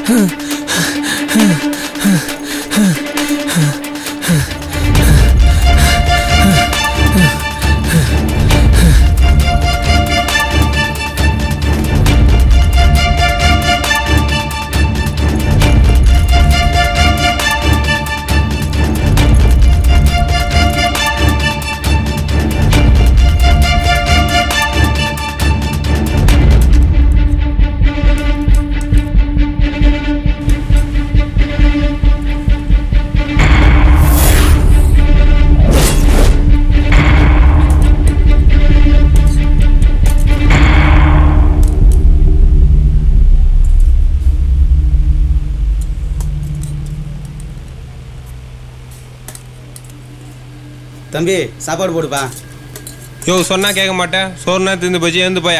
தம்பி சாப்பாடு போடுப்பா யோ சொன்னா கேட்க மாட்டேன் சோறுனா திந்து போச்சு எழுந்து போயா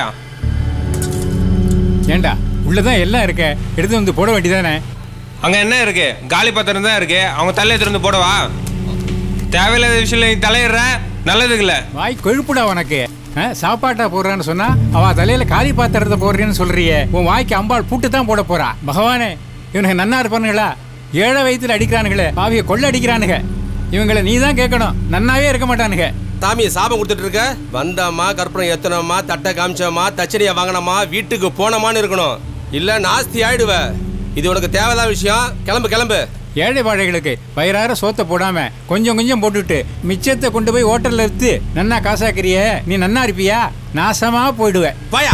ஏண்டா உள்ளதான் எல்லாம் இருக்க எடுத்து வந்து போட வேண்டியதானே அங்க என்ன இருக்கு காலி பாத்திரம் தான் இருக்கு அவங்க தலையை திறந்து போடவா தேவையில்லாத விஷயம் நீ தலையிடுற நல்லதுக்கு இல்ல வாய் கொழுப்புடா உனக்கு ஆ, சாப்பாட்டா போடுறான்னு சொன்னா அவ தலையில காலி பாத்திரத்தை போடுறேன்னு சொல்றியே உன் வாய்க்கு அம்பாள் பூட்டு தான் போட போறா பகவானே இவனுக்கு நன்னா இருப்பானுங்களா ஏழை வயித்துல அடிக்கிறானுங்களே பாவிய கொள்ள அடிக்கிறானுங்க இவங்களை நீ தான் கேட்கணும் நன்னாவே இருக்க மாட்டானுங்க சாமி சாபம் கொடுத்துட்டு இருக்க வந்தோமா கற்பூரம் ஏத்தனோமா தட்டை காமிச்சோமா தச்சடியை வாங்கினோமா வீட்டுக்கு போனோமான்னு இருக்கணும் இல்ல நாஸ்தி ஆயிடுவ இது உனக்கு தேவைதான் விஷயம் கிளம்பு கிளம்பு ஏழை வாழைகளுக்கு வயிறார சோத்தை போடாம கொஞ்சம் கொஞ்சம் போட்டுட்டு மிச்சத்தை கொண்டு போய் ஹோட்டல்ல வித்து நன்னா காசாக்கிறியே நீ நன்னா இருப்பியா நாசமா போயிடுவ பாயா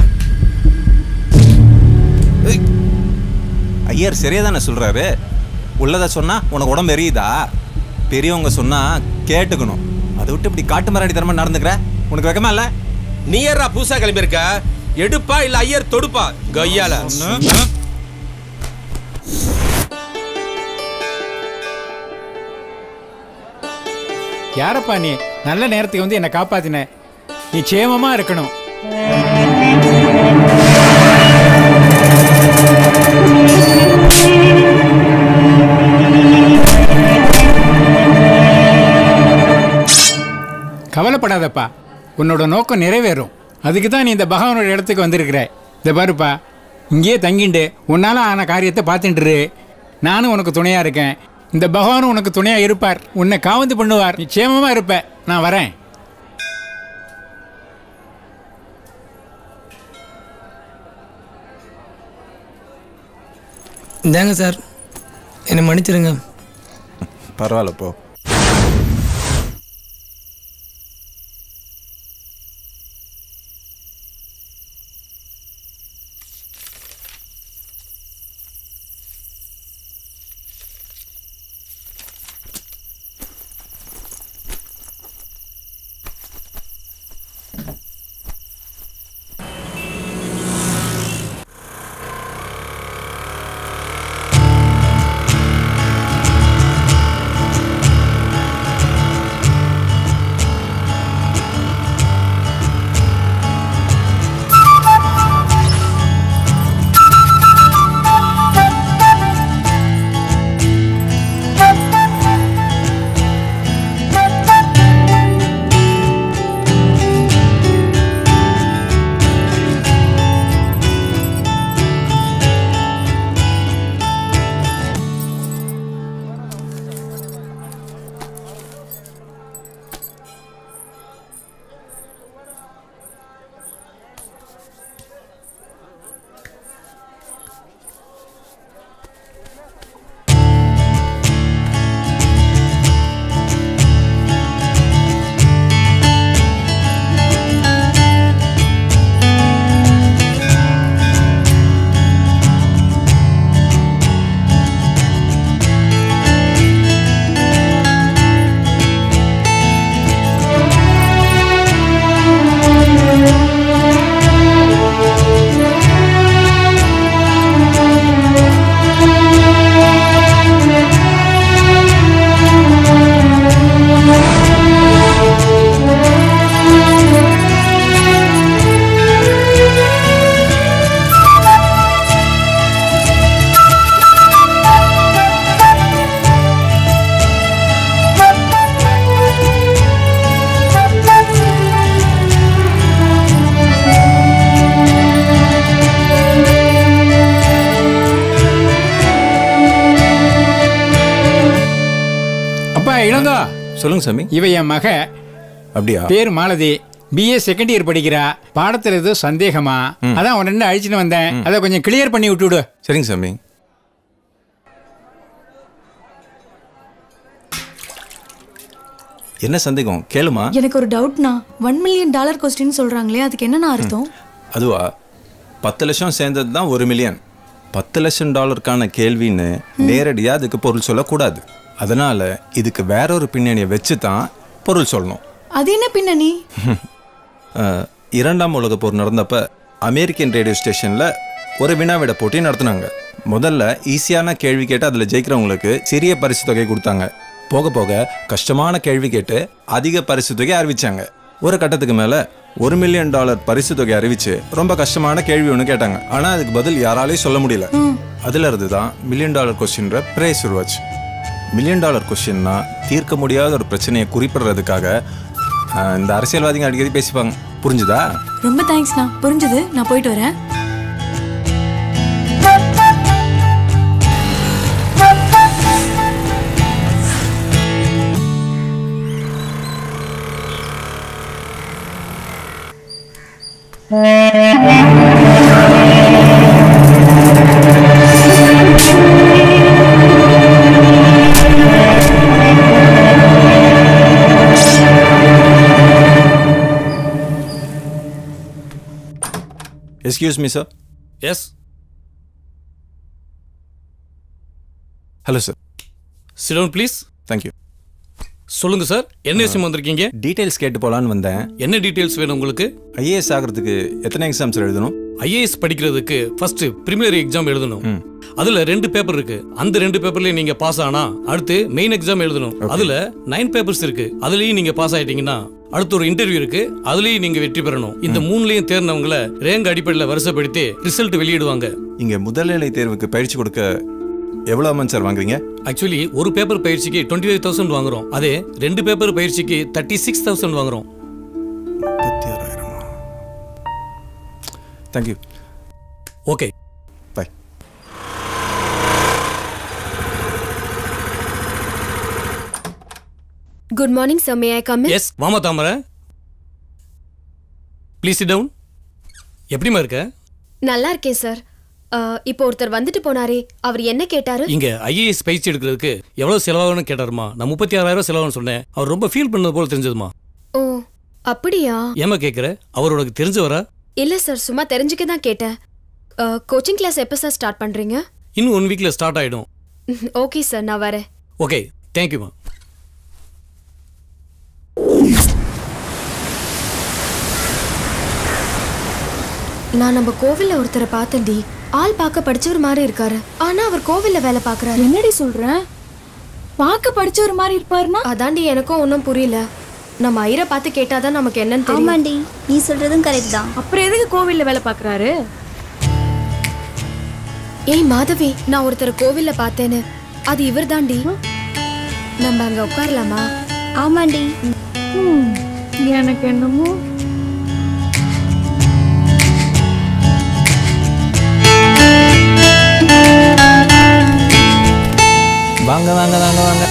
ஐயர் சரியா தானே சொல்றாரு உள்ளதை சொன்னா உனக்கு உடம்பு எரியுதா பெரியவங்க சொன்னா கேட்டுக்கணும் அதை விட்டு இப்படி காட்டு மராடி தரமா நடந்துக்கிற உனக்கு வெக்கமா இல்ல நீ ஏறா பூசா கிளம்பியிருக்க எடுப்பா இல்ல ஐயர் தொடுப்பா கையால யாரப்பா நீ நல்ல நேரத்துக்கு வந்து என்னை காப்பாத்தின நீ சேமமா இருக்கணும் கவலைப்படாதப்பா உன்னோட நோக்கம் நிறைவேறும் அதுக்கு தான் நீ இந்த பகவானோட இடத்துக்கு வந்திருக்கிற இந்த பாருப்பா இங்கேயே தங்கிண்டு உன்னால ஆன காரியத்தை பார்த்துட்டு இரு. நானும் உனக்கு துணையா இருக்கேன் இந்த பகவானும் உனக்கு துணையா இருப்பார் உன்னை காவந்து பண்ணுவார் நிச்சயமா இருப்ப நான் வரேன் இந்தாங்க சார் என்னை மன்னிச்சிருங்க பரவாயில்ல போ நில்லுங்க சொல்லுங்க சாமி இவ என் மக அப்படியா பேர் மாலதி பிஏ செகண்ட் இயர் படிக்கிறா பாடத்துல ஏதோ சந்தேகமா அதான் உன் ரெண்டு அழிச்சுன்னு வந்தேன் அதை கொஞ்சம் கிளியர் பண்ணி விட்டுவிடு சரிங்க சாமி என்ன சந்தேகம் கேளுமா எனக்கு ஒரு டவுட்னா ஒன் மில்லியன் டாலர் கொஸ்டின் சொல்றாங்களே அதுக்கு என்னண்ணா அர்த்தம் அதுவா பத்து லட்சம் சேர்ந்தது தான் ஒரு மில்லியன் பத்து லட்சம் டாலருக்கான கேள்வின்னு நேரடியாக அதுக்கு பொருள் சொல்லக்கூடாது அதனால இதுக்கு வேற ஒரு பின்னணியை வச்சு தான் பொருள் சொல்லணும் அது என்ன பின்னணி அஹ், இரண்டாம் உலகப் போர் நடந்தப்ப அமெரிக்கன் ரேடியோ ஸ்டேஷனில் ஒரு வினாவிட போட்டி நடத்துனாங்க முதல்ல ஈஸியான கேள்வி கேட்டு அதில் ஜெயிக்கிறவங்களுக்கு சிறிய பரிசு தொகை கொடுத்தாங்க போக போக கஷ்டமான கேள்வி கேட்டு அதிக பரிசு தொகை அறிவிச்சாங்க ஒரு கட்டத்துக்கு மேலே ஒரு மில்லியன் டாலர் பரிசு தொகை அறிவிச்சு ரொம்ப கஷ்டமான கேள்வி ஒன்று கேட்டாங்க ஆனால் அதுக்கு பதில் யாராலையும் சொல்ல முடியல அதுல இருந்து தான் மில்லியன் டாலர் கொஸ்டின்ற பிரேஸ் உருவாச்சு மில்லியன் டாலர் கொஸ்டின்னா தீர்க்க முடியாத ஒரு பிரச்சனையை குறிப்பிடுறதுக்காக அஹ், இந்த அரசியல்வாதிங்க அடிக்கடி பேசிப்பாங்க புரிஞ்சுதா ரொம்ப தேங்க்ஸ்ண்ணா புரிஞ்சுது நான் போயிட்டு வரேன் excuse me sir yes hello sir Ceylon please thank you சொல்லுங்க சார் என்ன விஷயம் வந்திருக்கீங்க டீட்டெயில்ஸ் கேட்டு போகலான்னு வந்தேன் என்ன டீட்டெயில்ஸ் வேணும் உங்களுக்கு ஐஏஎஸ் ஆகிறதுக்கு எத்தனை எக்ஸாம்ஸ் எழுதணும் ஐஏஎஸ் படிக்கிறதுக்கு ஃபர்ஸ்ட் பிரிமினரி எக்ஸாம் எழுதணும் அதுல ரெண்டு பேப்பர் இருக்கு அந்த ரெண்டு பேப்பர்லயும் நீங்க பாஸ் ஆனா அடுத்து மெயின் எக்ஸாம் எழுதணும் அதுல நைன் பேப்பர்ஸ் இருக்கு அதுலயும் நீங்க பாஸ் ஆயிட்டீங்கன்னா அடுத்து ஒரு இன்டர்வியூ இருக்கு அதுலயும் நீங்க வெற்றி பெறணும் இந்த மூணுலயும் தேர்ந்தவங்கள ரேங்க் அடிப்படையில் வரிசைப்படுத்தி ரிசல்ட் வெளியிடுவாங்க இங்கே முதல்நிலை தேர்வுக்கு பயிற்சி கொடுக்க எவ்வளோ அமௌண்ட் சார் வாங்குறீங்க ஆக்சுவலி ஒரு பேப்பர் பயிற்சிக்கு டுவெண்ட்டி ஃபைவ் தௌசண்ட் வாங்குறோம் அதே ரெண்டு பேப்பர் பயிற்சிக்கு தேர்ட்டி சிக்ஸ் தௌசண்ட் வாங்குறோம் முப்பத்தி ஆறாயிரமா thank you okay bye good morning sir may I come yes வாமா தாமரை ப்ளீஸ் சிட் டவுன் எப்படிமா இருக்க நல்லா இருக்கேன் சார் இப்போ ஒருத்தர் வந்துட்டு போனாரே அவர் என்ன கேட்டாரு இங்க ஐஏஎஸ் பயிற்சி எடுக்கிறதுக்கு எவ்வளவு செலவாகும்னு கேட்டாருமா நான் முப்பத்தி ஆறாயிரம் செலவாகும்னு சொன்னேன் அவர் ரொம்ப ஃபீல் பண்ணது போல தெரிஞ்சதுமா ஓ அப்படியா ஏமா கேட்குற அவர் உனக்கு தெரிஞ்சவரா இல்ல சார் சும்மா தெரிஞ்சுக்க தான் கேட்டேன் கோச்சிங் கிளாஸ் எப்போ சார் ஸ்டார்ட் பண்றீங்க இன்னும் ஒன் வீக்ல ஸ்டார்ட் ஆயிடும் ஓகே சார் நான் வரேன் ஓகே தேங்க்யூமா நான் நம்ம கோவில்ல ஒருத்தரை பார்த்தேன்டி ஆள் பார்க்க படிச்சவர் மாதிரி இருக்காரு ஆனா அவர் கோவில்ல வேலை பார்க்கறாரு என்னடி சொல்ற பார்க்க படிச்சவர் மாதிரி இருப்பாருன்னா அதாண்டி எனக்கும் ஒன்றும் புரியல நம்ம ஐயரை பார்த்து கேட்டாதான் நமக்கு என்னன்னு தெரியும் ஆமாண்டி நீ சொல்றதும் கரெக்ட் தான் அப்புறம் எதுக்கு கோவில்ல வேலை பார்க்கறாரு ஏய் மாதவி நான் ஒருத்தரை கோவில்ல பார்த்தேன்னு அது இவர் தாண்டி நம்ம அங்க உட்காரலாமா ஆமாண்டி எனக்கு என்னமோ வாங்க வாங்க வாங்க வாங்க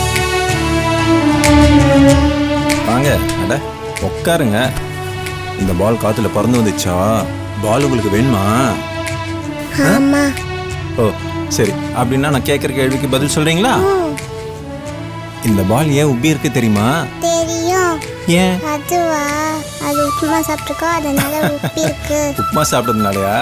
வாங்க அட உட்காருங்க இந்த பால் காத்துல பறந்து வந்துச்சா பால் உங்களுக்கு வேணுமா ஆமா ஓ சரி அப்படின்னா நான் கேட்குற கேள்விக்கு பதில் சொல்றீங்களா இந்த பால் ஏன் உப்பி இருக்கு தெரியுமா தெரியும் ஏன் அதுவா அது உப்புமா சாப்பிட்டுருக்கோ அதனால உப்பி இருக்கு உப்புமா சாப்பிட்டதுனாலயா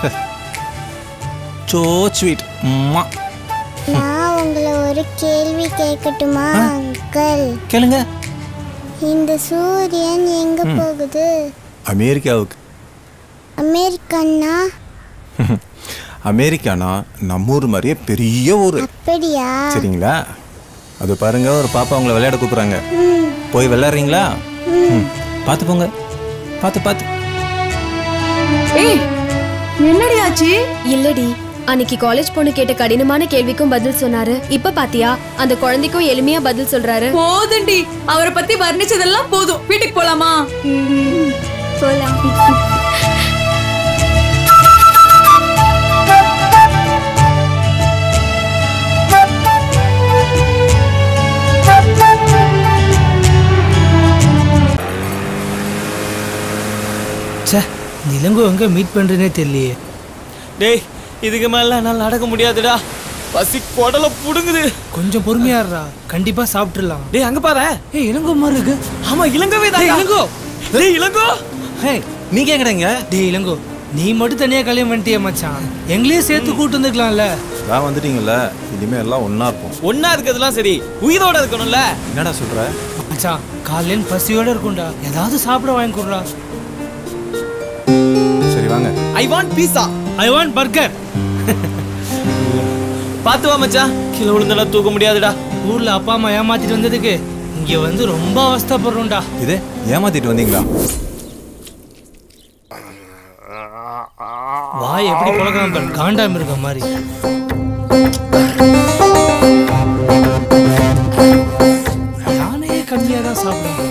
சோ ஸ்வீட் அம்மா நான் உங்களை ஒரு கேள்வி கேட்கட்டுமா அங்கிள் கேளுங்க இந்த சூரியன் எங்க போகுது அமெரிக்காவுக்கு அமெரிக்கன்னா அமெரிக்கானா நம்ம ஊர் மாதிரியே பெரிய ஊர் அப்படியா சரிங்களா அது பாருங்க ஒரு பாப்பா உங்களை விளையாட கூப்பிடுறாங்க போய் விளையாடுறீங்களா ம். பார்த்து போங்க பார்த்து பார்த்து ஏய் என்னடி ஆச்சு இல்லடி அன்னைக்கு காலேஜ் பொண்ணு கேட்ட கடினமான கேள்விக்கும் பதில் சொன்னாரு இப்ப பாத்தியா அந்த குழந்தைக்கும் எளிமையா பதில் சொல்றாரு போதுண்டி அவரை பத்தி வர்ணிச்சதெல்லாம் போதும் வீட்டுக்கு போலாமா போலாம் இளங்கோ எங்கே மீட் பண்ணுறேனே தெரியலையே டேய் இதுக்கு மேல என்னால் நடக்க முடியாதுடா பசி குடல புடுங்குது கொஞ்சம் பொறுமையா இருடா கண்டிப்பா சாப்பிட்டுறலாம் டேய் அங்க பாரு ஏய் இளங்கோ மாதிரி இருக்கு ஆமா இளங்கவே தான் டேய், இளங்கோ டேய் இளங்கோ ஹே நீங்க எங்கடங்க டேய் இளங்கோ நீ மட்டும் தனியா கல்யாணம் பண்ணிட்டிய மச்சான் எங்களையும் சேர்த்து கூட்டு வந்துக்கலாம்ல நான் வந்துட்டீங்கல்ல இனிமே எல்லாம் ஒண்ணா இருப்போம் ஒன்னா இருக்கிறதுலாம் சரி உயிரோட இருக்கணும்ல என்னடா சொல்ற மச்சான் காலையில பசியோட இருக்கும்டா ஏதாவது சாப்பிட வாங்கி கொடுடா சரி வாங்க I want pizza I want burger பாத்து வா மச்சான் கீழே விழுந்தெல்லாம் தூக்க முடியாதுடா ஊர்ல அப்பா அம்மா ஏமாத்திட்டு வந்ததுக்கு இங்க வந்து ரொம்ப அவஸ்தைப்படுறோம்டா இதே ஏமாத்திட்டு வந்தீங்களா வாய் எப்படி பழக்கலாம் பாரு காண்டாம இருக்க மாதிரி நானே கம்மியா தான் சாப்பிடுவேன்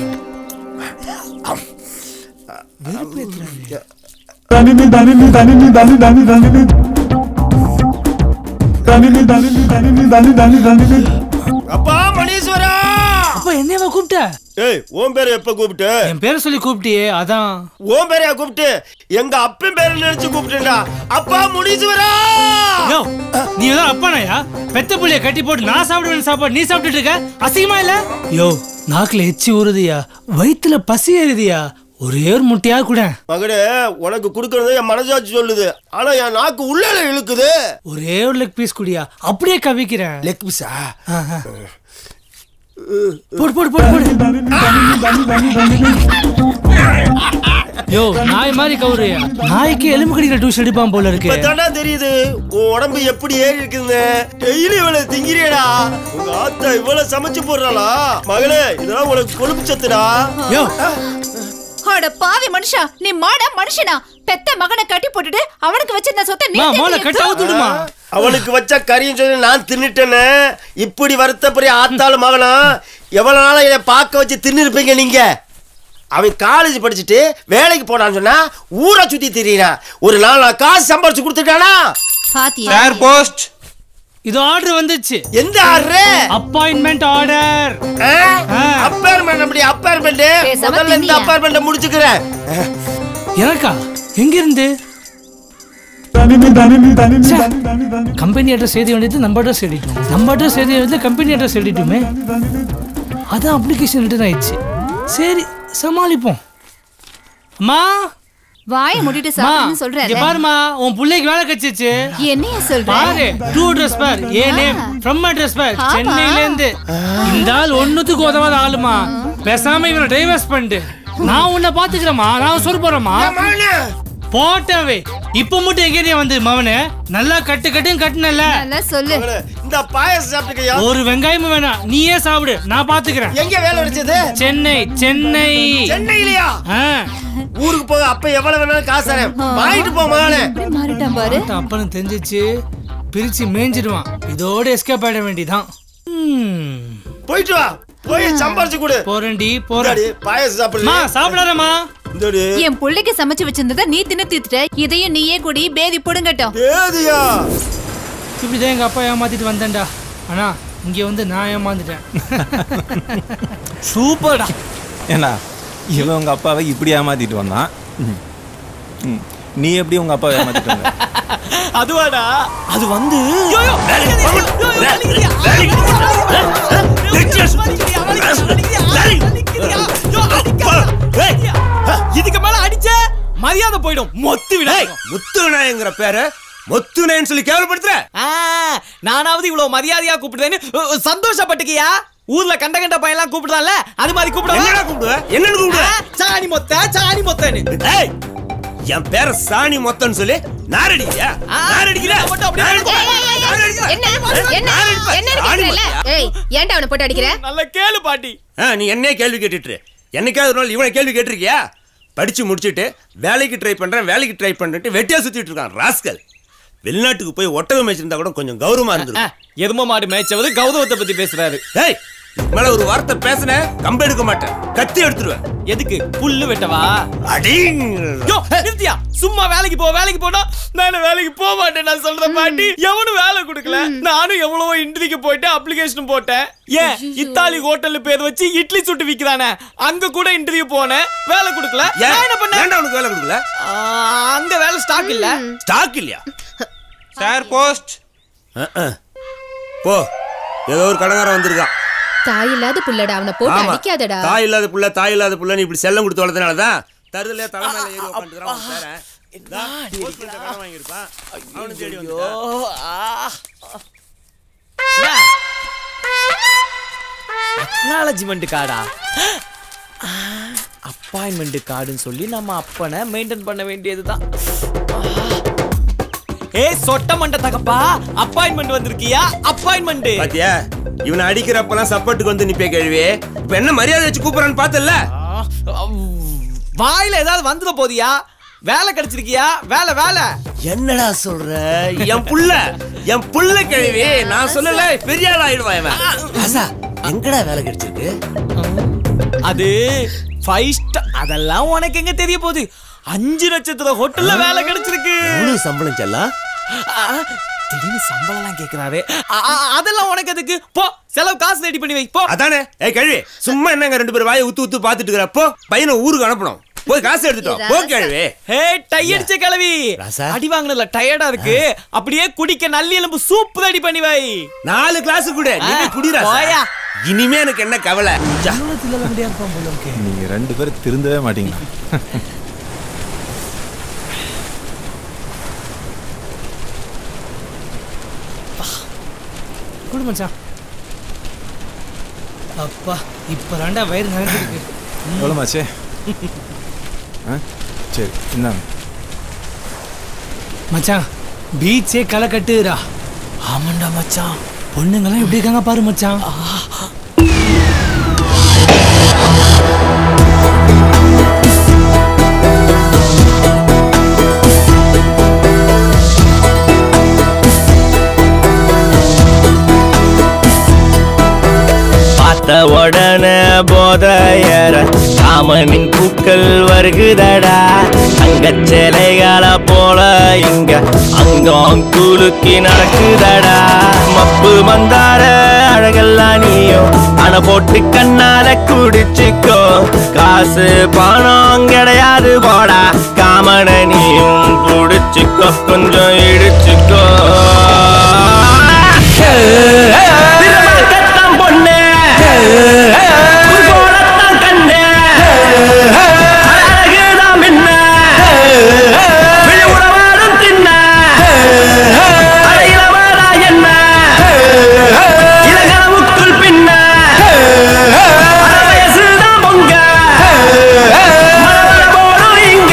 அப்பா மணீஸ்வரா அப்பா என்னையவா கூப்பிட்ட ஏய் உன் பேரை எப்ப கூப்பிட்டு என் பேரை சொல்லி கூப்பிட்டியே அதான் உன் பேரையா கூப்பிட்டு எங்க அப்பன் பேரை நினைச்சு கூப்பிட்டேன்டா அப்பா முனீஸ்வரா யோ நீ ஏதோ அப்பானாயா பெத்த புள்ளைய கட்டி போட்டு நான் சாப்பிட வேண்டிய சாப்பாடு நீ சாப்பிட்டுட்டு இருக்க அசிங்கமா இல்ல யோ நாக்குல எச்சி ஊறுதியா வயித்துல பசி ஏறுதியா ஒரே ஒரு முட்டையா கூட மகனே உனக்கு கொடுக்கறது என் மனசாட்சி சொல்லுது ஆனா என் நாக்கு உள்ளே இழுக்குது ஒரே ஒரு லெக் பீஸ் குடியா அப்படியே கவிக்கிறேன் லெக் பீஸா போடு போடு போடு போடு யோ நாய் மாதிரி கவுறியா நாய்க்கு எலும்பு கடிக்கிற டூஸ் எடுப்பான் போல இருக்கு இப்பதான்டா தெரியுது உன் உடம்பு எப்படி ஏறி இருக்குன்னு டெய்லி இவ்வளவு திங்கிறியடா உங்க ஆத்தா இவ்வளவு சமைச்சு போடுறாளா மகளே இதெல்லாம் உனக்கு கொழுப்பு சத்துடா யோ அட பாவி மனுஷா நீ மாட மனுஷனா பெத்த மகனை கட்டி போட்டுட்டு அவனுக்கு வச்சிருந்த சொத்தை நீ மா, தின்னு மோளை கட்ட எத்தோ- ஊத்துடுமா? அவனுக்கு வச்ச கறியும் சொல்லி நான் தின்னுட்டேன்னு இப்படி வருத்தப்படி ஆத்தாலும் மகனும் எவ்வளவு நாளா இதை பார்க்க வச்சு தின்னுருப்பீங்க நீங்க அவன் காலேஜ் படிச்சுட்டு வேலைக்கு போனான்னு சொன்னா ஊரை சுத்தி திரியிறான் ஒரு நாள் நான் காசு சம்பாரிச்சு கொடுத்துட்டானா பாத்தியா சார் போஸ்ட் இது ஆர்டர் வந்துச்சு எந்த ஆர்டர் அப்பாயின்மெண்ட் ஆர்டர் அப்பார்ட்மெண்ட் அப்படி அப்பார்ட்மெண்ட் பேசாம முதல்ல இந்த தின்னியா? அப்பார்ட்மெண்ட்டை முடிச்சுக்கிறேன் எனக்கா எங்க இருந்து கம்பெனி அட்ரஸ் எழுதி வேண்டியது நம்ம அட்ரஸ் எழுதிட்டோம் நம்ம அட்ரஸ் எழுதி வேண்டியது கம்பெனி அட்ரஸ் எழுதிட்டோமே அதான் அப்ளிகேஷன் ரிட்டர்ன் ஆயிடுச்சு சரி சமாளிப்போம் அம்மா வாய மூடிட்டு அம்மா, சாப்பிடுன்னு சொல்றேன் இங்க பாருமா உன் பிள்ளைக்கு வேலை கிடைச்சிச்சு என்னைய சொல்ற பாரு டூ அட்ரஸ் பார் ஏ நேம் ஃப்ரம் அட்ரஸ் பார் ஆமா. சென்னையில இருந்து இந்த ஆள் ஒண்ணுத்துக்கு உதவாத ஆளுமா பேசாம இவனை டைவர்ஸ் பண்ணிட்டு நான் உன்னை பாத்துக்கிறேம்மா நான் சொல் போறேம்மா போட்டவே இப்ப மட்டும் எங்க வந்து மவனே நல்லா கட்டு கட்டுன்னு கட்டுனல நல்லா சொல்லு இந்த பாயசம் சாப்பிட்டுக்கையா ஒரு வெங்காயமும் வேணாம் நீயே சாப்பிடு நான் பாத்துக்கிறேன் எங்க வேலை கிடைச்சது சென்னை சென்னை சென்னையிலயா ஆ. ஊருக்கு போக அப்ப எவ்வளவு வேணாலும் காசு தரேன் வாங்கிட்டு போ மகனே எப்படி மாறிட்டான் பாரு அப்பனும் தெரிஞ்சிச்சு பிரிச்சு மேய்ஞ்சிடுவான் இதோட எஸ்கேப் ஆயிட வேண்டியதான் ம். போயிட்டு வா போய் சம்பாரிச்சு கொடு போறேன்டி போறேன் இந்தாடி, பாயசம் சாப்பிடு மா சாப்பிடாதம்மா இந்தாடி என் புள்ளைக்கு சமைச்சு வச்சிருந்ததை நீ தின்னு தீத்துட்ட இதையும் நீயே குடி பேதி புடுங்கட்டும் பேதியா இப்படிதான் எங்க அப்பா ஏமாத்திட்டு வந்தேன்டா ஆனா இங்க வந்து நான் ஏமாந்துட்டேன் சூப்பர்டா ஏன்னா இவன் உங்க அப்பாவை இப்படி ஏமாத்திட்டு வந்தான் ம். ம். நீ எப்படி உங்க அப்பாவை ஏமாத்திட்டு வந்த அதுவாடா அது வந்து இதுக்கு மேல அடிச்ச மரியாதை போயிடும் மொத்து விட முத்துநாயங்கிற பேரு முத்துநாயன்னு சொல்லி கேவலப்படுத்துற நானாவது இவ்வளவு மரியாதையா கூப்பிடுறேன்னு அஹ், அஹ், சந்தோஷப்பட்டுக்கியா ஊர்ல கண்ட கண்ட பையன்லாம் கூப்பிடலாம்ல அது மாதிரி என்னடா கூப்பிடுவா கூப்பிடுவ என்னன்னு கூப்பிடுவ சாணி மொத்த சாணி மொத்தன்னு ஏய் என் பேர சாணி மொத்தன்னு சொல்லி நாரடிக்கிறியா நாரடிக்கிற மட்டும் அப்படியே என்ன என்ன என்ன நினைக்கிறேன்ல ஏய் ஏன்டா அவனை போட்டு அடிக்கிற நல்ல கேளு பாட்டி நீ என்னையே கேள்வி கேட்டுட்டு இரு. என்னைக்காவது ஒரு நாள் இவனை கேள்வி கேட்டிருக்கியா படிச்சு முடிச்சிட்டு வேலைக்கு ட்ரை பண்றேன் வேலைக்கு ட்ரை பண்றேன்ட்டு வெட்டியா சுத்திட்டு இருக்கான் ராஸ்கல் வெளிநாட்டுக்கு போய் ஒட்டகம் வச்சிருந்தா கூட கொஞ்சம் கௌரவமா இருந்திருக்கும் எரும மாடு மேய்ச்சவது கௌதவத்தை பத்தி பேசுறாரு ஏய் இதுக்கு மேல ஒரு வார்த்தை பேசுன கம்பு எடுக்க மாட்டேன் கத்தி எடுத்துருவேன் எதுக்கு புல்லு வெட்டவா அடிங் யோ நிறுத்தியா சும்மா வேலைக்கு போ வேலைக்கு போனா நானு வேலைக்கு போக மாட்டேன் நான் சொல்ற பாட்டி எவனும் வேலை கொடுக்கல நானும் எவ்வளவோ இன்டர்வியூக்கு போயிட்டு அப்ளிகேஷன் போட்டேன் ஏன் இத்தாலி ஹோட்டல்ல பேர் வச்சு இட்லி சுட்டு விக்கிறானே அங்க கூட இன்டர்வியூ போனேன் வேலை கொடுக்கல நான் என்ன பண்ணேன் ஏன்டா உனக்கு வேலை கொடுக்கல ஆ, அங்க வேலை ஸ்டாக் இல்ல ஸ்டாக் இல்லையா சார் போஸ்ட் போ ஏதோ ஒரு கடங்காரன் வந்திருக்கான் தாய் இல்லாத புள்ளடா அவனை போட்டு ஆமா. அடிக்காதடா தாய் இல்லாத புள்ள தாய் இல்லாத புள்ள நீ இப்படி செல்லம் கொடுத்து வளர்த்தனால தான் தருதலையா தலை மேல ஏறி உட்காந்துக்கிறான் உன் பேரன். இந்தா, post பண்ண கடன் வாங்கியிருப்பான். அவனும் தேடி வந்துட்டான். அக்னாலஜ்மெண்ட் கார்டா அப்பாயின்மெண்ட் கார்டுன்னு சொல்லி நம்ம அப்பனை மெயின்டைன் பண்ண வேண்டியதுதான் ஏய் சொட்ட மண்ட தகப்பா அப்பாயின்மெண்ட் வந்திருக்கியா அப்பாயின்மெண்ட் பாத்தியா இவனை அடிக்கிறப்பெல்லாம் சப்போர்ட்டுக்கு வந்து நிப்பே கேள்வி இப்ப என்ன மரியாதை வச்சு கூப்பிடறான்னு பார்த்தல வாயில ஏதாவது வந்துட போதியா வேலை கிடைச்சிருக்கியா வேலை வேலை என்னடா சொல்ற என் புள்ள என் புள்ள கேள்வி நான் சொல்லல பெரிய ஆள் ஆயிடுவான் இவன் ராசா எங்கடா வேலை கிடைச்சிருக்கு அது ஃபைவ் ஸ்டார் அதெல்லாம் உனக்கு எங்க தெரிய போகுது அஞ்சு நட்சத்திர ஹோட்டல்ல வேலை கிடைச்சிருக்கு எவ்வளவு சம்பளம் செல்லாம் ஆ, திடீர்னு சம்பளம்லாம் கேக்குறாரு ஆ, ஆ, அதெல்லாம் உனக்கு அதுக்கு போ செலவு காசு ரெடி பண்ணி வை போ அதானே ஏய் கேள்வி சும்மா என்னங்க ரெண்டு பேரும் வாயை ஊத்து ஊத்து பாத்துட்டு இருக்கிறப்போ பையனை ஊருக்கு அனுப்பணும் போய் காசு எடுத்துட்டோம் போ கேள்வி ஹே டை அடிச்ச கிளவி ராசா. அடி வாங்கினதுல டயர்டா இருக்கு அப்படியே குடிக்க நல்லி எலும்பு சூப் ரெடி பண்ணி வை நாலு கிளாஸ் கூட நீ போய் குடிடா போயா. இனிமே எனக்கு என்ன கவலை ஜா. நீங்க ரெண்டு பேரும் திருந்தவே மாட்டீங்களா குடு மச்சான் அப்பா இப்ப ரெண்டா வயிறு நிறைஞ்சிருக்கு எவ்வளோமாச்சே ஆ சரி இந்தாங்க மச்சான் பீச்சே களை கட்டுறா ஆமாண்டா மச்சான் பொண்ணுங்கெல்லாம் எப்படி இருக்காங்க பாரு மச்சான் பார்த்த உடனே போதையற காமனின் பூக்கள் வருகுதடா அங்க சிலைகளை போல இங்க அங்கம் குலுக்கி நடக்குதடா மப்பு மந்தார அழகெல்லாம் நீயும் அணை போட்டு கண்ணால குடிச்சுக்கோ காசு பணம் கிடையாது போடா காமன நீயும் புடிச்சுக்கோ கொஞ்சம் இடிச்சுக்கோ திருமணத்தான் பொண்ணு போலத்தான் கண்ணு அழகுதான் மின்ன விழுவுறவாடும் தின்ன அழகிலவாடா என்ன இளகனவுக்குள் பின்ன அரை வயசுதான் பொங்க மலமல போடும் இங்க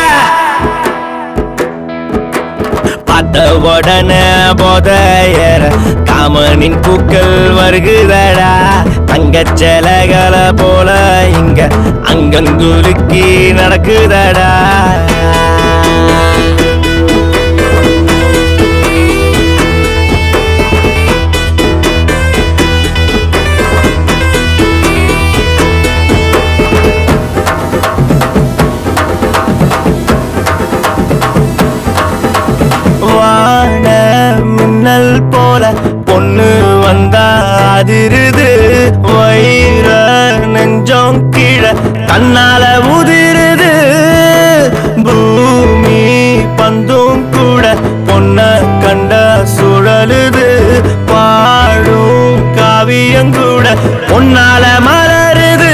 பார்த்த உடனே போதையற காமனின் பூக்கள் வருகுதடா தங்கச் சிலைகளை போல இங்க அங்கங்குலுக்கி நடக்குதடா வான மின்னல் போல பொண்ணு வந்தா அதிருது வயிற நெஞ்சம் கீழே தன்னால உதிருது பூமி பந்தும் கூட பொண்ண கண்ட சுழலுது பாடும் காவியங்கூட பொன்னால மலருது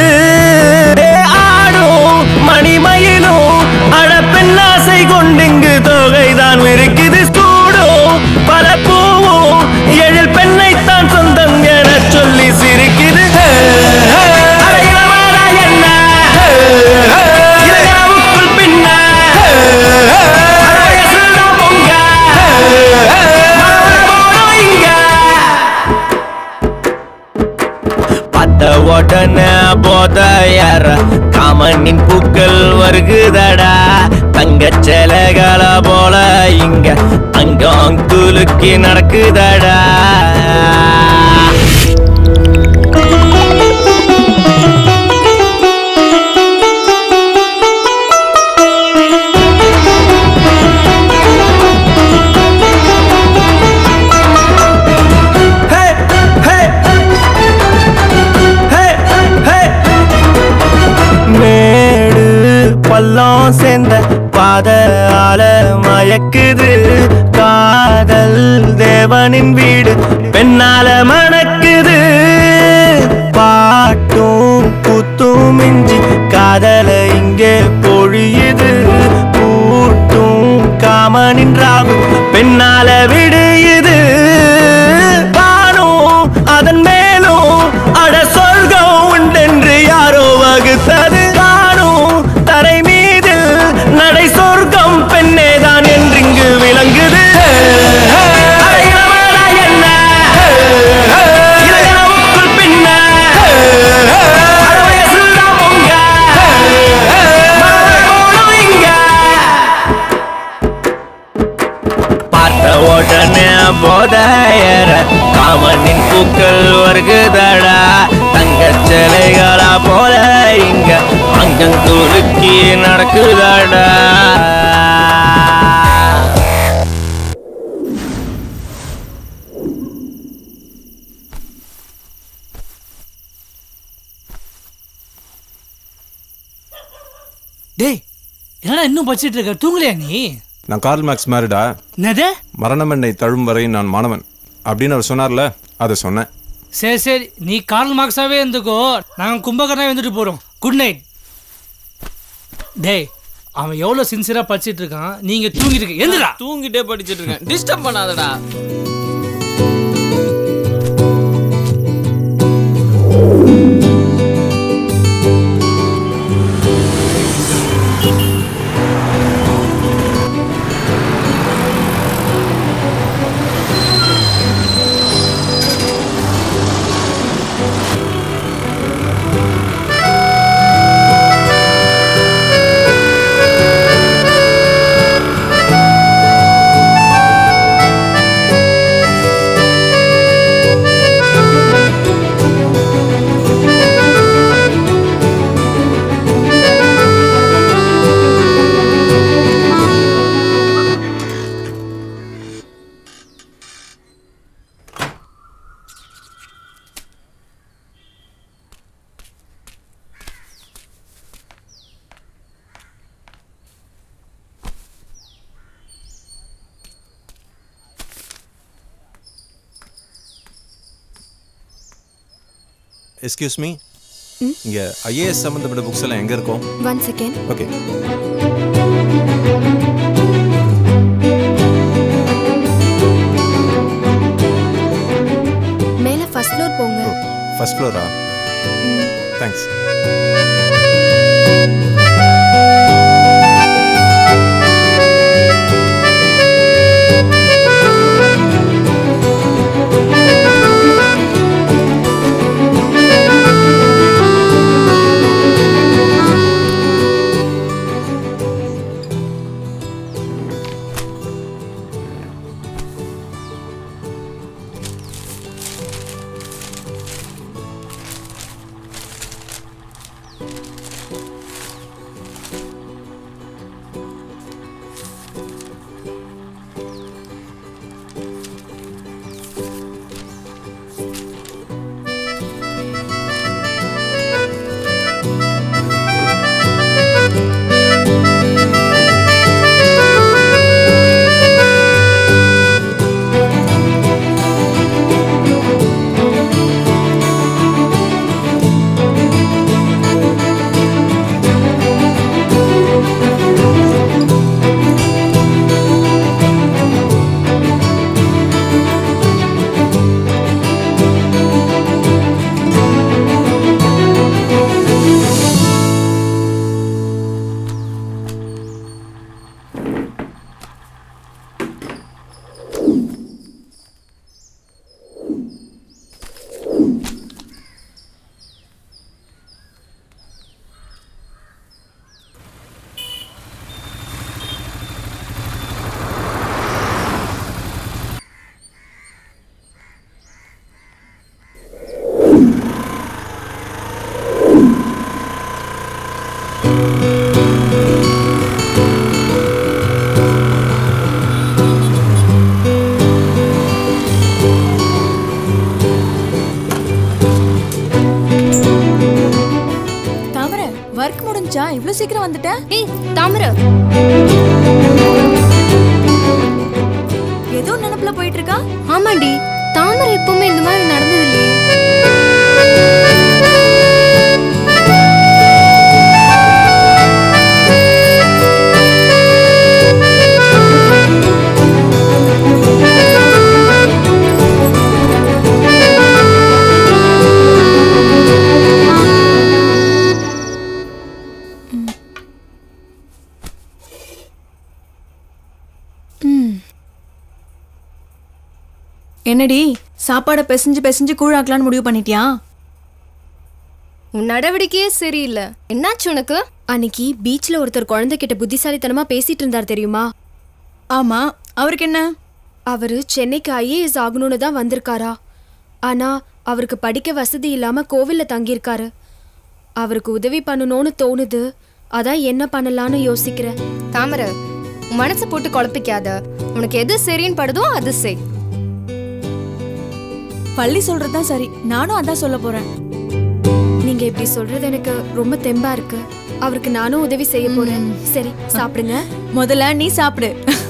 ஆடும் மணிமயிலும் அட பெண்ணாசை கொண்டிங்கு தொகைதான் இருக்குது கூடும் பல பூவும் எழில் பெண்ணைத்தான் சொந்தம் என சொல்லி சிரிக்குது அட இளமாடா என்ன இளகாவுக்குள் பின்ன அட வயசுதான் பொங்க மலமல போடும் இங்க பார்த்த உடனே போதையார காமனின் பூக்கள் வருகுதடா தங்கச் சிலைகள போல இங்க அங்கம் குலுக்கி நடக்குதடா இருக்குது காதல் தேவனின் வீடு பெண்ணால மணக்குது பாட்டும் குத்தும் மிஞ்சி காதல இங்கே பொழியுது பூட்டும் காமனின் ராகு பெண்ணால விடுயுது வானும் அதன் மேலும் அட சொர்க்கம் உண்டென்று யாரோ வகுத்தது காணும் தரை மீது நடை சொர்க்கம் பெண்ணேதான் என்றிங்கு விளங்குது அடையாளமாடா என்ன? இளையனவுக்குள் பின்ன? அட வயசுதான் பொங்க. மலரோடும் இங்க. பார்த்த உடனே போதையற காமனின் பூக்கள் வருகுதடா தங்க சிலைகளா போல இங்க அங்கம் துருக்கி நடக்குதடா டேய் என்னடா இன்னும் படிச்சிட்டு இருக்க தூங்கலையா நீ நான் கார்ல் மேக்ஸ் மேரிடா என்னது மரணம் என்னை தழும் வரை நான் மாணவன் அப்படின்னு அவர் சொன்னார்ல அதை சொன்னேன் சரி சரி நீ கார்ல் மார்க்ஸாவே இருந்துக்கோ நாங்கள் கும்பகர்ணா வந்துட்டு போகிறோம் குட் நைட் டேய் அவன் எவ்வளோ சின்சியராக படிச்சிட்டு இருக்கான் நீங்கள் தூங்கிட்டு இருக்க எந்திரா தூங்கிட்டே படிச்சிட்டு இருக்கேன் டிஸ்டர்ப் பண்ணாதடா எஸ்கியூஸ் மீ இங்கே ஐஏஎஸ் சம்மந்தப்பட்ட புக்ஸ் எல்லாம் எங்கே இருக்கும் ஒன் செகண்ட் ஓகே மேலே ஃபர்ஸ்ட் ஃப்ளோர் போங்க ஃபர்ஸ்ட் ஃப்ளோரா தேங்க்ஸ் தாமரை ஒர்க் முடிஞ்சா இவ்வளவு சீக்கிரம் வந்துட்ட ஏய் தாமரை போயிட்டு இருக்கா ஆமாண்டி தாமரை எப்பவுமே இந்த மாதிரி நடந்தது இல்லையே என்னடி சாப்பாடை பிசைஞ்சு பிசைஞ்சு கூழாக்கலான்னு முடிவு பண்ணிட்டியா உன் நடவடிக்கையே சரியில்லை என்னாச்சு உனக்கு அன்னைக்கு பீச்ல ஒருத்தர் குழந்தைகிட்ட புத்திசாலித்தனமா பேசிட்டு இருந்தார் தெரியுமா ஆமா அவருக்கு என்ன அவரு சென்னைக்கு ஐஏஎஸ் ஆகணும்னு தான் வந்திருக்காரா ஆனா அவருக்கு படிக்க வசதி இல்லாம கோவில்ல தங்கியிருக்காரு அவருக்கு உதவி பண்ணணும்னு தோணுது அதான் என்ன பண்ணலாம்னு யோசிக்கிறேன் தாமரை மனசை போட்டு குழப்பிக்காத உனக்கு எது சரின்னு படுதோ அது செய் பள்ளி சொல்றதுதான் சரி நானும் அதான் சொல்ல போறேன் நீங்க இப்படி சொல்றது எனக்கு ரொம்ப தெம்பா இருக்கு அவருக்கு நானும் உதவி செய்ய போறேன் சரி சாப்பிடுங்க முதல்ல நீ சாப்பிடு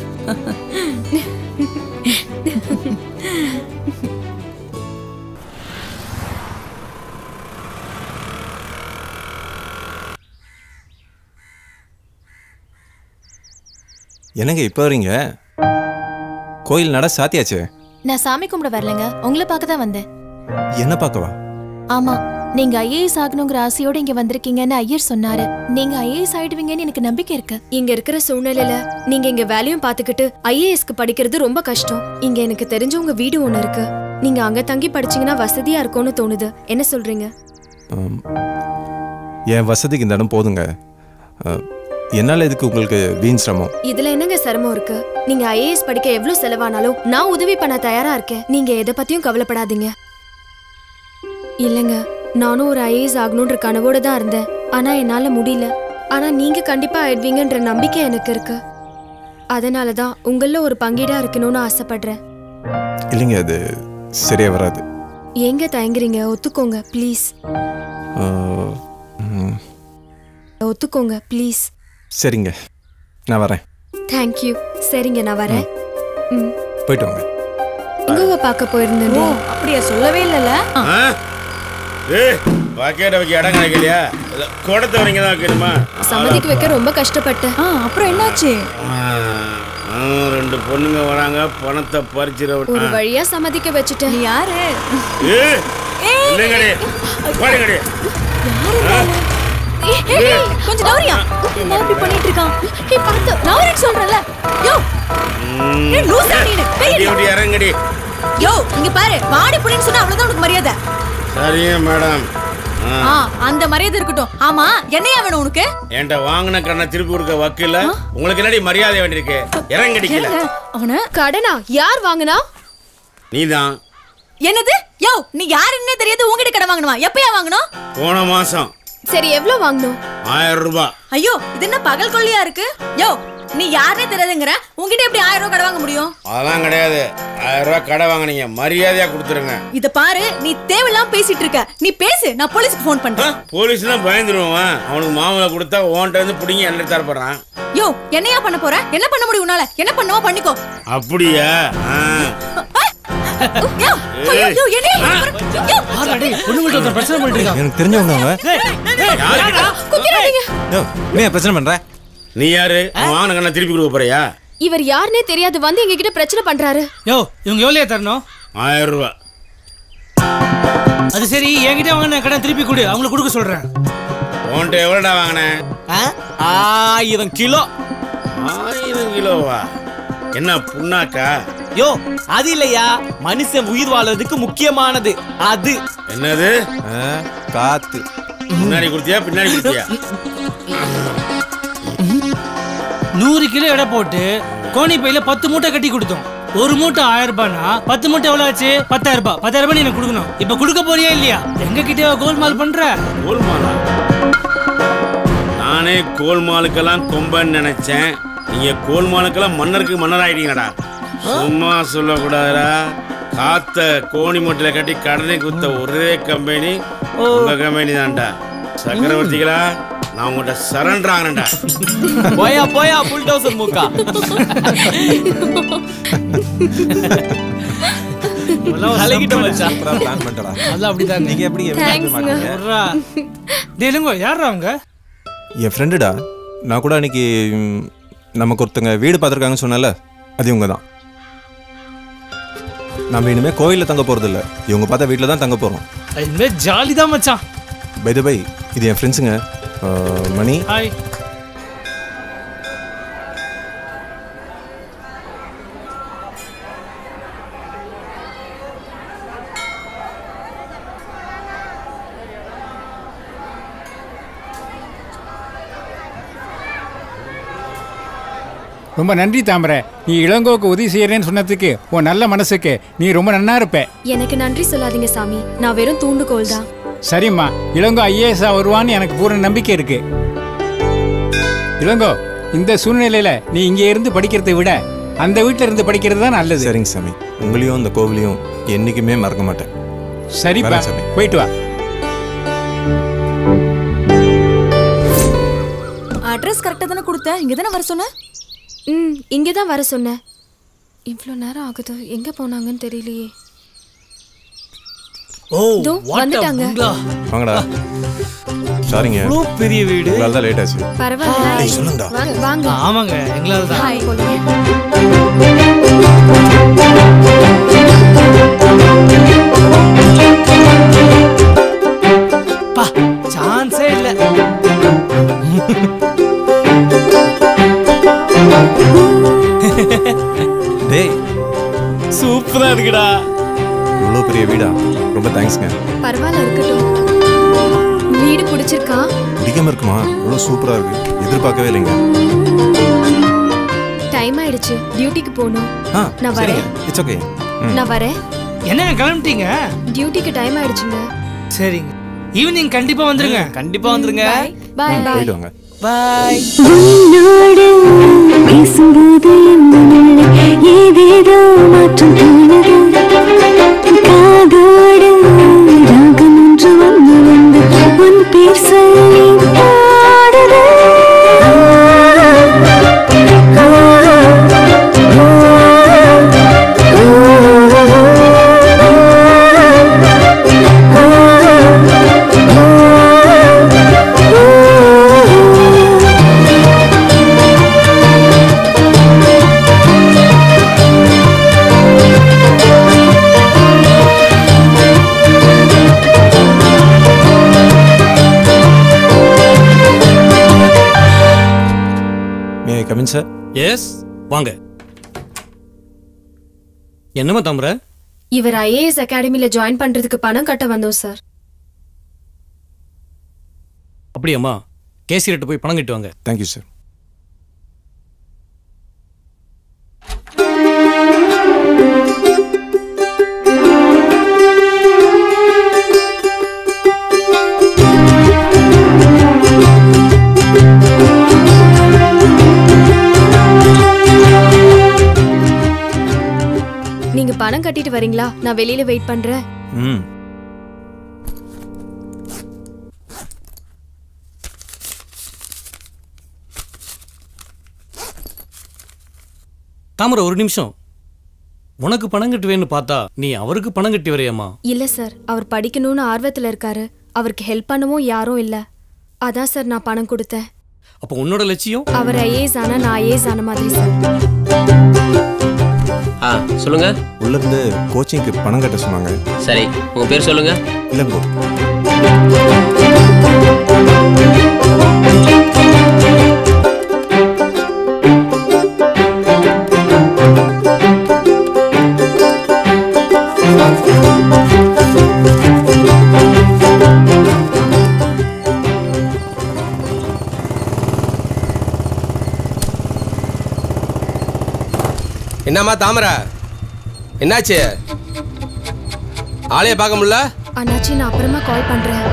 என்னங்க இப்போ வரீங்க கோயில் நட சாத்தியாச்சு நான் சாமி கும்பிட வரலங்க உங்களை பார்க்க தான் வந்தேன் என்ன பார்க்கவா ஆமா நீங்க ஐஏஎஸ் ஆகணுங்கிற ஆசையோட இங்க வந்திருக்கீங்கன்னு ஐயர் சொன்னாரு நீங்க ஐஏஎஸ் ஆயிடுவீங்கன்னு எனக்கு நம்பிக்கை இருக்கு இங்க இருக்கிற சூழ்நிலையில நீங்க இங்க வேலையும் பாத்துக்கிட்டு ஐஏஎஸ்க்கு படிக்கிறது ரொம்ப கஷ்டம் இங்க எனக்கு தெரிஞ்சவங்க வீடு ஒண்ணு இருக்கு நீங்க அங்க தங்கி படிச்சீங்கன்னா வசதியா இருக்கும்னு தோணுது என்ன சொல்றீங்க ஆம். என் வசதிக்கு இந்த இடம் போதுங்க அஹ், என்னால் இதுக்கு உங்களுக்கு வீண் சிரமம் இதுல என்னங்க சிரமம் இருக்கு நீங்க ஐஏஎஸ் படிக்க எவ்வளவு செலவானாலும் நான் உதவி பண்ண தயாரா இருக்கேன் நீங்க எதை பத்தியும் கவலைப்படாதீங்க இல்லங்க நானும் ஒரு ஐஏஎஸ் ஆகணும்ன்ற கனவோட தான் இருந்தேன் ஆனா என்னால முடியல ஆனா நீங்க கண்டிப்பா ஆயிடுவீங்கன்ற நம்பிக்கை எனக்கு இருக்கு அதனால தான் உங்கள ஒரு பங்கீடா இருக்கணும்னு ஆசைப்படுறேன் இல்லைங்க அது சரியா வராது ஏங்க தயங்குறீங்க ஒத்துக்கோங்க ப்ளீஸ் அஹ், ம், ஒத்துக்கோங்க ப்ளீஸ் சரிங்க நான் வரேன் தேங்க்யூ சரிங்க நான் வரேன் ம் போயிட்டு வாங்க எங்க பார்க்க போயிருந்தேன் ஓ அப்படியா சொல்லவே இல்லைல்ல ஆ? ஏய் பக்கெட்டை வைக்க இடம் கிடைக்கலையா இல்ல, குடத்தை வரீங்க தான் வைக்கணுமா சம்மதிக்க வைக்க ரொம்ப கஷ்டப்பட்டேன் அப்புறம் என்னாச்சு ஆ, ஆ, ரெண்டு பொண்ணுங்க வராங்க பணத்தை பறிச்சிட ஒரு வழியா சம்மதிக்க வச்சுட்டேன் யாரு ஏய் இல்லைங்கடி பாருங்கடி ஏய், ஏய், ஏய், கொஞ்சம் நவரியா என்ன இப்படி பண்ணிட்டு இருக்கான் ஏய் பார்த்து நவரின்னு சொல்றல யோ ஏய், லூசா நீனு பேய் வண்டி வண்டி இறங்கடி யோ இங்க பாரு வாடி புடின்னு சொன்னா அவ்வளவுதான் உனக்கு மரியாதை சரிங்க மேடம் ஆ, ஆ அந்த மரியாதை இருக்கட்டும் ஆமா என்னையா வேணும் உனக்கு என்கிட்ட வாங்கின கடனை திருப்பி கொடுக்க வக்கில்ல உங்களுக்கு என்னடி மரியாதை வேண்டியிருக்கு இறங்கடிக்கல அவன கடனா யார் வாங்குனா நீதான் என்னது யோ நீ யாருன்னே தெரியாது உங்ககிட்ட கடை வாங்கணுமா எப்பயா வாங்கணும் போன மாசம் சரி எவ்வளவு வாங்கணும் ஆயிரம் ரூபாய் ஐயோ இது என்ன பகல் கொள்ளையா இருக்கு யோ நீ யாருன்னே தெரியாதுங்கிற உங்ககிட்ட எப்படி ஆயிரம் ரூபாய் கடை வாங்க முடியும் அதெல்லாம் கிடையாது ஆயிரம் ரூபாய் கடை வாங்குனீங்க மரியாதையா கொடுத்துருங்க இத பாரு நீ தேவையில்லாம பேசிட்டு இருக்க நீ பேசு நான் போலீஸ்க்கு ஃபோன் பண்றேன் போலீஸ்னா பயந்துருவான் அவனுக்கு மாமலை கொடுத்தா ஓன்ட்ட வந்து பிடிங்கி என்ன தரப்படுறான் யோ என்னையா பண்ண போற என்ன பண்ண முடியும் உன்னால என்ன பண்ணுவோ பண்ணிக்கோ அப்படியா ஆ. யோ, ஐயோ, யோ, என்னையா பண்ண போற? யோ, பொண்ணுங்கள்ட்ட ஒருத்தர் பிரச்சனை பண்ணிட்டு இருக்கான் எனக்கு தெரிஞ்சவங்க அவங்க குத்திராதீங்க யோ, நீ ஏன் பிரச்சனை பண்ற நீ யாரு அவன் வாங்கின கடனை திருப்பி கொடுக்க போறியா இவர் யாருன்னே தெரியாது வந்து எங்க கிட்ட பிரச்சனை பண்றாரு யோ இவங்க எவ்வளோ தரணும் ஆயிரம் ரூபாய் அது சரி என்கிட்ட வாங்கின கடன் திருப்பி கொடு அவங்களுக்கு கொடுக்க சொல்றேன் உன்கிட்ட எவ்வளோடா வாங்கினேன் ஆயிரம் கிலோ ஆயிரம் கிலோவா என்ன புண்ணாக்கா யோ அது இல்லையா மனுஷன் உயிர் வாழ்றதுக்கு முக்கியமானது அது என்னது காத்து முன்னாடி கொடுத்தியா பின்னாடி கொடுத்தியா நூறு கிலோ எடை போட்டு கோணி பையில பத்து மூட்டை கட்டி கொடுத்தோம் ஒரு மூட்டை ஆயிரம் ரூபாய்னா பத்து மூட்டை எவ்வளவு ஆச்சு பத்தாயிரம் ரூபாய் பத்தாயிரம் ரூபாய் நீ எனக்கு கொடுக்கணும் இப்ப கொடுக்க போறியா இல்லையா எங்க கிட்ட கோல்மால் பண்ற கோல்மாலா நானே கோல்மாலுக்கெல்லாம் கொம்பன்னு நினைச்சேன் நீங்க கோல்மாலுக்கெல்லாம் மன்னருக்கு மன்னர் ஆயிட்டீங்கடா சும்மா சொல்லக்கூடாதுடா காத்த கோணி மூட்டையில கட்டி கடனை குத்த ஒரே கம்பெனி உங்க கம்பெனி தான்டா சக்கரவர்த்திகளா நான் உங்கள்கிட்ட சரண்டர் ஆகிறேன்டா போயா போயா புல் டவுசர் மூக்கா கலக்கிட்ட மச்சான் பிளான் பண்ணிட்டடா அதெல்லாம் அப்படிதான் நீங்க எப்படி தேங்க்ஸ்ங்க டேலுங்க யாரா அவங்க என் ஃப்ரெண்டுடா நான் கூட அன்னைக்கு ம், நமக்கு ஒருத்தங்க வீடு பார்த்துருக்காங்கன்னு சொன்னல அது இவங்க தான் நம்ம இனிமே கோயிலில் தங்க போகிறது இல்லை இவங்க பார்த்தா வீட்டில் தான் தங்க போகிறோம் இனிமே ஜாலி தான் மச்சான் பை பை இது என் ஃப்ரெண்ட்ஸுங்க மணி ஹாய் ரொம்ப நன்றி தாமரை நீ இளங்கோவுக்கு உதவி செய்யறேன்னு சொன்னதுக்கு உன் நல்ல மனசுக்கு நீ ரொம்ப நன்னா இருப்ப எனக்கு நன்றி சொல்லாதீங்க சாமி நான் வெறும் தூண்டுகோல் தான் சரிம்மா இளங்கோ ஐஏஎஸ் வருவான்னு எனக்கு பூரண நம்பிக்கை இருக்கு இளங்கோ இந்த சூழ்நிலையில நீ இங்கே இருந்து படிக்கிறதை விட அந்த வீட்டில் இருந்து படிக்கிறது தான் நல்லது சரிங்க சாமி உங்களையும் இந்த கோவிலையும் என்றைக்குமே மறக்க மாட்டேன் சரிப்பா வரேன் சாமி போயிட்டு வா அட்ரஸ் கரெக்டா தானே கொடுத்த இங்க தானே வர சொன்ன ம் இங்கே தான் வர சொன்னேன் இவ்வளோ நேரம் ஆகுது எங்கே போனாங்கன்னு தெரியலையே ஓ இதோ வந்துட்டாங்க வாங்கடா சாரிங்க இவ்வளோ பெரிய வீடு உங்களால் தான் லேட் ஆச்சு பரவாயில்ல ஏய், சொல்லுங்கடா. வாங்க வாங்க ஆமாங்க எங்களால தான் ஹாய் போலுங்க பா சான்ஸே இல்ல டேய் சூப்பரா இருக்குடா இவ்வளோ பெரிய வீடா ரொம்ப தேங்க்ஸ்ங்க பரவாயில்ல இருக்கட்டும் வீடு பிடிச்சிருக்கா பிடிக்காம இருக்குமா இவ்வளோ சூப்பராக இருக்கு எதிர்பார்க்கவே இல்லைங்க டைம் ஆயிடுச்சு டியூட்டிக்கு போகணும் ஆ நான் சரிங்க வரேன் இட்ஸ் ஓகே நான் வரேன் என்னங்க கிளம்பிட்டீங்க டியூட்டிக்கு டைம் ஆயிடுச்சுங்க சரிங்க ஈவினிங் கண்டிப்பா வந்துருங்க கண்டிப்பா வந்துருங்க பாய் போயிட்டு வாங்க பாய் உன்னோடு பேசும்போது என் மனதிலே ஏதேதோ மாற்றம் தோணுது காதோடு ராகம் ஒன்று வந்து வந்து உன் பேர் சொல்லி பாடுது மே கமின் சார் எஸ் வாங்க என்னம்மா தாமரை இவர் ஐஏஎஸ் அகாடமில ஜாயின் பண்றதுக்கு பணம் கட்ட வந்தோம் சார் அப்படியாம்மா கேசிரட்டு போய் பணம் கட்டு வாங்க தேங்க்யூ சார் நீங்க பணம் கட்டிட்டு வரீங்களா நான் வெளியில வெயிட் பண்றேன் ம் தாமரை ஒரு நிமிஷம் உனக்கு பணம் கட்டுவேன்னு பார்த்தா நீ அவருக்கு பணம் கட்டி வரையாம்மா இல்ல சார் அவர் படிக்கணும்னு ஆர்வத்துல இருக்காரு அவருக்கு ஹெல்ப் பண்ணவும் யாரும் இல்ல அதான் சார் நான் பணம் கொடுத்தேன் அப்போ உன்னோட லட்சியம் அவர் ஐஏஎஸ் ஆனா நான் ஐஏஎஸ் ஆன மாதிரி சார் ஆ சொல்லுங்க உள்ள இருந்து கோச்சிங்க்கு பணம் கட்ட சொன்னாங்க சரி உங்க பேர் சொல்லுங்க இளங்கோ என்னம்மா தாமரை என்னாச்சு ஆளைய பார்க்க முடியல அண்ணாச்சி நான் அப்புறமா கால் பண்றேன்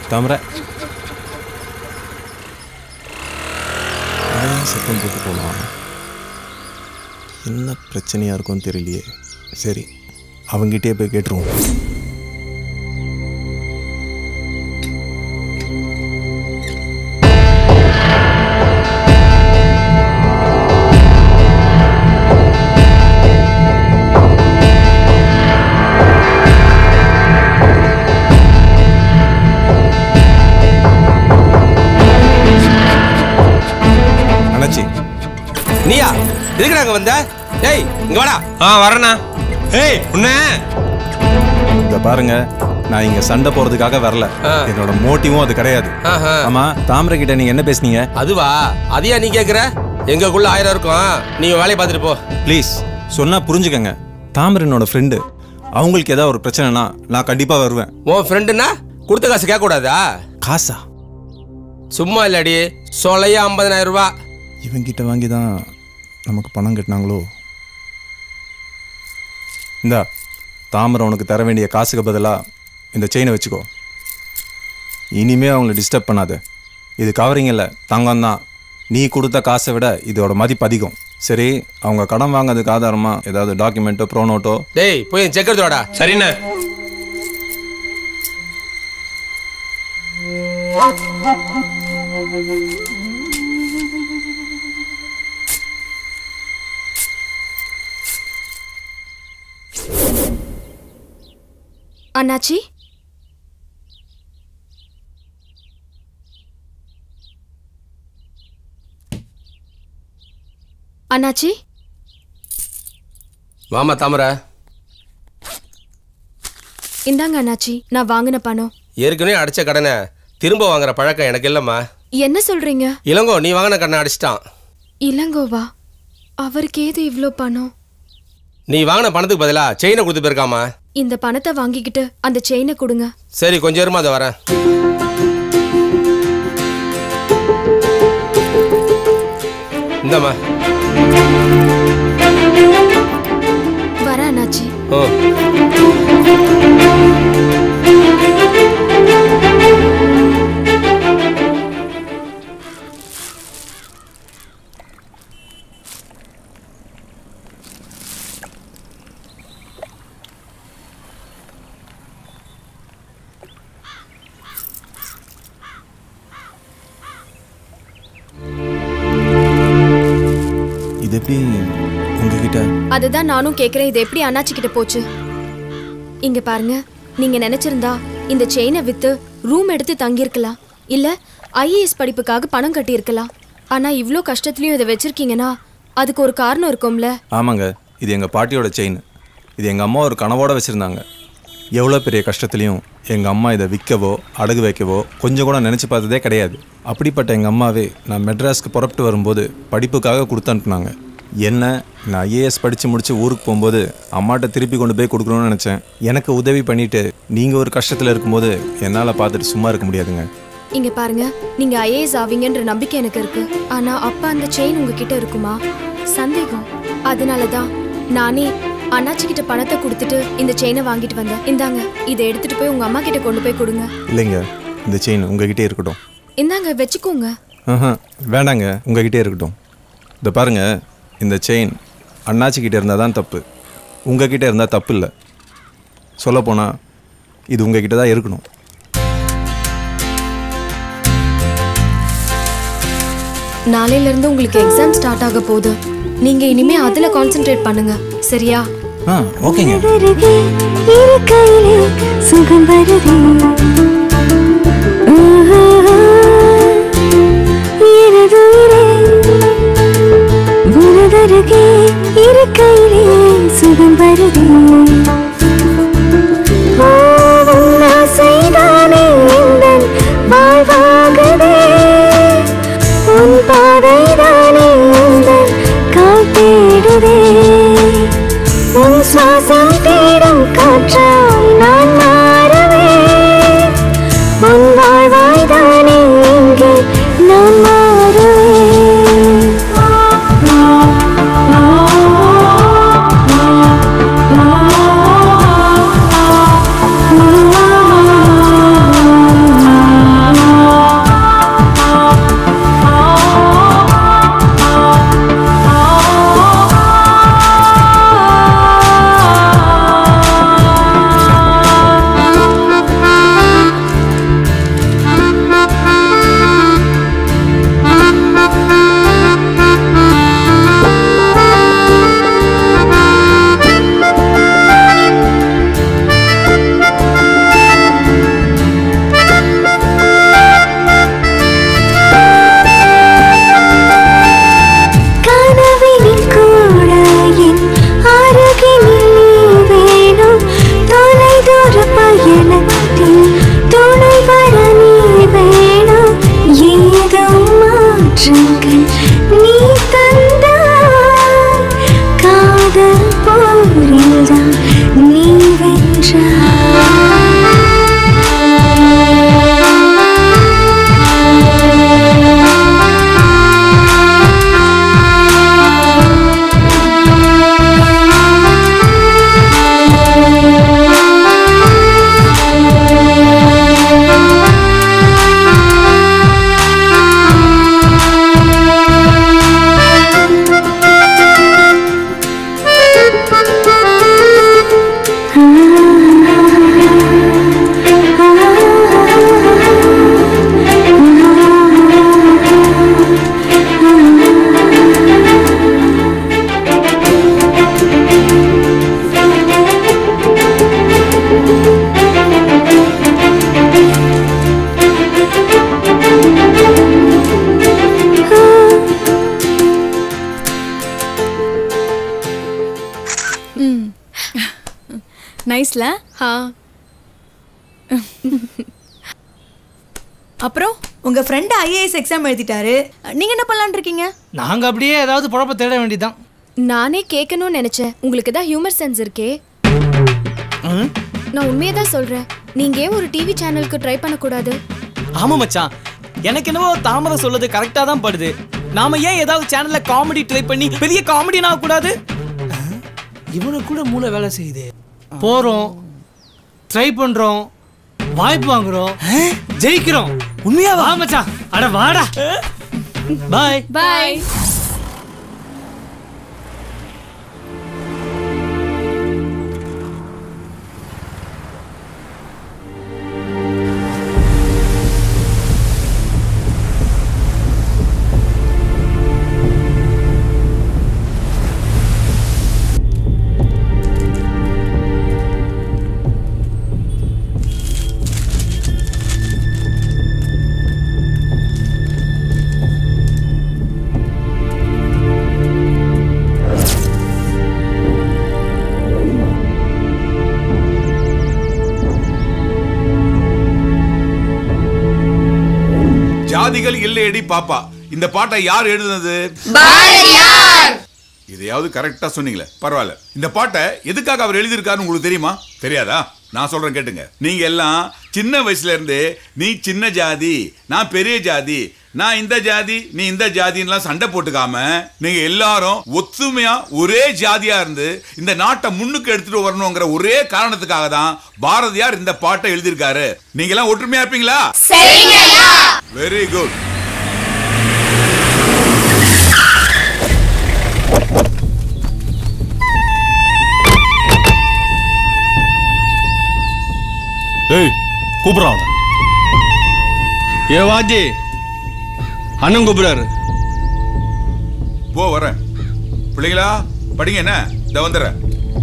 தாமரை ஏன் சத்தம் போட்டு போகலாம் என்ன பிரச்சனையாக இருக்கும்னு தெரியலையே சரி அவங்கிட்டே போய் கேட்டுருவோம் அண்ணாச்சி நீயா எதுக்குடா அங்க வந்த ஏய் இங்க வாடா ஆ வரேண்ணா ஏய் உன்ன இத பாருங்க நான் இங்க சண்டை போறதுக்காக வரல என்னோட மோட்டிவும் அது கிடையாது ஆஹா. ஆமா தாமரை கிட்ட நீங்க என்ன பேசுனீங்க அதுவா அதையா நீ கேக்குற எங்கக்குள்ள ஆயிரம் இருக்கும் நீ வேலையை பார்த்துட்டு போ ப்ளீஸ் சொன்னா புரிஞ்சுக்கங்க தாமரை என்னோட ஃப்ரெண்டு அவங்களுக்கு ஏதாவது ஒரு பிரச்சனைனா நான் கண்டிப்பா வருவேன் உன் ஃப்ரெண்டுனா கொடுத்த காசு கேட்க கூடாதா காசா சும்மா இல்லடி சொலையா ஐம்பதனாயிரம் ரூபாய் இவங்கிட்ட வாங்கி தான் நமக்கு பணம் கட்டினாங்களோ இந்தா தாமரை உனக்கு தர வேண்டிய காசுக்கு பதிலாக இந்த செயினை வச்சுக்கோ இனிமே அவங்கள டிஸ்டர்ப் பண்ணாத இது கவரிங் இல்லை தங்கம் தான் நீ கொடுத்த காசை விட இதோட மதிப்பு அதிகம் சரி அவங்க கடன் வாங்கிறதுக்கு ஆதாரமா ஏதாவது டாக்குமெண்ட்டோ ப்ரோனோட்டோ டேய் போய் செக் எடுத்துவாடா சரிண்ணே அண்ணாச்சி அண்ணாச்சி வாமா தாமரை இந்தாங்க அண்ணாச்சி நான் வாங்கின பணம் ஏற்கனவே அடிச்ச கடனை திரும்ப வாங்குற பழக்கம் எனக்கு இல்லைம்மா என்ன சொல்றீங்க இளங்கோ நீ வாங்கின கடனை அடிச்சிட்டான் இளங்கோவா அவருக்கு ஏது இவ்ளோ பணம் நீ வாங்கின பணத்துக்கு பதிலா செயினை கொடுத்து போயிருக்காமா இந்த பணத்தை வாங்கிக்கிட்டு அந்த செயினை கொடுங்க சரி கொஞ்சம் இருமா அதை வரேன் இந்தாம்மா வரேன் அண்ணாச்சி ஓ இது எப்படி உங்ககிட்ட அதுதான் நானும் கேக்குறேன் இது எப்படி அண்ணாச்சி கிட்ட போச்சு இங்க பாருங்க நீங்க நினைச்சிருந்தா இந்த செயினை வித்து ரூம் எடுத்து தங்கியிருக்கலாம் இல்ல ஐஏஎஸ் படிப்புக்காக பணம் கட்டியிருக்கலாம் ஆனா இவ்ளோ கஷ்டத்துலயும் இதை வச்சிருக்கீங்கன்னா அதுக்கு ஒரு காரணம் இருக்கும்ல ஆமாங்க இது எங்கள் பாட்டியோட செயின் இது எங்கள் அம்மா ஒரு கனவோட வச்சுருந்தாங்க எவ்வளோ பெரிய கஷ்டத்துலையும் எங்கள் அம்மா இதை விற்கவோ அடகு வைக்கவோ கொஞ்சம் கூட நினச்சி பார்த்ததே கிடையாது அப்படிப்பட்ட எங்கள் அம்மாவே நான் மெட்ராஸ்க்கு புறப்பட்டு வரும்போது படிப்புக்காக கொடுத்து அனுப்புனாங்க என்ன நான் ஐஏஎஸ் படித்து முடித்து ஊருக்கு போகும்போது அம்மாட்ட திருப்பி கொண்டு போய் கொடுக்கணும்னு நினச்சேன் எனக்கு உதவி பண்ணிவிட்டு நீங்கள் ஒரு கஷ்டத்தில் இருக்கும்போது என்னால் பார்த்துட்டு சும்மா இருக்க முடியாதுங்க இங்க பாருங்க நீங்க ஐஏஎஸ் ஆவீங்கன்ற நம்பிக்கை எனக்கு இருக்கு ஆனா அப்ப அந்த செயின் உங்ககிட்ட இருக்குமா சந்தேகம் அதனாலதான் நானே அண்ணாச்சி கிட்ட பணத்தை கொடுத்துட்டு இந்த செயினை வாங்கிட்டு வந்தேன் இந்தாங்க இதை எடுத்துட்டு போய் உங்க அம்மா கிட்ட கொண்டு போய் கொடுங்க இல்லைங்க இந்த செயின் உங்ககிட்டே இருக்கட்டும் இந்தாங்க வச்சுக்கோங்க ஆஹா வேண்டாங்க உங்ககிட்டே இருக்கட்டும் இந்த பாருங்க இந்த செயின் அண்ணாச்சிக்கிட்ட இருந்தால் தான் தப்பு உங்ககிட்ட இருந்தால் தப்பு இல்லை சொல்லப்போனால் இது உங்ககிட்ட தான் இருக்கணும் நாளையில இருந்து உங்களுக்கு எக்ஸாம் ஸ்டார்ட் ஆக போகுது நீங்க இனிமே அதுல கான்சென்ட்ரேட் பண்ணுங்க சரியா ஆ ஓகேங்க வருகே இரு கையிலே சுகம் வருதே ஆஹா, எனதுயிரே உனதருகே இரு கையிலே சுகம் வருதே ஓ, உன் ஆசைதானே எந்தன் வாழ்வாகுதே உன் பாதைதானே எந்தன் கால் தேடுதே உன் சுவாசம் தேடும் காற்றாய் நான் மாறுவேன் நைஸ்ல ஹா அப்புறம் உங்க ஃப்ரெண்ட் ஐஏஎஸ் எக்ஸாம் எழுதிட்டாரு நீங்க என்ன பண்ணலாம்னு இருக்கீங்க நாங்க அப்படியே ஏதாவது குழப்ப தேட வேண்டியதுதான் நானே கேட்கணும்னு நினைச்சேன் உங்களுக்கு தான் ஹியூமர் சென்ஸ் இருக்கே நான் உண்மையை தான் சொல்றேன் நீங்க ஏன் ஒரு டிவி சேனலுக்கு ட்ரை பண்ணக்கூடாது ஆமா மச்சான் எனக்கு என்னவோ தாமரை சொல்றது கரெக்டா தான் படுது நாம ஏன் ஏதாவது சேனல்ல காமெடி ட்ரை பண்ணி பெரிய காமெடி ஆக கூடாது இவனுக்கு கூட மூளை வேலை செய்யுது போறோம் ட்ரை பண்றோம் வாய்ப்பு வாங்குறோம் ஜெயிக்கிறோம் உண்மையா வா மச்சான் அட வாடா பாய் பாய் ஜாதிகள் இல்லையடி பாப்பா இந்த பாட்டை யார் எழுதுனது இதையாவது கரெக்டா சொன்னீங்களே பரவாயில்ல இந்த பாட்டை எதுக்காக அவர் எழுதியிருக்காருன்னு உங்களுக்கு தெரியுமா தெரியாதா நான் சொல்றேன் கேட்டுங்க நீங்க எல்லாம் சின்ன வயசுல இருந்து நீ சின்ன ஜாதி நான் பெரிய ஜாதி நான் இந்த ஜாதி நீ இந்த ஜாதின்லாம் சண்டை போட்டுக்காம நீங்க எல்லாரும் ஒத்துமையா ஒரே ஜாதியா இருந்து இந்த நாட்டை முன்னுக்கு எடுத்துட்டு வரணுங்கிற ஒரே காரணத்துக்காக தான் பாரதியார் இந்த பாட்டை எழுதியிருக்காரு நீங்க எல்லாம் ஒற்றுமையா இருப்பீங்களா வெரி குட் ஏய் கூப்பிடுறான் ஏ வாஜி அண்ணன் கூப்பிடுறாரு போ வரேன் பிள்ளைங்களா படிங்க என்ன இந்த வந்துடுறேன்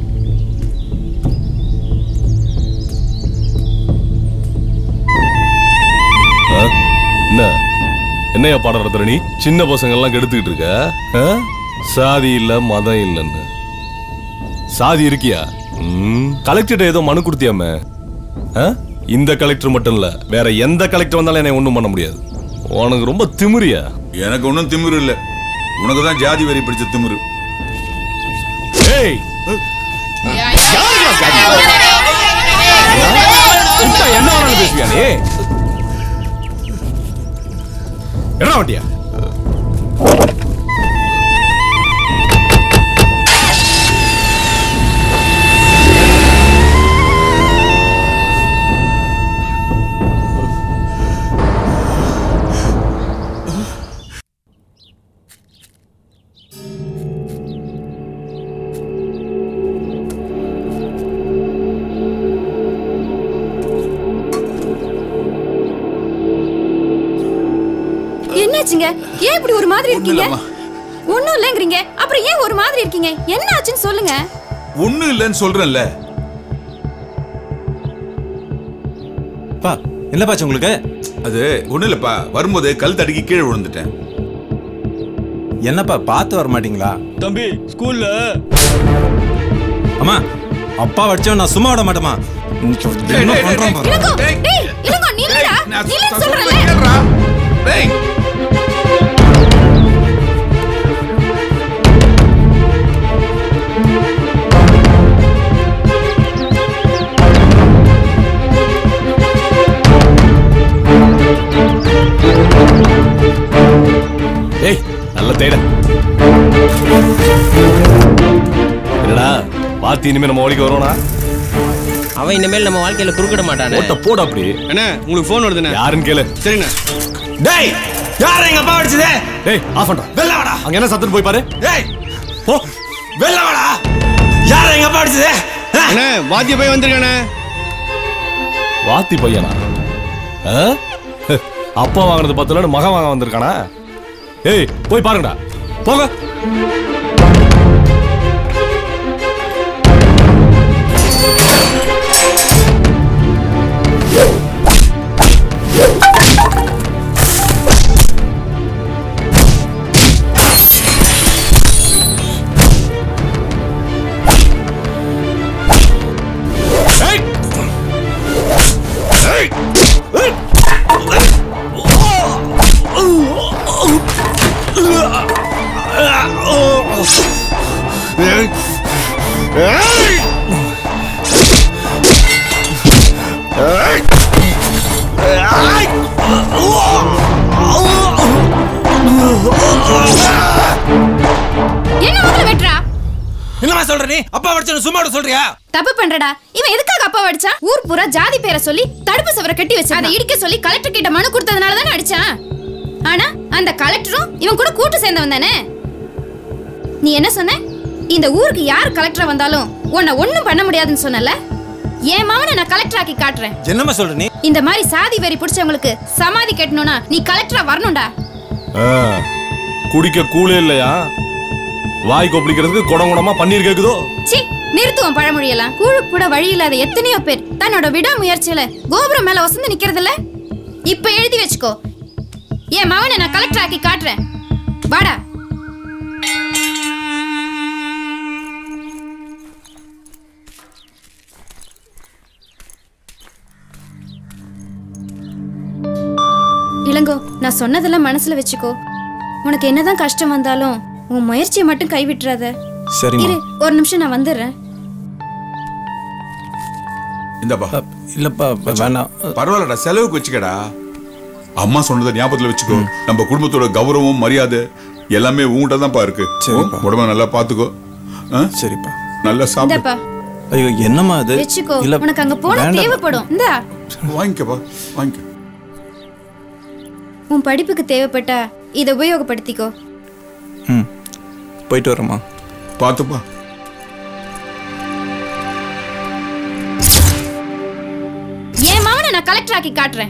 ஆ? என்ன என்னையா பாடம் நடத்துற நீ சின்ன பசங்க எல்லாம் கெடுத்துக்கிட்டு இருக்க ஆ? சாதி இல்ல மதம் இல்லைன்னு சாதி இருக்கியா ம், கலெக்டர்கிட்ட ஏதோ மனு கொடுத்தியாமே ஆ? இந்த கலெக்டர் மட்டும் இல்ல வேற எந்த கலெக்டர் வந்தாலும் என்னை ஒண்ணும் பண்ண முடியாது உனக்கு ரொம்ப திமிரியா எனக்கு ஒன்றும் திமிரு இல்ல உனக்கு தான் ஜாதி வரி பிடிச்ச திமிரு ஏய் கூப்பிட்டா என்ன வேணாலும் பேசுவியா நீ என்ன வண்டியா என்னாச்சுங்க ஏன் இப்படி ஒரு மாதிரி இருக்கீங்க ஒண்ணும் இல்லைங்கிறீங்க அப்புறம் ஏன் ஒரு மாதிரி இருக்கீங்க என்ன ஆச்சுன்னு சொல்லுங்க ஒண்ணும் இல்லைன்னு சொல்றேன்ல பா என்னப்பாச்சு உங்களுக்கு அது ஒண்ணும் இல்லப்பா வரும்போது கல் தடுக்கி கீழே விழுந்துட்டேன் என்னப்பா பார்த்து வர மாட்டீங்களா தம்பி ஸ்கூல்ல அம்மா அப்பா வச்சவன் நான் சும்மா விட மாட்டேமா இன்னைக்கு என்ன பண்றான் பாரு. இளங்கோ டேய் இளங்கோ நில்லுடா நில்லுன்னு சொல்றேன்ல டேய் ஏய் நல்ல தேட என்னடா பாத்தி இனிமே நம்ம வழிக்கு வரோனா அவன் இனிமேல் நம்ம வாழ்க்கையில குறுக்கிட மாட்டானே போட்ட போட அப்படி அண்ணா உங்களுக்கு ஃபோன் வருதுண்ணே யாருன்னு கேளு சரிண்ணே டேய் யார் எங்க அப்பா அடிச்சதே டேய் ஆஃப் பண்றா வெள்ள வாடா அங்க என்ன சத்தம் போய் பாரு டேய் போ வெள்ள வாடா யார் எங்க அப்பா அடிச்சதே அண்ணே வாத்திய போய் வந்திருக்கானே வாத்தி பையனா ஆ? அப்பா வாங்கினது பத்துல மகன் வாங்க வந்திருக்கானா ஏய் போய் பாருங்கடா போங்க என்ன முதல்ல வெட்டுறா என்னமா சொல்ற நீ அப்பா வடிச்சனு சும்மா விட சொல்றியா தப்பு பண்றடா இவன் எதுக்காக அப்பா அடிச்சான் ஊர் பூரா ஜாதி பேரை சொல்லி தடுப்பு சுவரை கட்டி வச்சு அதை இடிக்க சொல்லி கலெக்டர் கிட்ட மனு கொடுத்ததுனால தானே அடிச்சான் ஆனா அந்த கலெக்டரும் இவன் கூட கூட்டு சேர்ந்தவன் தானே நீ என்ன சொன்ன இந்த ஊருக்கு யார் கலெக்டரா வந்தாலும் உன்னை ஒண்ணும் பண்ண முடியாதுன்னு சொன்னல என் மாவனை நான் கலெக்டர் ஆக்கி காட்டுறேன் என்னமா சொல்ற நீ இந்த மாதிரி சாதி வெறி பிடிச்சவங்களுக்கு சமாதி கட்டணும்னா நீ கலெக்டரா வரணும்டா ஆ, குடிக்க கூலே இல்லையா வாய் கொப்பளிக்கிறதுக்கு குடம் குடமா பன்னீர் கேக்குதோ சி நிறுத்துவோம் பழமொழியெல்லாம் கூழு கூட வழி இல்லாத எத்தனையோ பேர் தன்னோட விடாமுயற்சியில கோபுரம் மேல வசந்து நிக்கிறது இல்ல இப்ப எழுதி வச்சுக்கோ என் மகனை நான் கலெக்டர் ஆக்கி காட்டுறேன் வாடா இளங்கோ நான் சொன்னதெல்லாம் மனசுல வச்சுக்கோ உனக்கு என்னதான் கஷ்டம் வந்தாலும் உன் முயற்சியை மட்டும் கைவிட்டுறாத சரிம்மா. இரு ஒரு நிமிஷம் நான் வந்துடுறேன் இந்தப்பா இல்லப்பா வேணாம் பரவாயில்லடா செலவுக்கு வச்சுக்கடா அம்மா சொன்னதை ஞாபகத்துல வச்சுக்கோ நம்ம குடும்பத்தோட கௌரவம் மரியாதை எல்லாமே உங்ககிட்ட தான்ப்பா இருக்கு உடம்ப நல்லா பாத்துக்கோ சரிப்பா நல்லா சாப்பிடு இந்தாப்பா ஐயோ என்னம்மா அது வச்சுக்கோ இல்ல உனக்கு அங்க போனா வேண்டாம். தேவைப்படும் இந்தா வாங்கிக்கப்பா வாங்கிக்க உன் படிப்புக்கு தேவைப்பட்டா இதை உபயோகப்படுத்திக்கோ ம் போயிட்டு வரேம்மா பார்த்துப்பா என் மாவனை நான் கலெக்டர் ஆக்கி காட்டுறேன்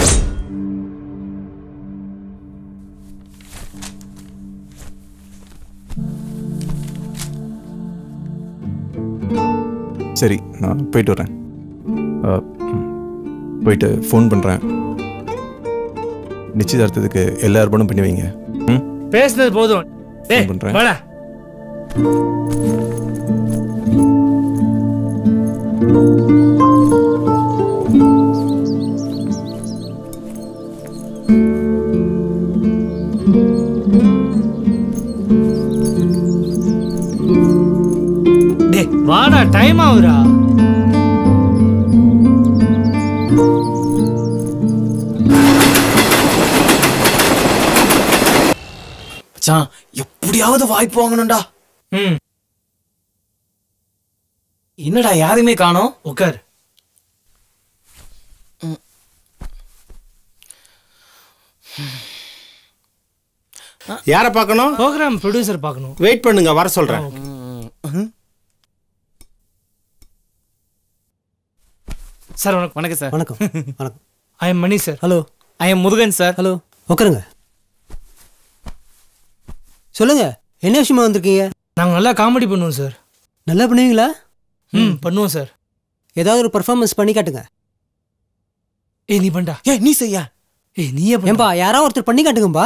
சரி நான் போயிட்டு வரேன் ஆ, ம். போயிட்டு ஃபோன் பண்ணுறேன் நிச்சயதார்த்தத்துக்கு எல்லா ஏற்பாடும் பண்ணி வைங்க ம் பேசுனது போதும் டேய் பண்றேன். வாடா டேய் வாடா டைம் ஆகுதுடா மச்சான் எப்படியாவது வாய்ப்பு வாங்கணும்டா ம் என்னடா யாரையுமே காணோம் உட்கார் யாரை பார்க்கணும் ப்ரோக்ராம் ப்ரொடியூசர் பார்க்கணும் வெயிட் பண்ணுங்க வர சொல்றேன் சார் வணக்கம் வணக்கம் சார் வணக்கம் வணக்கம் I am Mani sir hello I am Murugan sir hello உட்காருங்க சொல்லுங்க என்ன விஷயமா வந்திருக்கீங்க நாங்கள் நல்லா காமெடி பண்ணுவோம் சார் நல்லா பண்ணுவீங்களா ம் பண்ணுவோம் சார் ஏதாவது ஒரு பர்ஃபார்மன்ஸ் பண்ணி காட்டுங்க ஏய் நீ பண்ணா ஏய் நீ செய்யா ஏய் நீயே பண்ணு. ஏன்பா யாராவது ஒருத்தர் பண்ணி காட்டுங்கப்பா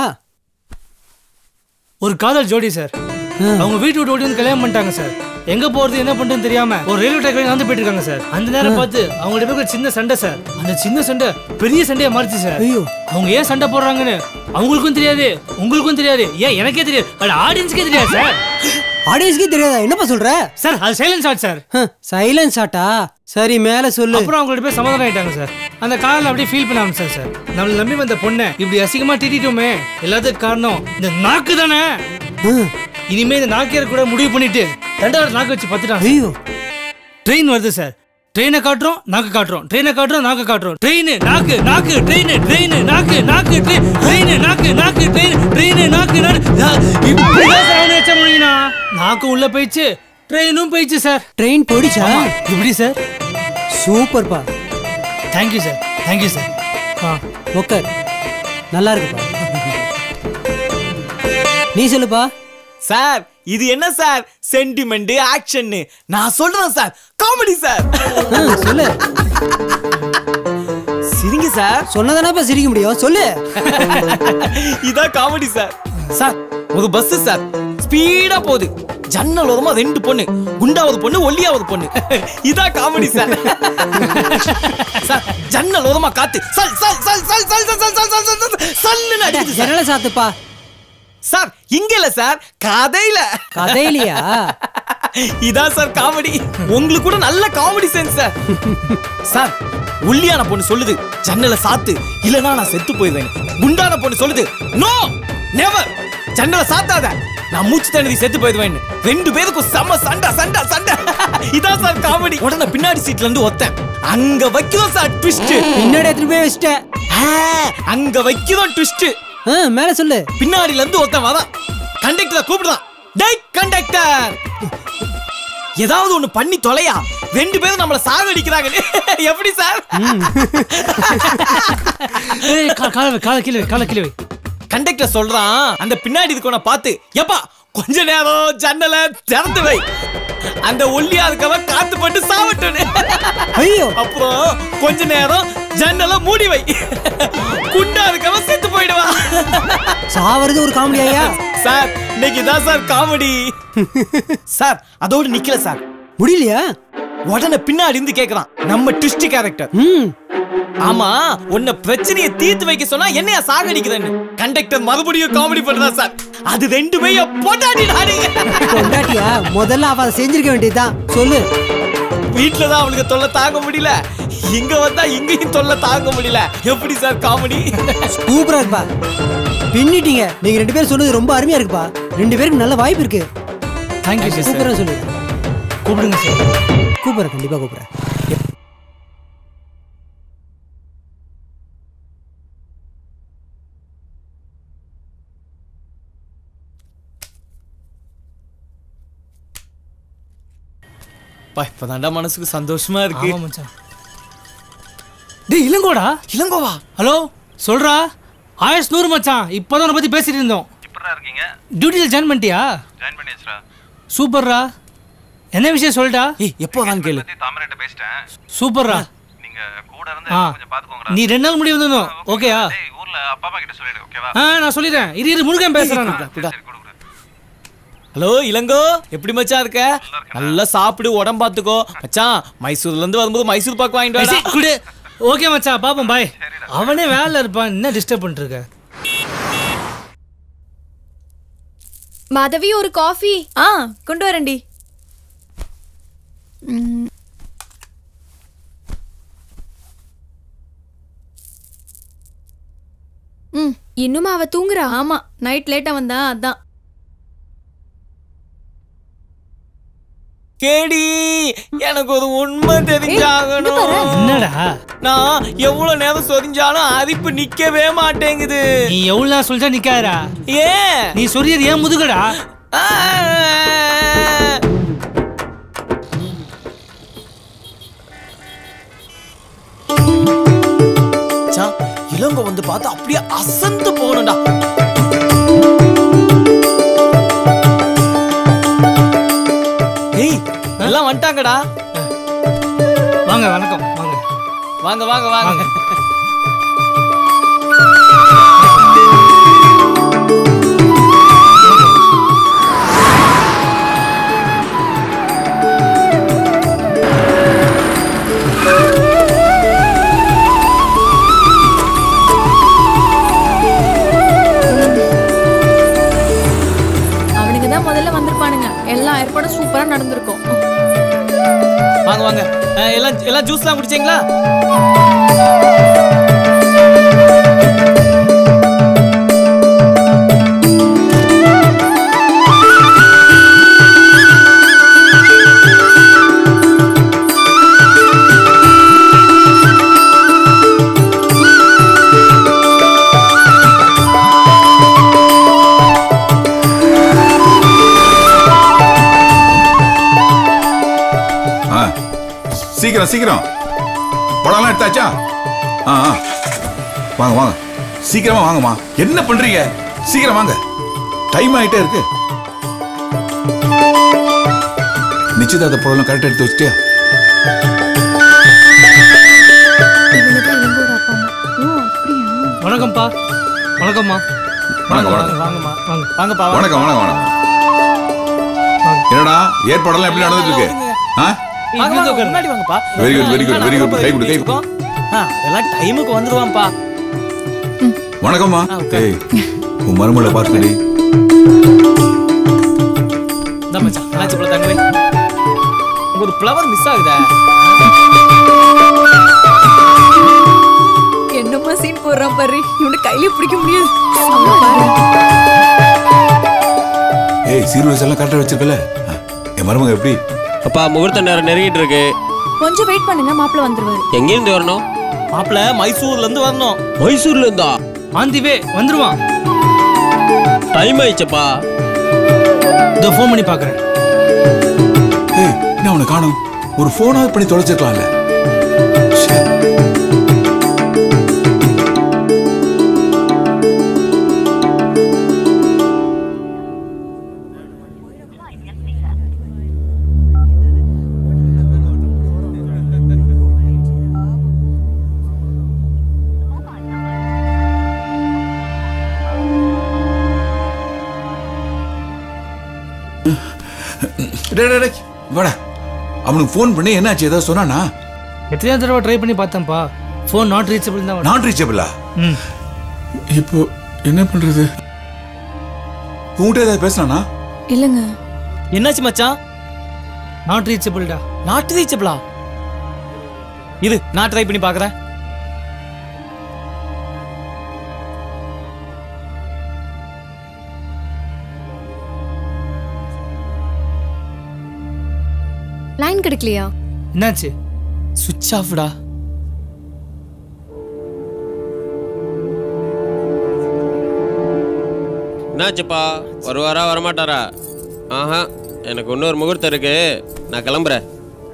ஒரு காதல் ஜோடி சார் அவங்க வீட்டு விட்டு ஓடி வந்து கல்யாணம் பண்ணிட்டாங்க சார் எங்க போறது என்ன பண்றதுன்னு தெரியாம ஒரு ரயில்வே ட்ராக் வரைக்கும் நடந்து போயிட்டு இருக்காங்க சார் அந்த நேரம் பார்த்து அவங்கள்ட்ட போய் ஒரு சின்ன சண்டை சார் அந்த சின்ன சண்டை பெரிய சண்டையா மாறிச்சு சார் அவங்க ஏன் சண்டை போடுறாங்கன்னு அவங்களுக்கும் தெரியாது உங்களுக்கும் தெரியாது ஏன் எனக்கே தெரியாது பட் ஆடியன்ஸ்க்கே தெரியாது சார் ஆடியன்ஸ்க்கே தெரியாதா என்னப்பா சொல்ற சார் அது சைலன்ஸ் ஆட் சார் சைலன்ஸ் ஆட்டா சரி மேல சொல்லு அப்புறம் அவங்கள்ட்ட போய் சமாதானம் ஆயிட்டாங்க சார் அந்த காரில் அப்படியே ஃபீல் பண்ண ஆரம்பிச்சாங்க சார் நம்மள நம்பி வந்த பொண்ணை இப்படி அசிங்கமா திட்டிட்டோமே எல்லாத்துக்கும் காரணம் இந்த நாக்கு தானே இனிமே இந்த நாக்கியர் கூட முடிவு பண்ணிட்டு ரெண்டாவது நாக்கு வச்சு பத்துட்டாங்க ஐயோ ட்ரெயின் வருது சார் ட்ரெயினை காட்டுறோம் நாக்கு காட்டுறோம் ட்ரெயினை காட்டுறோம் நாக்கு காட்டுறோம் ட்ரெயின் நாக்கு நாக்கு ட்ரெயின் ட்ரெயின் நாக்கு நாக்கு ட்ரெயின் ட்ரெயின் நாக்கு நாக்கு ட்ரெயின் ட்ரெயின் நாக்கு நாக்கு இப்படிதான் சார் அவனை வச்ச முடியும்னா நாக்கும் உள்ள போயிடுச்சு ட்ரெயினும் போயிடுச்சு சார் ட்ரெயின் போயிடுச்சா எப்படி சார் சூப்பர்ப்பா தேங்க்யூ சார் தேங்க்யூ சார் ஆ ஓகே நல்லா இருக்குப்பா நீ சொல்லுப்பா சார் இது என்ன சார் சென்டிமெண்ட் ஆக்ஷன் நான் சொல்றேன் சார் காமெடி சார் சொல்லு சிரிங்க சார் சொன்னதானப்பா சிரிக்க முடியும் சொல்லு இதான் காமெடி சார் சார் ஒரு பஸ் சார் ஸ்பீடா போகுது ஜன்னல் ஓரமா ரெண்டு பொண்ணு குண்டாவது பொண்ணு ஒல்லியாவது பொண்ணு இதான் காமெடி சார் சார் ஜன்னல் ஓரமா காத்து சல் சல் சல் சல் சல் சல் சல் சல் சல் சல் சல்லுன்னு அடிக்குது சார் ஜன்னல சாத்துப்பா சார் இங்க இல்ல சார் கதையில கதையிலயா இதான் சார் காமெடி உங்களுக்கு கூட நல்ல காமெடி சென்ஸ் சார் சார் ஒல்லியான பொண்ணு சொல்லுது ஜன்னல சாத்து இல்லனா நான் செத்து போயிடுவேன் குண்டான பொண்ணு சொல்லுது நோ நெவர் ஜன்னல சாத்தாத நான் மூச்சு தண்ணி செத்து போயிடுவேன் ரெண்டு பேருக்கும் செம்ம சண்டை சண்டை சண்டை இதான் சார் காமெடி உடனே பின்னாடி சீட்ல இருந்து ஒத்தேன் அங்க வைக்கிறோம் சார் ட்விஸ்ட் பின்னாடி எடுத்துட்டு போய் வச்சிட்டேன் அங்க வைக்கிறோம் ட்விஸ்ட் மேல சொல்லு பின்னாடில இருந்து ஒருத்தன் வரான் கண்டக்டர் கூப்பிடுறான் டேய் கண்டக்டர் ஏதாவது ஒண்ணு பண்ணி தொலையா ரெண்டு பேரும் நம்மள சாகடிக்கிறாங்க எப்படி சார் ஏய் கா- கால வை, கால கீழே வை, கால கீழே வை. கண்டக்டர் சொல்றான் அந்த பின்னாடி இருக்கவன பார்த்து எப்பா கொஞ்ச நேரம் ஜன்னல திறந்து வை அந்த ஒல்லியா இருக்கவன் காத்து பட்டு சாவட்டுன்னு ஐயோ அப்புறம் கொஞ்ச நேரம் ஜன்னல மூடி வை குண்டா இருக்கவன் செத்து போயிடுவான் சாவறது ஒரு காமெடி ஐயா சார் இன்னைக்கு தான் சார் காமெடி சார் அதோடு நிக்கல சார் முடியலையா உடனே பின்னாடி இருந்து கேக்குறான் நம்ம ட்விஸ்ட் கேரக்டர் ஆமா உன்னை பிரச்சனையை தீர்த்து வைக்க சொன்னா என்னையா சாகடிக்கிறேன்னு கண்டக்டர் மறுபடியும் காமெடி பண்றா சார் அது ரெண்டுமே என் பொண்டாட்டி நானே பொண்டாட்டியா முதல்ல அவ அதை செஞ்சிருக்க வேண்டியதுதான் சொல்லு வீட்ல தான் அவளுக்கு தொல்லை தாங்க முடியல இங்க வந்தா இங்கேயும் தொல்லை தாங்க முடியல எப்படி சார் காமெடி சூப்பரா இருக்குப்பா பின்னிட்டீங்க நீங்க ரெண்டு பேரும் சொன்னது ரொம்ப அருமையா இருக்குப்பா ரெண்டு பேருக்கு நல்ல வாய்ப்பு இருக்கு தேங்க்யூ சார் கூப்பிடுறேன் சொல்லு கூப்பிடுங்க சார் கூப்பிடுறேன் கண்டிப்பா கூப்பிடுறேன் பா இப்பதான்டா மனசுக்கு சந்தோஷமா இருக்கு ஆமா மச்சான் டேய் இளங்கோடா இளங்கோவா ஹலோ சொல்றா ஆயுஷ் நூறு மச்சான் இப்போதான் உன்னை பத்தி பேசிட்டு இருந்தோம் இருக்கீங்க டியூட்டியில் ஜாயின் பண்ணிட்டியா ஜாயின் பண்ணியாச்சுடா சூப்பர்ரா என்ன விஷயம் சொல்லிட்டா ஏய் எப்போ தான் கேளு தாமரைட்ட பேசிட்டேன் சூப்பர்ரா நீங்க கூட இருந்து ஆ கொஞ்சம் பாத்துக்கோங்கடா நீ ரெண்டு நாள் முடிவு வந்துடணும் ஓகேயா டேய் ஊர்ல அப்பா அம்மா கிட்ட சொல்லிடு ஓகேவா ஆ நான் சொல்லிடுறேன் இரு இரு முருகன் பேசுறேன் நான். ஹலோ இளங்கோ எப்படி மச்சான் இருக்க நல்லா சாப்பிடு உடம்பு பாத்துக்கோ மச்சான் மைசூர்ல இருந்து வரும்போது மைசூர் பாக்கு வாங்கிட்டு ஐசி, வாடா. குடு ஓகே மச்சான் பாப்போம் பாய் அவனே வேலை இருப்பான் என்ன டிஸ்டர்ப் பண்ணிட்டு இருக்க மாதவி ஒரு காஃபி ஆ கொண்டு வரேன்டி ம் இன்னும் அவ தூங்குறா ஆமா நைட் லேட்டா வந்தா அதான் கேடி எனக்கு ஒரு உண்மை தெரிஞ்சாகணும் என்னடா நான் எவ்வளவு நேரம் சொரிஞ்சாலும் அரிப்பு நிக்கவே மாட்டேங்குது நீ எவ்வளவு நேரம் சொல்லிட்டா நிக்காதடா ஏன் நீ சொல்லியது ஏன் முதுகடா மச்சான், இளங்கோ வந்து பார்த்தா அப்படியே அசந்து போகணும்டா ஏய் எல்லாம் வந்துட்டாங்கடா வாங்க வணக்கம் வாங்க வாங்க வாங்க வாங்க அவனுக்கு தான் முதல்ல வந்திருப்பானுங்க எல்லா ஏற்பாடும் சூப்பரா நடந்திருக்கும் வாங்க வாங்க அஹ், எல்லாம் எல்லாம் ஜூஸ்லாம் குடிச்சீங்களா ஆ சீக்கிரம் சீக்கிரம் படம்லாம் எடுத்தாச்சா ஆ ஆ வாங்க வாங்க சீக்கிரமா வாங்கம்மா என்ன பண்றீங்க சீக்கிரம் வாங்க டைம் ஆயிட்டே இருக்கு நிச்சயதார்த்த படம் கரெக்டாக எடுத்து வச்சிட்டியா வணக்கம்ப்பா வணக்கம்மா வணக்கம் வணக்கம் வாங்கம்மா வாங்க வாங்கப்பா வணக்கம் வணக்கம் வணக்கம் என்னடா ஏற்பாடெல்லாம் எப்படி நடந்துட்டு இருக்கு ஆ வாங்க வாங்க முன்னாடி வாங்கப்பா very good very good very good கை கொடு கை கொடு ஆ, எல்லாம் டைமுக்கு வந்துருவான்ப்பா வணக்கம்மா ஏய் உன் மருமகளை பார்த்துடி இந்த மச்சான் என்னாச்சு போல தங்கவே உங்க ஒரு ஃப்ளவர் மிஸ் ஆகுதா என்னம்மா சீன் போடுறான் பாரு இவனை கையில பிடிக்க முடியாது செம்ம பாரு சீர்வரிசை எல்லாம் கரெக்டாக வச்சிருக்கல என் மருமக எப்படி அப்பா முகூர்த்த நேரம் நெருங்கிட்டு இருக்கு கொஞ்சம் வெயிட் பண்ணுங்க மாப்பிள்ள வந்துருவாரு எங்கிருந்து வரணும் மாப்பிள்ள மைசூர்ல இருந்து வரணும் மைசூர்ல இருந்தா ஆந்தி வே வந்துருவான் டைம் ஆயிடுச்சப்பா இதோ ஃபோன் பண்ணி பார்க்குறேன் ஏய் என்ன அவனை காணும் ஒரு ஃபோனாவது பண்ணி தொலைச்சிருக்கலாம்ல டேய், டேய், டேய், வாடா அவனுக்கு ஃபோன் பண்ணி என்னாச்சு ஏதாவது சொன்னானா எத்தனையோ தடவை ட்ரை பண்ணி பார்த்தேன்ப்பா ஃபோன் நாட் ரீச்சபிள் தான் நாட் ரீச்சபிளா ம் இப்போ என்ன பண்றது உங்ககிட்ட ஏதாவது பேசினானா இல்லங்க என்னாச்சு மச்சான் நாட் ரீச்சபிள்டா நாட் ரீச்சபிளா இது நான் ட்ரை பண்ணி பார்க்கறேன் லைன் கிடைக்கலையா என்னாச்சு சுவிட்ச் ஆஃப்டா என்னாச்சுப்பா வருவாரா வரமாட்டாரா ஆஹா எனக்கு இன்னொரு முகூர்த்தம் இருக்கு நான் கிளம்புறேன்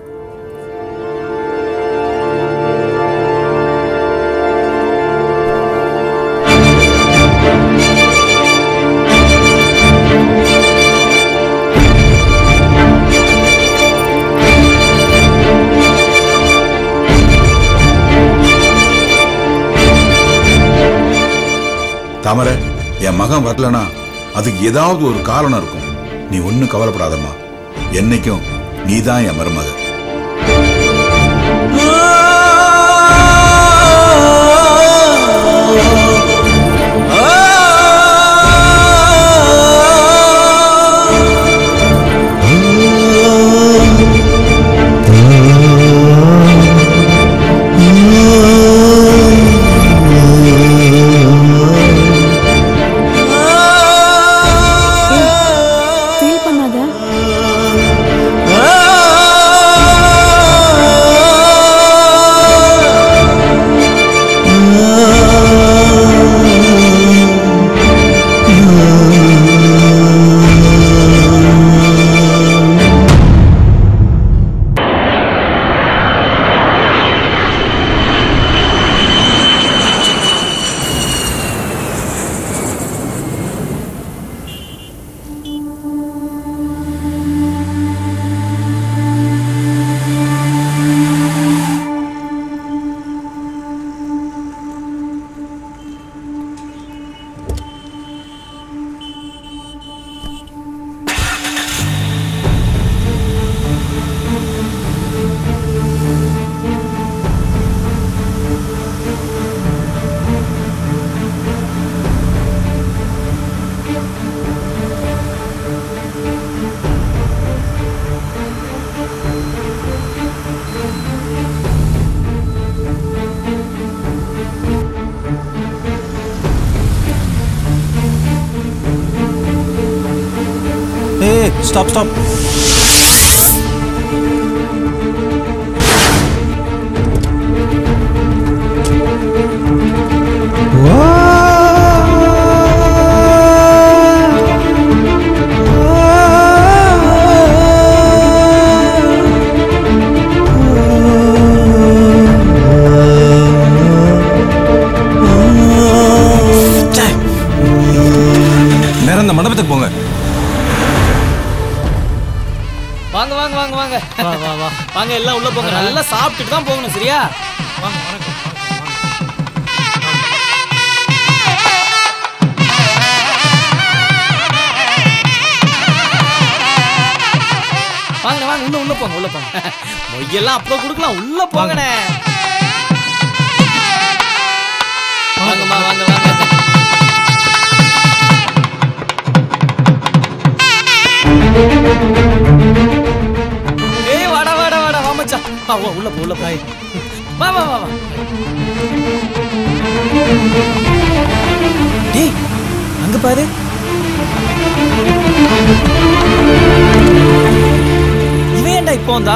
தாமரை என் மகன் வரலனா அதுக்கு ஏதாவது ஒரு காரணம் இருக்கும் நீ ஒன்றும் கவலைப்படாதம்மா என்னைக்கும் நீதான் என் மருமக ஃபீல் பண்ணாத ஏய் ஸ்டாப் ஸ்டாப் நேரம் இந்த மண்டபத்துக்கு போங்க வாங்க வாங்க வாங்க வாங்க வா வா வா வாங்க எல்லாம் உள்ள போங்க நல்லா சாப்பிட்டுட்டு தான் போகணும் சரியா வாங்க வணக்கம் வாங்க வாங்க உள்ள உள்ள போங்க உள்ள போங்க மொய்யெல்லாம் அப்புறம் கொடுக்கலாம் உள்ள போங்கண்ணே வாங்கம்மா வாங்க வாங்க ஏய் வாடா வாடா வாடா வா மச்சான் வா வா உள்ள போ உள்ள போ வா வா வா வா டேய் அங்க பாரு இவன் ஏன்டா இப்போ வந்தா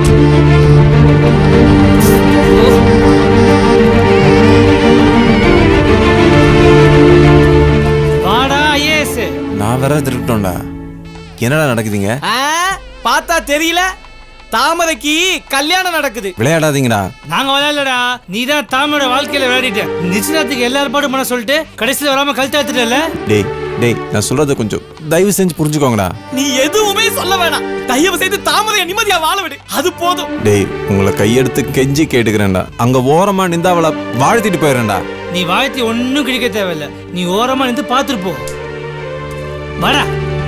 வாடா ஐஏஎஸ் நான் வேற திருட்டோம்டா என்னடா நடக்குதுங்க ஆ, பார்த்தா தெரியல தாமரைக்கு கல்யாணம் நடக்குது விளையாடாதீங்கடா நாங்க விளையாடலடா நீ தான் தாமோட வாழ்க்கையில விளையாடிட்ட நிச்சயத்துக்கு எல்லா ஏற்பாடும் பண்ண சொல்லிட்டு கடைசியில் வராம கழுத்து எடுத்துட்டல டேய் டேய் நான் சொல்றத கொஞ்சம் தயவு செஞ்சு புரிஞ்சுக்கோங்கடா நீ எதுவுமே சொல்ல வேணாம் தயவு செய்து தாமரைய நிம்மதியா வாழ விடு அது போதும் டேய் உங்களை கையெடுத்து கெஞ்சி கேட்டுக்கிறேன்டா அங்க ஓரமா நின்று அவளை வாழ்த்திட்டு போயிடுறேன்டா நீ வாழ்த்தி ஒன்றும் கிடைக்க தேவையில்ல நீ ஓரமா நின்று பார்த்துட்டு போ வாடா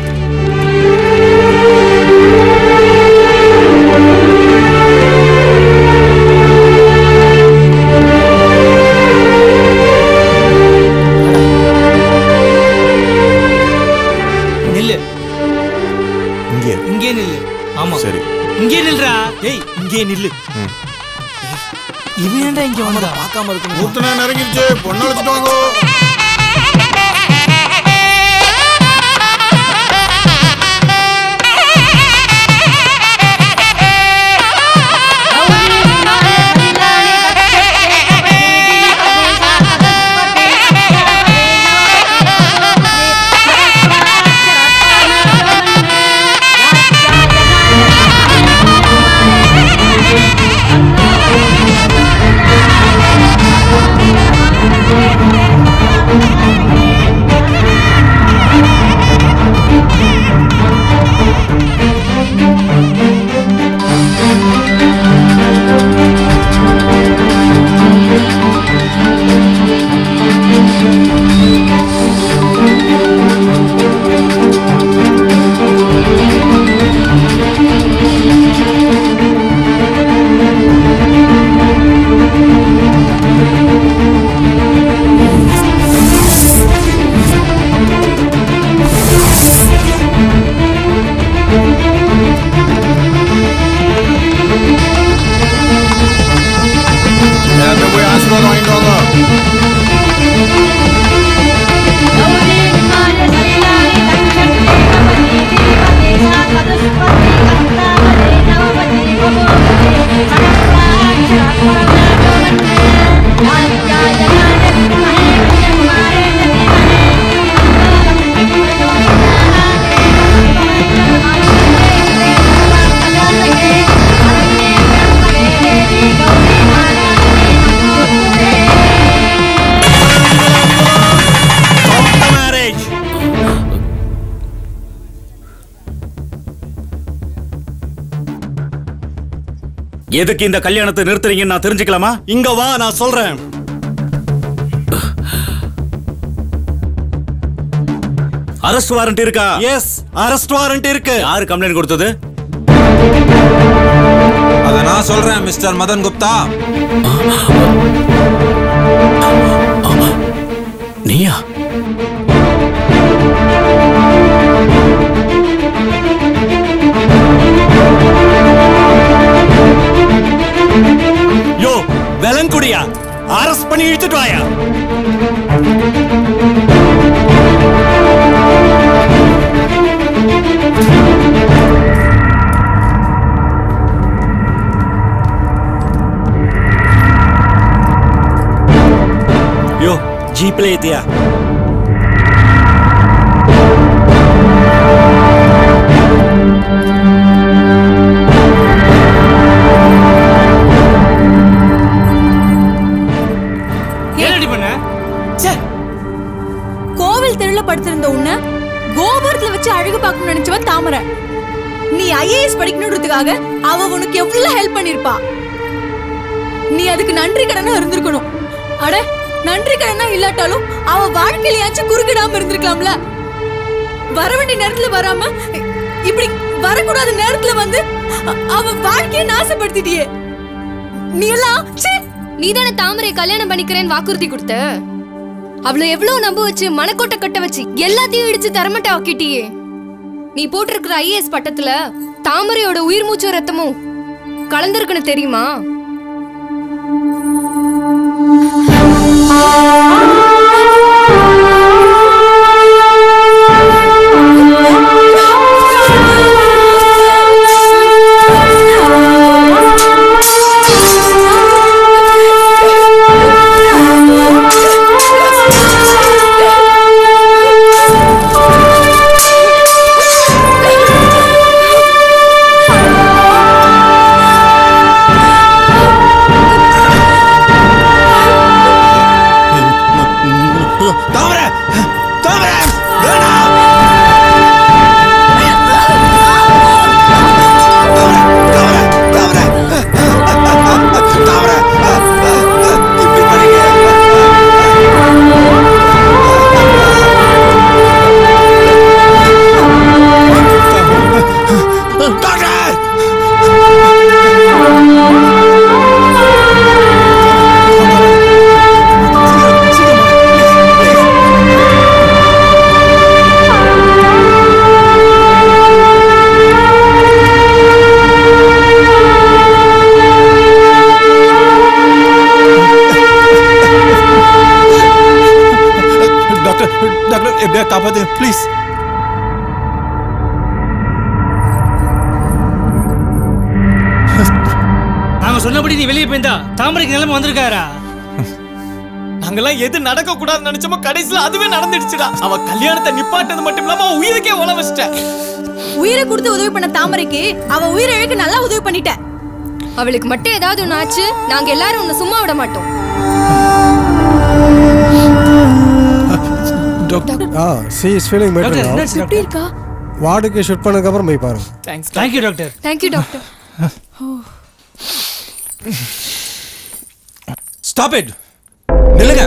நில்லு இங்கே இங்கே நில்லு ஆமா சரி இங்கே நில்றா டேய் இங்கே நில்லு ம். இவன் ஏன்டா இங்க வந்தா பார்க்காம இருக்கணும் ஊத்துனா நெருங்கிருச்சு பொண்ணு அழைச்சிட்டு வாங்க எல்லாத்தையும் போய் ஆசீர்வாதம் வாங்கிட்டு வாங்க எதுக்கு இந்த கல்யாணத்தை நிறுத்துறீங்கன்னு நான் தெரிஞ்சுக்கலாமா இங்க வா நான் சொல்றேன் அரெஸ்ட் வாரண்ட் இருக்கா எஸ் அரெஸ்ட் வாரண்ட் இருக்கு யாரு கம்ப்ளைண்ட் கொடுத்தது அதை நான் சொல்றேன் மிஸ்டர் மதன் குப்தா நீயா யோ வெலங்குடியா அரெஸ்ட் பண்ணி இழுத்துட்டு வாயா யோ ஜீப்ல ஏத்தியா என்னடி பண்ண கோவில் தெருல படுத்திருந்த உன்னை கோபுரத்துல வச்சு அழகு பார்க்கணும்னு நினைச்சவன் தாமரை நீ ஐஏஎஸ் படிக்கணுன்றதுக்காக அவ உனக்கு எவ்வளவு ஹெல்ப் பண்ணிருப்பா நீ அதுக்கு நன்றி கடனா இருந்திருக்கணும் அட நன்றி கடனா இல்லாட்டாலும் அவ வாழ்க்கையிலயாச்சும் குறுக்கிடாம இருந்திருக்கலாம்ல வர வேண்டிய நேரத்துல வராம இ- இப்படி வரக்கூடாத நேரத்துல வந்து அ- அவ வாழ்க்கையை நாசப்படுத்திட்டியே நீ எல்லாம் நீ தானே தாமரை கல்யாணம் பண்ணிக்கிறேன்னு வாக்குறுதி கொடுத்த அவளை எவ்வளவு நம்ப வச்சு மனக்கோட்டை கட்ட வச்சு எல்லாத்தையும் இடிச்சு தரமட்ட ஆக்கிட்டியே நீ போட்டிருக்கிற ஐஏஎஸ் பட்டத்துல தாமரையோட உயிர் மூச்சும் ரத்தமும் கலந்திருக்குன்னு தெரியுமா டாக்டர் எப்படியா காப்பாத்துங்க ப்ளீஸ் நாங்க சொன்னபடி நீ வெளியே போயிருந்தா தாமரைக்கு நிலைமை வந்திருக்காரா நாங்கெல்லாம் எது நடக்க கூடாதுன்னு நினைச்சோமோ கடைசியில அதுவே நடந்துடுச்சுடா அவ கல்யாணத்தை நிப்பாட்டது மட்டும் இல்லாம அவ உயிருக்கே உல வச்சிட்டேன் உயிரை கொடுத்து உதவி பண்ண தாமரைக்கு அவ உயிரை இழக்க நல்லா உதவி பண்ணிட்ட அவளுக்கு மட்டும் ஏதாவது ஒன்று ஆச்சு நாங்க எல்லாரும் உன்னை சும்மா விட மாட்டோம் doctor ah she is feeling doctor, better என்னாச்சு நவ டாக்டர்? இருக்கா வார்டுக்கு ஷிஃப்ட் பண்ணதுக்கு அப்புறம் போய் பாருங்க thanks thank you doctor thank you doctor stop it நில்லுங்க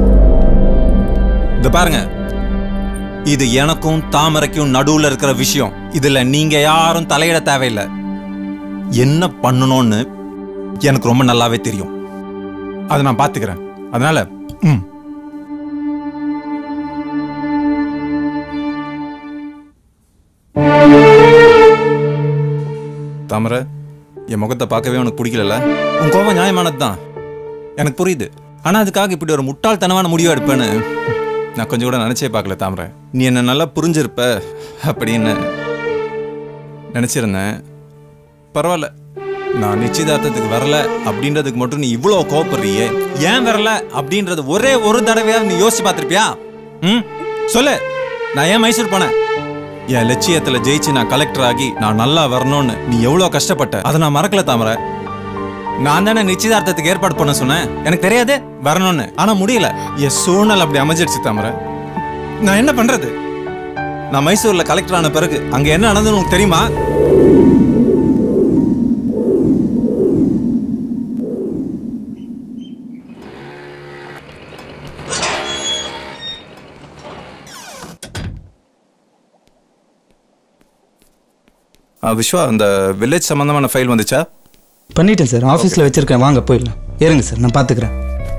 இந்த பாருங்க இது எனக்கும் தாமரைக்கும் நடுவுல இருக்கிற விஷயம் இதுல நீங்க யாரும் தலையிட தேவையில்லை என்ன பண்ணணும்னு எனக்கு ரொம்ப நல்லாவே தெரியும் அதை நான் பார்த்துக்கிறேன் அதனால ம் தாமரை என் முகத்தை பார்க்கவே உனக்கு பிடிக்கல உன் கோபம் நியாயமானது தான் எனக்கு புரியுது ஆனா அதுக்காக இப்படி ஒரு முட்டாள்தனமான முடிவு எடுப்பேன்னு நான் கொஞ்சம் கூட நினைச்சே பார்க்கல தாமரை நீ என்ன நல்லா புரிஞ்சிருப்ப அப்படின்னு நினைச்சிருந்தேன் பரவாயில்ல நான் நிச்சயதார்த்தத்துக்கு வரல அப்படின்றதுக்கு மட்டும் நீ இவ்வளோ கோவப்படுறியே ஏன் வரல அப்படின்றது ஒரே ஒரு தடவையாவது நீ யோசிச்சு பார்த்திருப்பியா ம் சொல்லு நான் ஏன் மைசூர் போனேன் என் லட்சியத்துல ஜெயிச்சு நான் கலெக்டர் ஆகி நான் நல்லா வரணும்னு நீ எவ்வளோ கஷ்டப்பட்ட அதை நான் மறக்கல தாமரை நான் தானே நிச்சயதார்த்தத்துக்கு ஏற்பாடு பண்ண சொன்னேன் எனக்கு தெரியாது வரணும்னு ஆனா முடியல என் சூழ்நிலை அப்படி அமைஞ்சிடுச்சு தாமரை நான் என்ன பண்றது நான் மைசூர்ல கலெக்டர் ஆன பிறகு அங்க என்ன நடந்ததுன்னு உனக்கு தெரியுமா ஆ, விஸ்வா அந்த வில்லேஜ் சம்பந்தமான ஃபைல் வந்துச்சா பண்ணிட்டேன் சார் ஆஃபீஸில் வச்சிருக்கேன் வாங்க போயிடலாம் இருங்க சார் நான் பார்த்துக்கிறேன்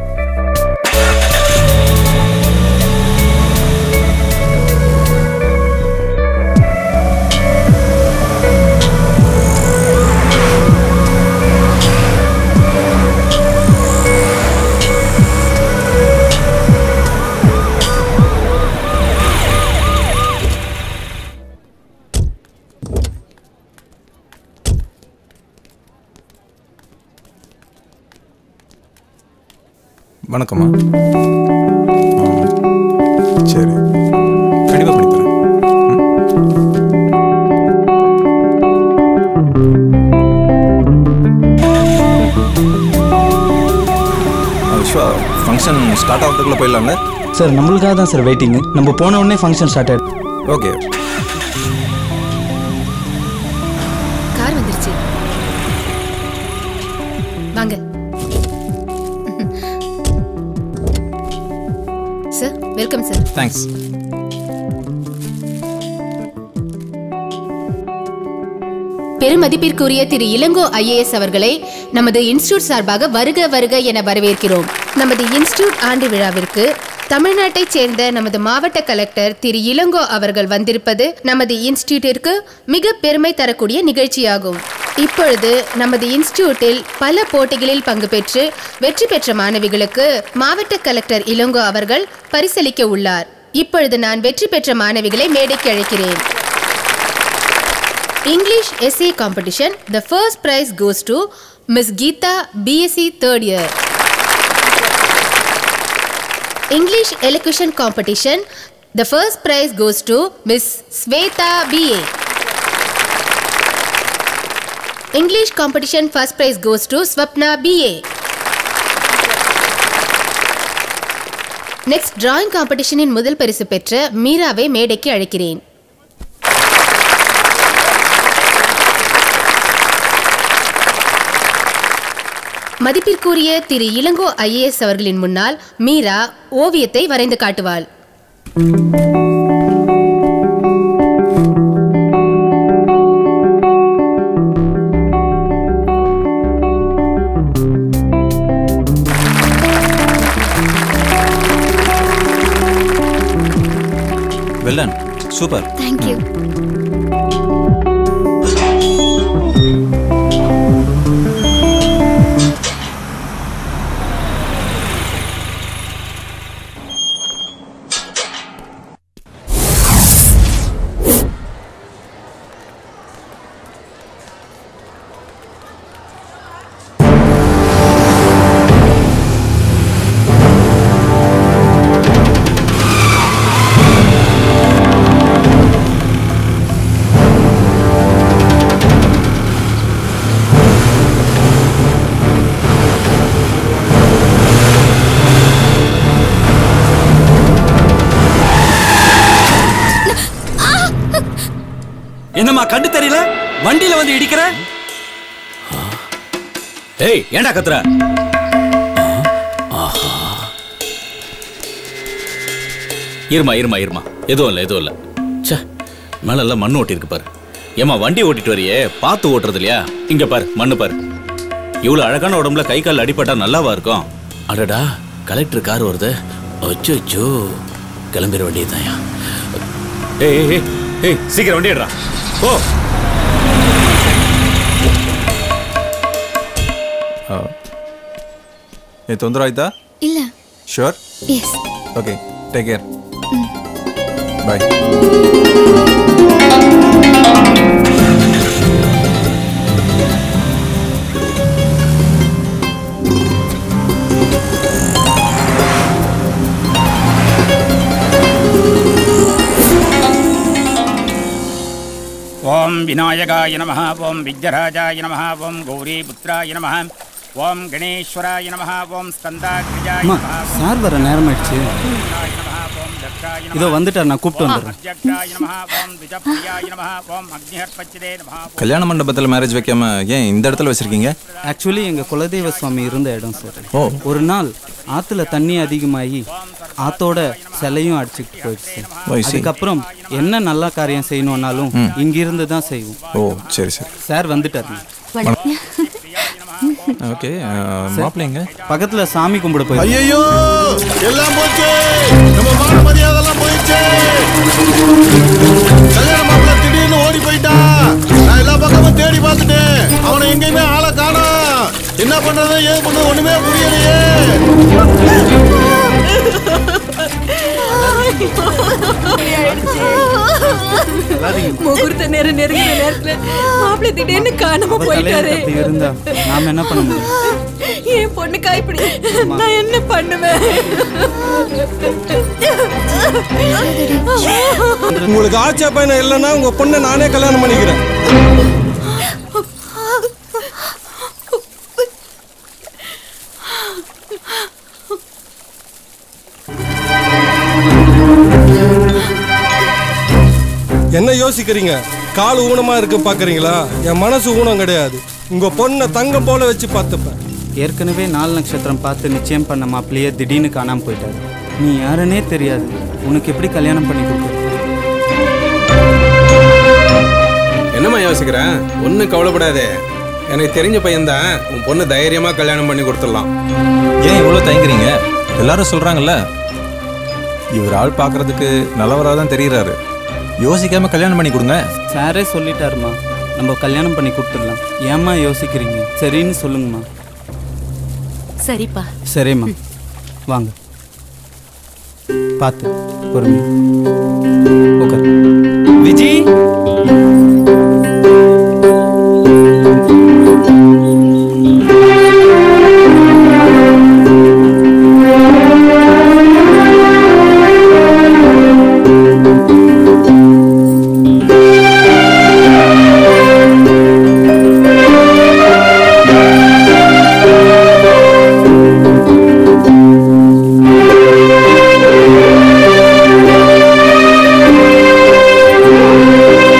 வணக்கம்மா ம், சரி கண்டிப்பாக பண்ணித்தரேன் விஸ்வா ஃபங்க்ஷன் ஸ்டார்ட் ஆகிறதுக்குள்ளே போயிடலாம்ல சார் நம்மளுக்காக தான் சார் வெயிட்டிங் நம்ம போன உடனே ஃபங்க்ஷன் ஸ்டார்ட் ஆயிடும் ஓகே கார் வந்துருச்சு வாங்க சார் வெல்கம் சார் தேங்க்ஸ் பெருமதிப்பிற்குரிய திரு இளங்கோ ஐஏஎஸ் அவர்களை நமது இன்ஸ்டிடியூட் சார்பாக வருக வருக என வரவேற்கிறோம் நமது இன்ஸ்டிடியூட் ஆண்டு விழாவிற்கு தமிழ்நாட்டைச் சேர்ந்த நமது மாவட்ட கலெக்டர் திரு இளங்கோ அவர்கள் வந்திருப்பது நமது இன்ஸ்டிடியூட்டிற்கு மிக பெருமை தரக்கூடிய நிகழ்ச்சியாகும் இப்பொழுது நமது இன்ஸ்டிடியூட்டில் பல போட்டிகளில் பங்கு பெற்று வெற்றி பெற்ற மாணவிகளுக்கு மாவட்ட கலெக்டர் இளங்கோ அவர்கள் பரிசளிக்க உள்ளார் இப்பொழுது நான் வெற்றி பெற்ற மாணவிகளை மேடைக்கு அழைக்கிறேன் English essay competition, the first prize goes to Miss Geeta, BSc third year. English elocution competition, the first prize goes to Miss Sveta BA. English competition first prize goes to Swapna BA. Next drawing காம்படிஷனின் முதல் பரிசு பெற்ற மீராவை மேடைக்கு அழைக்கிறேன் மதிப்பிற்குரிய திரு Ilango IAS அவர்களின் முன்னால் மீரா ஓவியத்தை வரைந்து காட்டுவாள் வெல்லன் சூப்பர் தேங்க்யூ என்னம்மா கண்டு தெரியல வண்டியில வந்து இடிக்கிற ஏய் ஏன்டா கத்துற ஆஹா இருமா இருமா இருமா எதுவும் இல்லை எதுவும் இல்லை ச்சே மேலெல்லாம் மண் ஓட்டிருக்கு பாரு ஏமா வண்டி ஓட்டிட்டு வரியே பார்த்து ஓட்டுறது இல்லையா இங்க பாரு மண்ணு பாரு இவ்வளவு அழகான உடம்புல கை கால் அடிபட்டா நல்லாவா இருக்கும் அடடா கலெக்டர் கார் வருது அச்சோ கிளம்பிட வேண்டியதுதான்யா ஏய் ஏய், ஏய் ஏய் சீக்கிரம் வண்டி எடுறா ஓ ಏ ತೊಂದರೆ ಆಯ್ತಾ இல்ல sure yes okay take care bye ఓం వినాయకాయ నమ ఓం విఘ్నరాజాయ నమ ఓం గౌరీపుత్రాయ నమ ఓం గణేశ్వరాయ నమ ఓం స్కందాగ్రజాయ அம்மா నమ சார் வர நேரமாயிடுச்சு இதோ வந்துட்டார் நான் கூப்பிட்டு வந்துடுறேன் అధ్యక్షాయ నమ ఓం ద్విజప్రియాయ నమ ఓం అగ్నిహర్పచ్చిదే నమ கல்யாண மண்டபத்தில் மேரேஜ் வைக்காம ஏன் இந்த இடத்துல வச்சிருக்கீங்க ஆக்சுவலி எங்க குலதெய்வ சுவாமி இருந்த இடம் சார் ஓ. ஒரு நாள் ஆத்துல தண்ணி அதிகமாகி ஆத்தோட சிலையும் அடிச்சுட்டு போயிடுச்சு ஓ, I see. அதுக்கப்புறம் என்ன நல்ல காரியம் செய்யணும்னாலும் ம். இங்கிருந்து தான் செய்வோம் ஓ சரி சரி சார் வந்துட்டாருங்க ஓகே மாப்பிள்ளைங்க பக்கத்துல சாமி கும்பிட போய் ஐயோ எல்லாம் போச்சு நம்ம மான மரியாதைலாம் போயிடுச்சு கல்யாண மாப்பிள்ள திடீர்னு ஓடி போயிட்டான் நான் எல்லா பக்கமும் தேடி பார்த்துட்டேன் அவனை எங்கேயுமே ஆளை காணோம் என்ன பண்றது ஏது பண்றது ஒண்ணுமே புரியலையே முகூர்த்த நேரம் நெருங்கின நேரத்துல மாப்பிள்ளை திடீர்னு காணாம அவ போயிட்டாரு தலையெழுத்து அப்படி இருந்தா நாம என்ன பண்ண முடியும் என் பொண்ணு கைப்பிடி நான் என்ன பண்ணுவேன் உங்களுக்கு ஆச்சா பையனை இல்லைன்னா உங்க பொண்ணை நானே கல்யாணம் பண்ணிக்கிறேன் என்ன யோசிக்கிறீங்க கால் ஊனமா இருக்கு பாக்குறீங்களா என் மனசு ஊனம் கிடையாது உங்க பொண்ணை தங்கம் போல வச்சு பார்த்துப்பேன் ஏற்கனவே நாலு நட்சத்திரம் பார்த்து நிச்சயம் பண்ண மாப்பிள்ளையே திடீர்னு காணாம போயிட்டாரு நீ யாருன்னே தெரியாது உனக்கு எப்படி கல்யாணம் பண்ணி கொடுக்குறது என்னம்மா யோசிக்கிறேன் ஒன்றும் கவலைப்படாதே எனக்கு தெரிஞ்ச பையன்தான் உன் பொண்ணு தைரியமா கல்யாணம் பண்ணி கொடுத்துடலாம் ஏன் இவ்வளோ தயங்குறீங்க எல்லாரும் சொல்றாங்கல்ல இவர் ஆள் பார்க்கறதுக்கு நல்லவராக தான் தெரியுறாரு யோசிக்காம கல்யாணம் பண்ணி கொடுங்க சாரே சொல்லிட்டாருமா நம்ம கல்யாணம் பண்ணி கொடுத்துடலாம் ஏம்மா யோசிக்கிறீங்க சரின்னு சொல்லுங்கம்மா சரிப்பா சரிம்மா வாங்க பார்த்து பொறுமை உட்கார் விஜி Thank you.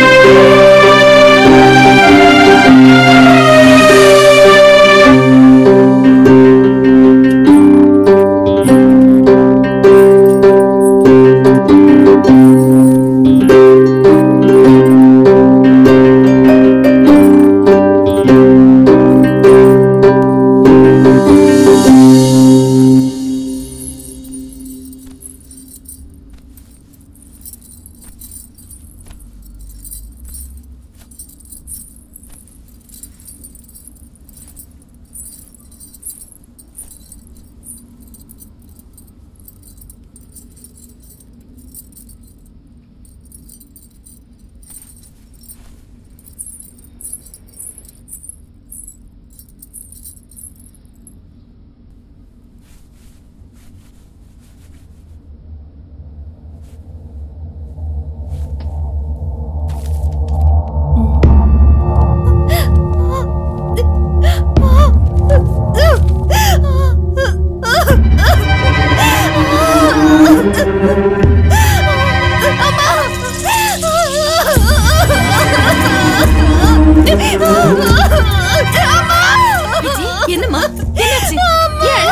என்னம்மா என்னாச்சு ஏன்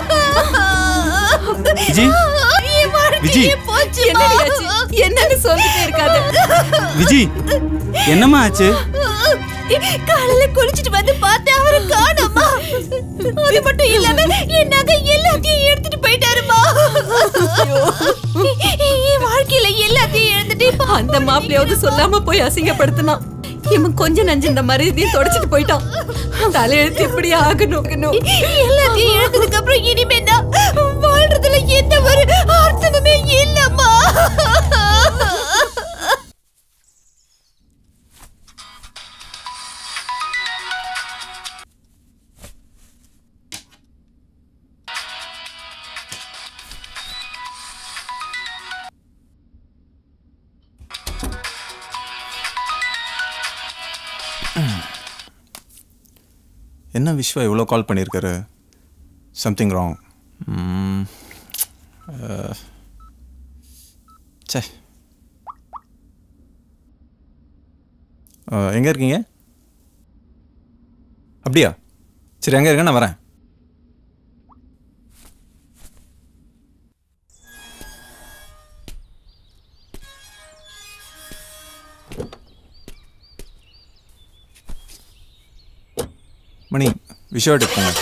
விஜி என் வாழ்க்கையே விஜி. போச்சு என்னடி ஆச்சு என்னன்னு சொல்லிட்டே இருக்காத விஜி என்னம்மா ஆச்சு காலையில குளிச்சிட்டு வந்து பார்த்தேன் அவரை காணோமா அது மட்டும் இல்லாம என் நகை எல்லாத்தையும் எடுத்துட்டு போயிட்டாருமா என் வாழ்க்கையில எல்லாத்தையும் இழந்துட்டு இப்ப அந்த மாப்பிள்ளையாவது சொல்லாம போய் அசிங்கப்படுத்தினான் இவன் கொஞ்சம் நஞ்சு இந்த மரியாதையும் தொடச்சிட்டு போயிட்டான் தலையெழுத்து எப்படி ஆகணும் எல்லாத்தையும் இழந்ததுக்கு அப்புறம் இனிமே நான் வாழ்றதுல எந்த ஒரு அர்த்தமுமே இல்லம்மா என்ன விஸ்வா இவ்வளோ கால் பண்ணியிருக்காரு சம்திங் ராங் சே எங்கே இருக்கீங்க அப்படியா சரி எங்கே இருக்க நான் வரேன் மணி விஷயம் எடுப்போங்க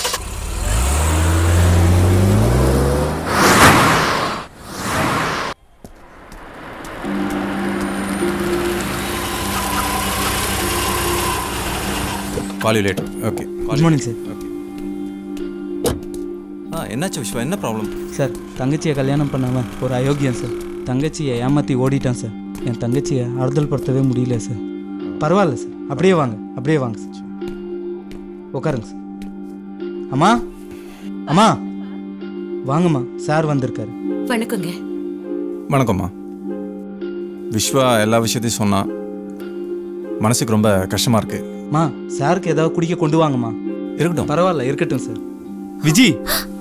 call late okay good morning sir ஆ என்னாச்சு விஸ்வா என்ன ப்ராப்ளம் சார் தங்கச்சியை கல்யாணம் பண்ணவன் ஒரு அயோக்கியன் சார் தங்கச்சியை ஏமாற்றி ஓடிட்டான் சார் என் தங்கச்சியை ஆறுதல் படுத்தவே முடியல சார் பரவாயில்ல சார் அப்படியே வாங்க அப்படியே வாங்க சார் உட்காருங்க சார் அம்மா அம்மா வாங்கம்மா சார் வந்திருக்காரு வணக்கங்க வணக்கம்மா விஸ்வா எல்லா விஷயத்தையும் சொன்னான் மனசுக்கு ரொம்ப கஷ்டமாக இருக்கு மா சாருக்கு ஏதாவது குடிக்க கொண்டு வாங்கம்மா இருக்கட்டும் பரவாயில்ல இருக்கட்டும் சார் விஜி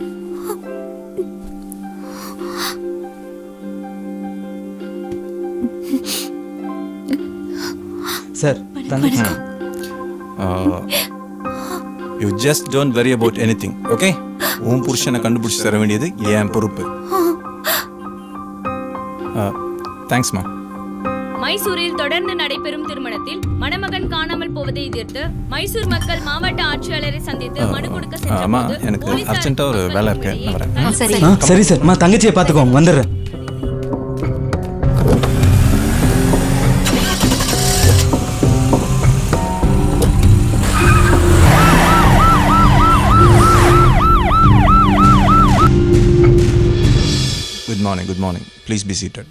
சார் தங்கச்சி you just don't worry about anything okay உன் புருஷனை கண்டுபிடிச்சி தர வேண்டியது என் பொறுப்பு தேங்க்ஸ்மா மைசூரில் தொடர்ந்து நடைபெறும் திருமணத்தில் மணமகன் காணாமல் போவதை எதிர்த்து மைசூர் மக்கள் மாவட்ட ஆட்சியாளரை சந்தித்து மனு கொடுக்க அம்மா சென்றபோது எனக்கு அர்ஜென்ட்டாக ஒரு வேலை இருக்கு நான் வரேன் சரி. ஆ சரி சார் அம்மா தங்கச்சியை பார்த்துக்கோங்க வந்துடுறேன் good morning good morning please be seated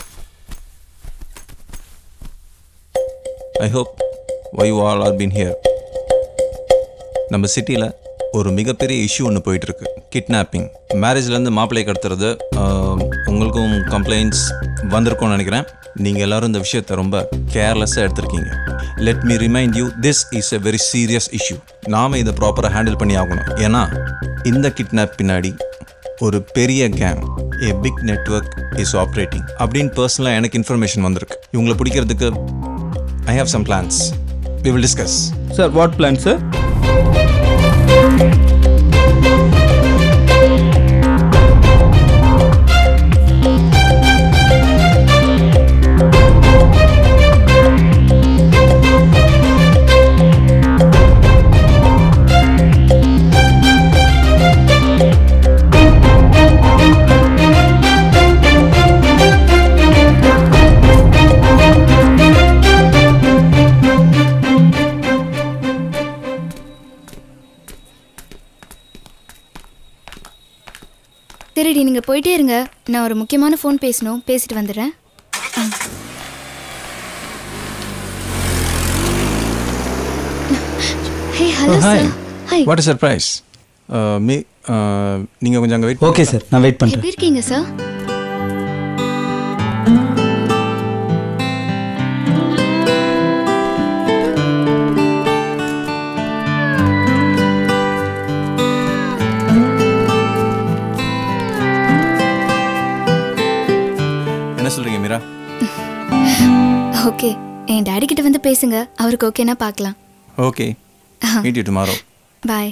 I hope why you all are been here நம்ம சிட்டியில் ஒரு மிகப்பெரிய இஷ்யூ ஒன்று போயிட்டுருக்கு கிட்னாப்பிங் மேரேஜ்லேருந்து மாப்பிள்ளை கடத்துறது ஆஹ், உங்களுக்கும் கம்ப்ளைண்ட்ஸ் வந்திருக்கும்னு நினைக்கிறேன் நீங்கள் எல்லாரும் இந்த விஷயத்தை ரொம்ப கேர்லெஸ்ஸாக எடுத்திருக்கீங்க let me remind you this is a very serious issue நாம் இதை ப்ராப்பராக ஹேண்டில் பண்ணி ஆகணும் ஏன்னா இந்த கிட்னாப் பின்னாடி ஒரு பெரிய gang a big network is operating அப்படின்னு பர்சனலாக எனக்கு இன்ஃபர்மேஷன் வந்திருக்கு இவங்களை பிடிக்கிறதுக்கு I have some plans we will discuss sir what plan sir சரிடி நீங்க போயிட்டே இருங்க நான் ஒரு முக்கியமான ஃபோன் பேசணும் பேசிட்டு வந்துடுறேன் hey hello sir hi what is surprise me நீங்கள் கொஞ்சம் அங்கே வெயிட் ஓகே சார் நான் வெயிட் பண்ணுறேன் எப்படி இருக்கீங்க சார் என்ன சொல்கிறீங்க மீரா ஓகே என் டாடி கிட்ட வந்து பேசுங்க அவருக்கு ஓகேனா பார்க்கலாம் okay meet you tomorrow bye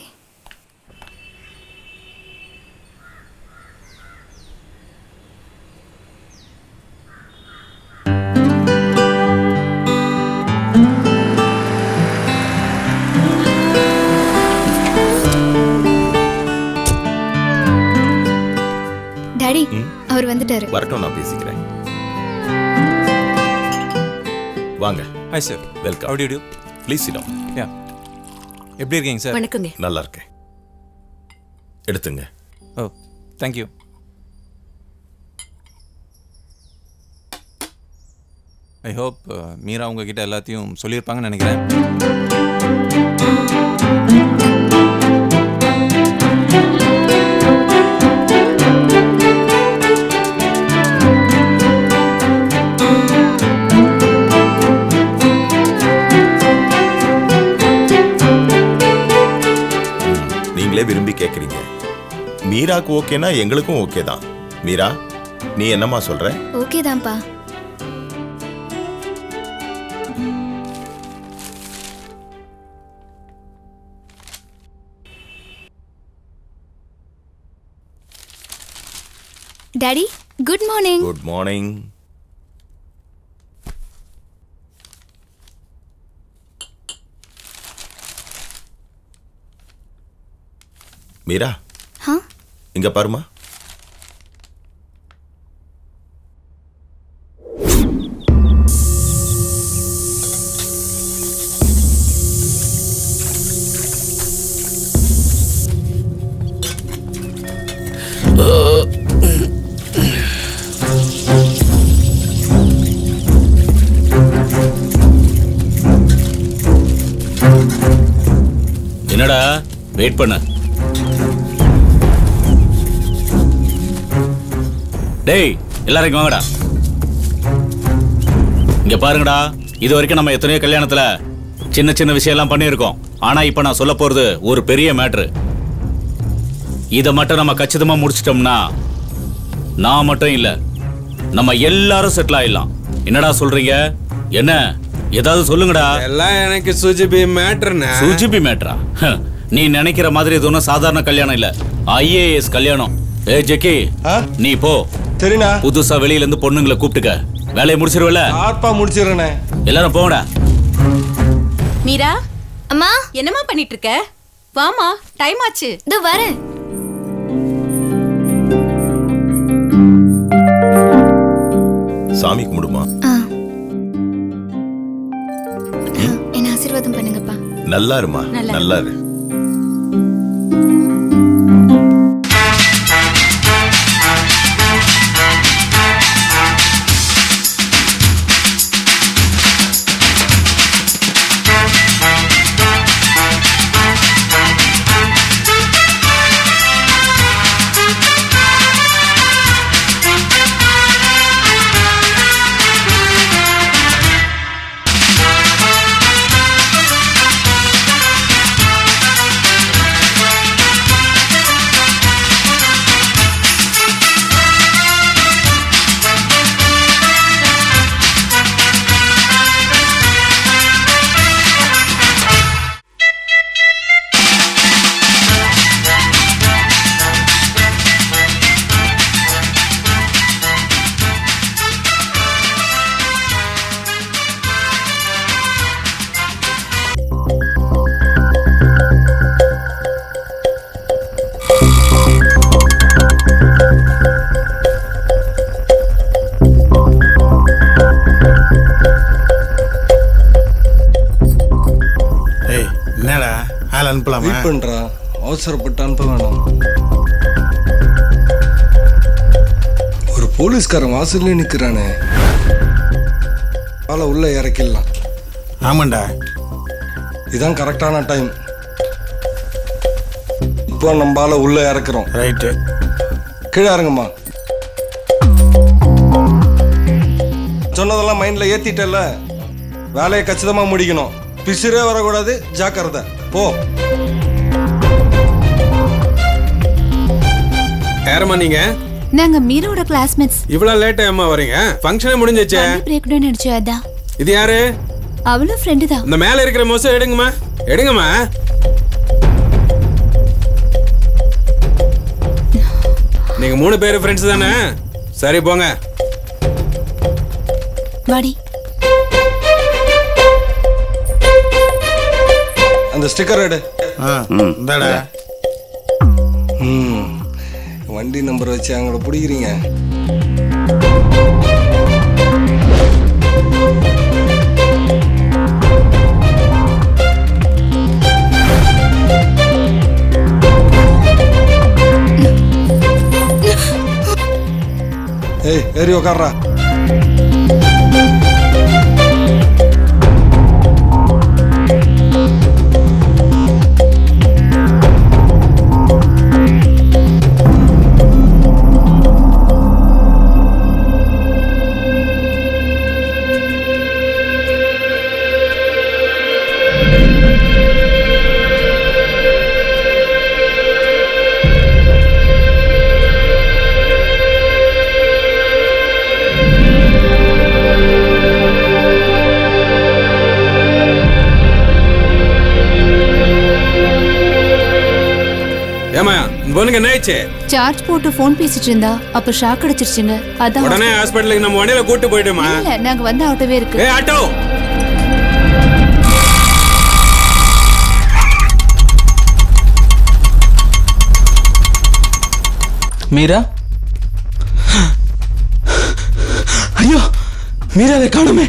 daddy அவர் வந்துட்டாரு வரட்டும் நான் பேசிக்கிறேன் வாங்க hi sir welcome How do you do? Please sit down yeah எப்படி இருக்கீங்க சார் வணக்கங்க நல்லா இருக்கேன் எடுத்துங்க oh thank you I hope Meera உங்ககிட்ட எல்லாத்தையும் சொல்லியிருப்பாங்கன்னு நினைக்கிறேன் நீங்களே விரும்பி கேட்குறீங்க மீராக்கு ஓகேனா எங்களுக்கும் ஓகே தான் மீரா நீ என்னம்மா சொல்ற ஓகே தான்ப்பா daddy good morning good morning Meera ஆ இங்க பாருமா என்னடா வெயிட் பண்ண டேய் எல்லாரும் இங்க வாங்கடா இங்க பாருங்கடா இது வரைக்கும் நம்ம எத்தனையோ கல்யாணத்துல சின்ன சின்ன விஷயம் எல்லாம் பண்ணியிருக்கோம் ஆனா இப்ப நான் சொல்ல போறது ஒரு பெரிய மேட்ரு இத மட்டும் நம்ம கச்சிதமா முடிச்சிட்டோம்னா நான் மட்டும் இல்ல நம்ம எல்லாரும் செட்டில் ஆயிடலாம் என்னடா சொல்றீங்க என்ன ஏதாவது சொல்லுங்கடா எல்லாம் எனக்கு சுஜிபி மேட்ருண்ணே சுஜிபி மேட்ரா நீ நினைக்கிற மாதிரி இது ஒன்றும் சாதாரண கல்யாணம் இல்ல ஐஏஎஸ் கல்யாணம் ஏ ஜெக்கி நீ போ சரிண்ணா புதுசா வெளியில இருந்து பொண்ணுங்களை கூப்பிட்டுக்க வேலையை முடிச்சிருவல ஆர்ப்பா முடிச்சிடுறேண்ணே எல்லாரும் போங்கடா மீரா அம்மா என்னம்மா பண்ணிட்டு இருக்க வாமா டைம் ஆச்சு இதோ வரேன் சாமி கும்பிடுமா என்ன ஆசீர்வாதம் பண்ணுங்கப்பா நல்லா இருமா நல்லா இரு. நல்லா இரு ஏய் என்னடா ஆள் அனுப்பலாமா வெயிட் பண்றா அவசரப்பட்டு அனுப்ப வேணாம் ஒரு போலீஸ்காரன் வாசல்ல நிக்கிறானே ஆளை உள்ள இறக்கிடலாம் ஆமாண்டா இதான் கரெக்டான டைம் இப்போ நம்ம ஆளை உள்ள இறக்குறோம் ரைட்டு கீழே இறங்குமா சொன்னதெல்லாம் மைண்ட்ல ஏத்திட்டல வேலையை கச்சிதமா முடிக்கணும் பிசிறே வரக்கூடாது ஜாக்கிரதை போ யாரம்மா நீங்க நாங்க மீரோட கிளாஸ்மேட்ஸ் இவ்வளவு லேட்டா ஏம்மா வரீங்க ஃபங்க்ஷனே முடிஞ்சிச்சே பிரேக் டவுன் அடிச்சு அதான் இது யாரு அவளும் ஃப்ரெண்டு தான் இந்த மேல இருக்கிற மோசம் எடுங்கம்மா எடுங்கம்மா நீங்க மூணு பேரும் ஃப்ரெண்ட்ஸ் தானே சரி போங்க வாடி அந்த ஸ்டிக்கர் எடு இந்தாடா. ம் வண்டி நம்பர் வச்சு அவங்கள பிடிக்கிறீங்க ஏய் ஏறி உக்காடுறா ஏமா இந்த பொண்ணுக்கு என்ன ஆயிடுச்சு சார்ஜ் போட்டு ஃபோன் பேசிட்டு இருந்தா அப்ப ஷாக் அடிச்சிருச்சுங்க அதான் உடனே ஹாஸ்பிட்டலுக்கு நம்ம வண்டியில கூட்டு போயிட்டோமா இல்ல நாங்க வந்த ஆட்டோவே இருக்கு ஏ ஆட்டோ மீரா ஐயோ மீராவை காணுமே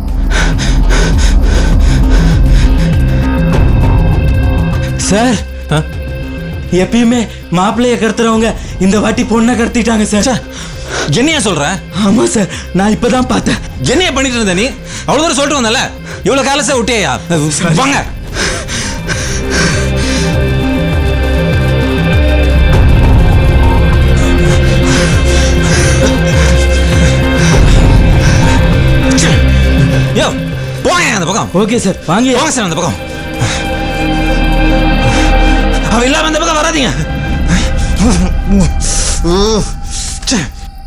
சார் எப்பயுமே மாப்பிள்ளைய கடத்துறவங்க இந்த வாட்டி பொண்ணை கடத்திட்டாங்க சார் என்னையா சொல்ற ஆமா சார் நான் இப்பதான் பார்த்தேன் என்னையா பண்ணிட்டு இருந்த நீ அவ்வளவு தூரம் சொல்லிட்டு வந்தல இவ்வளவு காலசா விட்டியா வாங்க யோ போங்க அந்த பக்கம் ஓகே சார் வாங்க போங்க சார் அந்த பக்கம் அவ இல்லாம அந்த பக்கம் வராதீங்க ச்சே.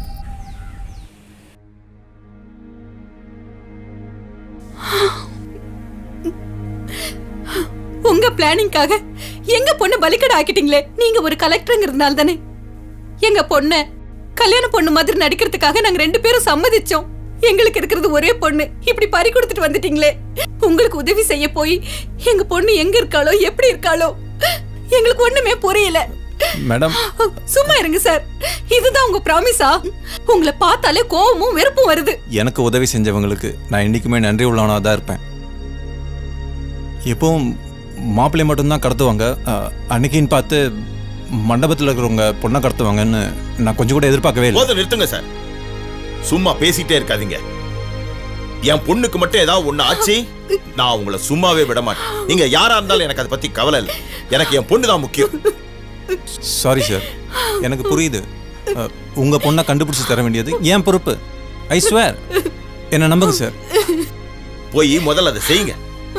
உங்க பிளானிங்காக எங்க பொண்ணு பலிக்கடை ஆக்கிட்டீங்களே நீங்க ஒரு கலெக்டருங்கிறதுனால தானே எங்க பொண்ண கல்யாண பொண்ணு மாதிரி நடிக்கிறதுக்காக நாங்க ரெண்டு பேரும் சம்மதிச்சோம் எங்களுக்கு இருக்கிறது ஒரே பொண்ணு இப்படி பறி கொடுத்துட்டு வந்துட்டீங்களே உங்களுக்கு உதவி செய்ய போய் எங்க பொண்ணு எங்க இருக்காளோ எப்படி இருக்காளோ எங்களுக்கு ஒண்ணுமே புரியல மேடம் சும்மா இருங்க சார் இதுதான் உங்க ப்ராமிஸா உங்களை பார்த்தாலே கோவமும் வெறுப்பும் வருது எனக்கு உதவி செஞ்சவங்களுக்கு நான் என்றைக்குமே நன்றி உள்ளவனாக தான் இருப்பேன் எப்பவும் மாப்பிள்ளை மட்டும்தான் கடத்துவாங்க அஹ், அன்னைக்குன்னு பார்த்து மண்டபத்தில் இருக்கிறவங்க பொண்ணை கடத்துவாங்கன்னு நான் கொஞ்சம் கூட எதிர்பார்க்கவே இல்லை போதும் நிறுத்துங்க சார் சும்மா பேசிட்டே இருக்காதீங்க என் பொண்ணுக்கு மட்டும் ஏதாவது ஒண்ணு ஆச்சு நான் உங்களை சும்மாவே விட மாட்டேன் நீங்க யாரா இருந்தாலும் எனக்கு அதை பத்தி கவலை இல்லை எனக்கு என் பொண்ணு தான் முக்கியம் சாரி சார் எனக்கு புரியுது அஹ், உங்க பொண்ணை கண்டுபிடிச்சு தர வேண்டியது என் பொறுப்பு ஐ ஸ்வேர் என்ன நம்புங்க சார் போய் முதல்ல அதை செய்யுங்க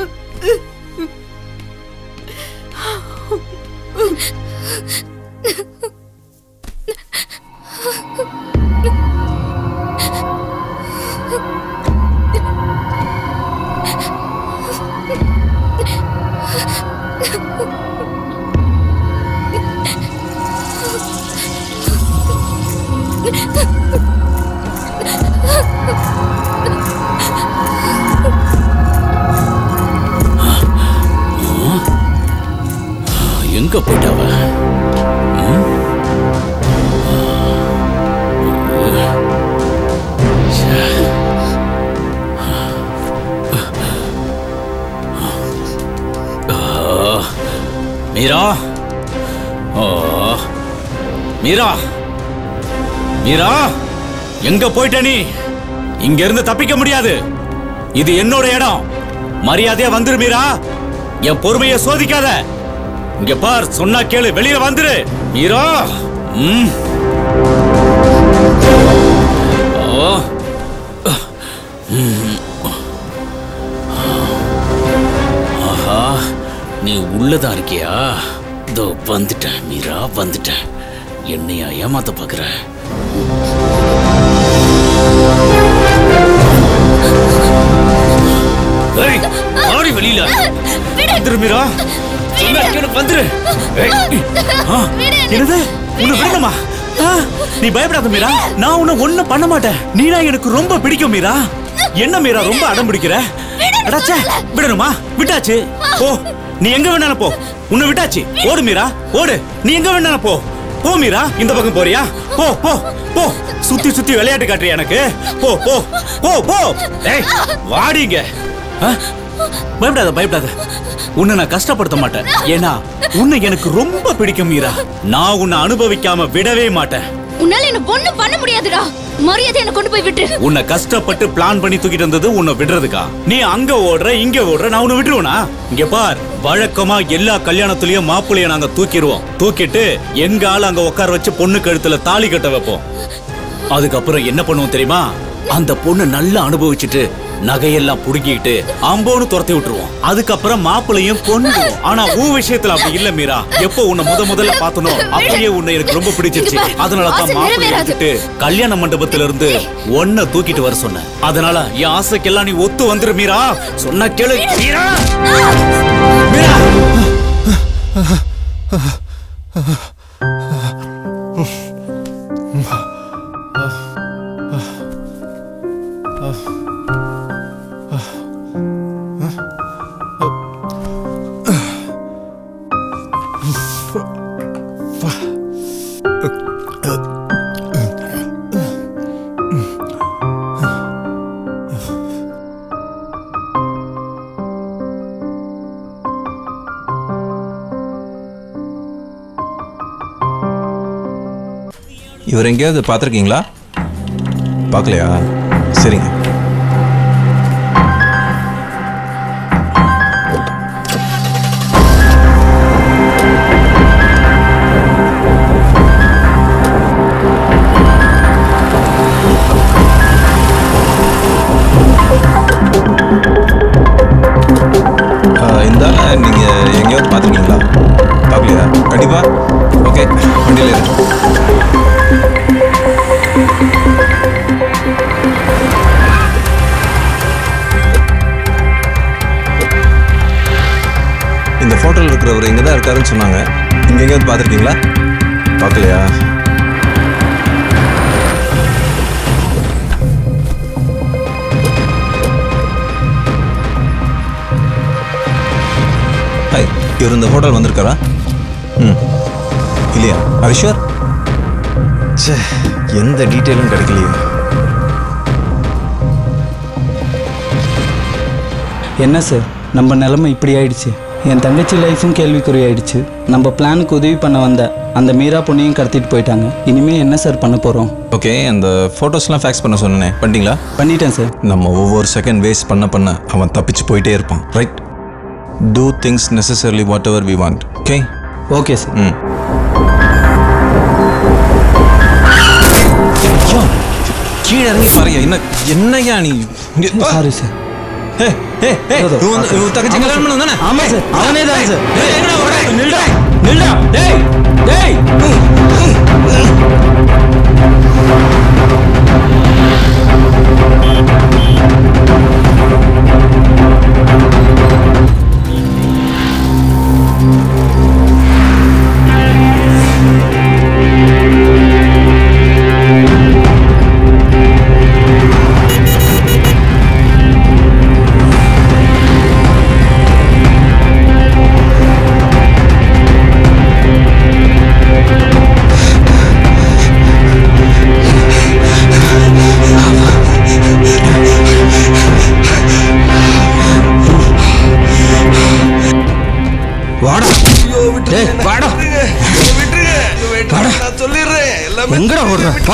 எங்க போயிட்டாவ ம்? ச்சே. ஆ. மீரா ஆ. மீரா மீரா எங்க போயிட்ட நீ இங்க இருந்து தப்பிக்க முடியாது இது என்னோட இடம் மரியாதையா வந்துரு மீரா என் பொறுமையை சோதிக்காத இங்க பார் சொன்னா கேளு வெளியில வந்துரு மீரா ம் ஓ ம். ஆஹா நீ உள்ளதான் இருக்கியா இதோ வந்துட்டேன் மீரா வந்துட்டேன் என்னையா ஏமாத்த பாக்குற ஏய் மீரா சொன்னா கேளு, வந்துரு ஏய், ஆ, என்னது உன்னை விடணுமா ஆ, நீ பயப்படாத மீரா நான் உன்னை ஒண்ணும் பண்ண மாட்டேன் நீனா எனக்கு ரொம்ப பிடிக்கும் மீரா என்ன மீரா ரொம்ப அடம் பிடிக்கிற அடாச்சே விடணுமா விட்டாச்சு போ நீ எங்க வேணாலும் போ உன்னை விட்டாச்சு ஓடு மீரா ஓடு நீ எங்க வேணாலும் போ போ மீரா இந்த பக்கம் போறியா போ போ போ சுத்தி சுத்தி விளையாட்டு காட்டுறியா எனக்கு போ போ போ போ ஏய் வாடிங்க ஆ? பயப்படாத பயப்படாத உன்னை நான் கஷ்டப்படுத்த மாட்டேன் ஏன்னா உன்னை எனக்கு ரொம்ப பிடிக்கும் மீரா நான் உன்னை அனுபவிக்காம விடவே மாட்டேன் உன்னால என்ன ஒண்ணும் பண்ண முடியாதுடா மரியாதை என்ன கொண்டு போய் விட்டுரு உன்னை கஷ்டப்பட்டு பிளான் பண்ணி தூக்கிட்டு வந்தது உன்னை விடுறதுக்கா நீ அங்க ஓடுற இங்க ஓடுற நான் உன்னை விட்டுருவனா இங்க பார் வழக்கமா எல்லா கல்யாணத்துலயும் மாப்பிள்ளைய நாங்க தூக்கிடுவோம் தூக்கிட்டு எங்க ஆள் அங்க உட்கார வச்சு பொண்ணு கழுத்துல தாலி கட்ட வைப்போம் அதுக்கப்புறம் என்ன பண்ணுவோம் தெரியுமா அந்த பொண்ணு நல்லா அனுபவிச்சுட்டு நகையெல்லாம் புடுங்கிட்டு அம்போன்னு துரத்தி விட்டுருவோம் அதுக்கப்புறம் மாப்பிளையும் கொண்டுவோம் ஆனா உன் விஷயத்துல அப்படி இல்ல மீரா எப்போ உன்னை முத முதல்ல பார்த்தனோ அப்படியே உன்னை எனக்கு ரொம்ப பிடிச்சிருச்சு அதனால தான் ஆசை மாப்பிள்ளை நிறைவேறாது. விட்டுட்டு கல்யாண மண்டபத்துல இருந்து ஒன்ன தூக்கிட்டு வர சொன்னேன் அதனால என் ஆசைக்கெல்லாம் நீ ஒத்து வந்துரு மீரா சொன்ன கேளு மீரா மீரா இவர் எங்கேயாவது பார்த்துருக்கீங்களா பார்க்கலையா சரிங்க ஆ, இந்த ஆளை நீங்கள் எங்கேயாவது பார்த்துருக்கீங்களா பார்க்கலையா கண்டிப்பா ஓகே வண்டியில் இருக்கு இந்த ஃபோட்டோவில் இருக்கிறவர் இங்கே தான் இருக்காருன்னு சொன்னாங்க இங்கே எங்கேயாவது பார்த்துருக்கீங்களா பார்க்கலையா ஹாய் இவர் இந்த ஹோட்டல் வந்திருக்காரா ம் இல்லையா ஹரிஷர் ச்சே எந்த டீட்டெயிலும் கிடைக்கலையே என்ன சார் நம்ம நிலைமை இப்படி ஆயிடுச்சு என் தங்கச்சி லைஃபும் கேள்விக்குறி ஆயிடுச்சு நம்ம பிளானுக்கு உதவி பண்ண வந்த அந்த மீரா பொண்ணையும் கடத்திட்டு போயிட்டாங்க இனிமே என்ன சார் பண்ண போறோம் ஓகே அந்த ஃபோட்டோஸ்லாம் ஃபேக்ஸ் பண்ண சொன்னேனே பண்ணிட்டீங்களா பண்ணிட்டேன் சார் நம்ம ஒவ்வொரு செகண்ட் வேஸ்ட் பண்ண பண்ண அவன் தப்பிச்சு போயிட்டே இருப்பான் right do things necessarily whatever we want okay okay sir ம் கீழே இறங்கி பாருங்க என்ன என்னையா நீ சாரி சார் ஏய், ஏய், ஏய், இவன் வந்து- இவன் தங்கச்சி ஆமா கல்யாணம் சார். பண்ணவன் தானே? ஆமா சார் அவனே தான் சார் ஏய், எங்கடா ஓடுற? நில்டா, நில்டா, டேய், டேய். வாடா டேய் வாடா வாடா எங்கடா ஓடுற வா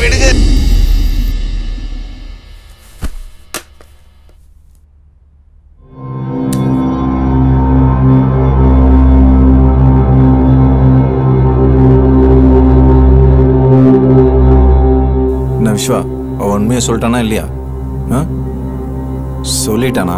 என்ன விஸ்வா அவன் உண்மையை சொல்லிட்டானா இல்லையா ஆ சொல்லிட்டானா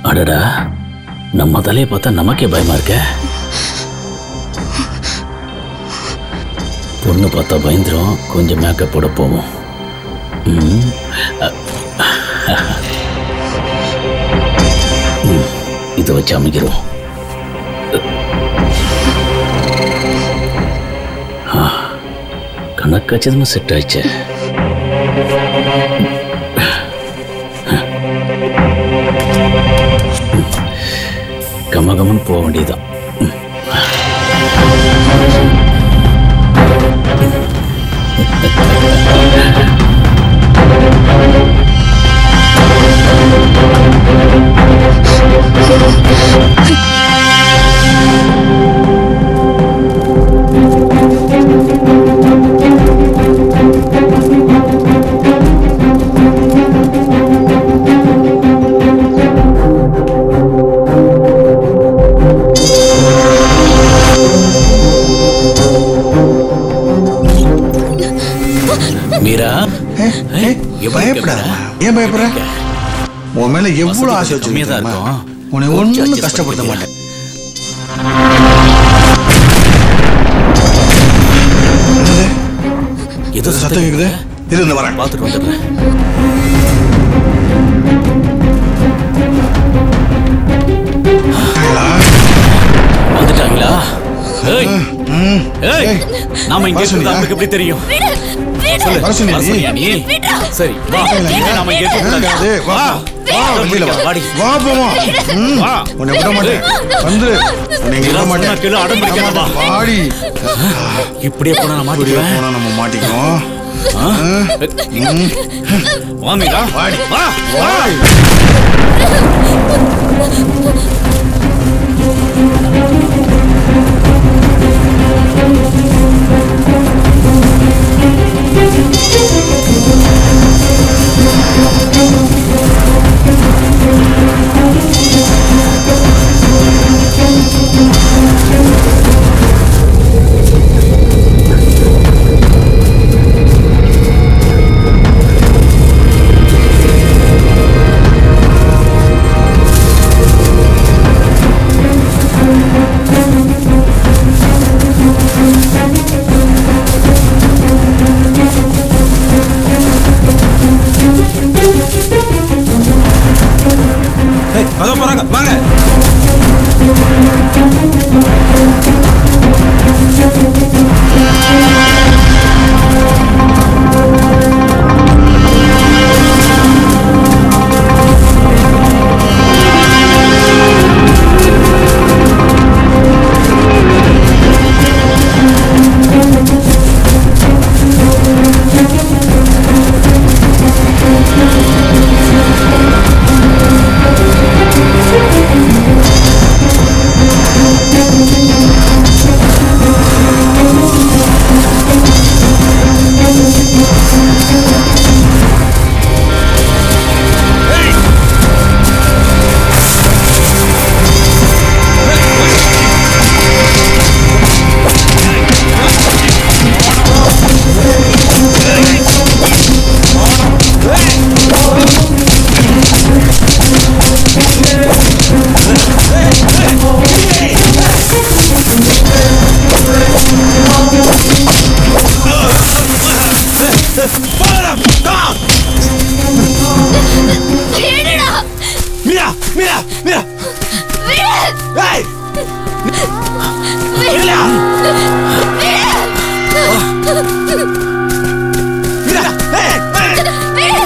அடடா நம்ம தலையை பார்த்தா நமக்கே பயமா இருக்க பொண்ணு பார்த்தா பயந்துரும் கொஞ்சம் மேக்கப் போட போவோம் ம். அ- ம். இதை வச்சு அமைக்கிறோம் ஆ, கணக்கச்சிதமா செட் ஆயிடுச்சே கமகமன் போக வேண்டியதுதான் மீரா பயப்படாத ஏன் பயப்படுற உன் மேல எவ்வளவு ஆசை கம்மியா தான் வச்சிருக்கேன் இருக்கும். உன்னை கொஞ்சம் ஒன்னும் adjust கஷ்டப்படுத்த பண்ணிக்கங்க. மாட்டேன் ஏதோ சத்தம் கேக்குது இரு இந்த வரேன் பார்த்துட்டு வந்துடுறேன் வந்துட்டாங்களா ஏய் ஏய் நாம இங்க இருக்கிறது அவங்களுக்கு எப்படி தெரியும் சொல்லு வர சொன்னியா வர நீ? சொன்னியா நீ சரி வா நாம இங்க இருக்க கூடாது டேய், வா வா வெளியில வா வாடி வா போவோம் ம், வா. உன்னை விட மாட்டேன் வந்துரு உன்னை இங்க விட மாட்டேன் கேளு அடம் பிடிக்காத வா வாடி இப்படியே போனா நான் இப்படியே மாட்டிடுவேன் போனா நம்ம மாட்டிக்குவோம் வா மீரா வாடி வா வா ஏய், அதோ போறாங்க வாங்க மீரா மீரா மீரா ஏய் மீரா மீரா ஏய்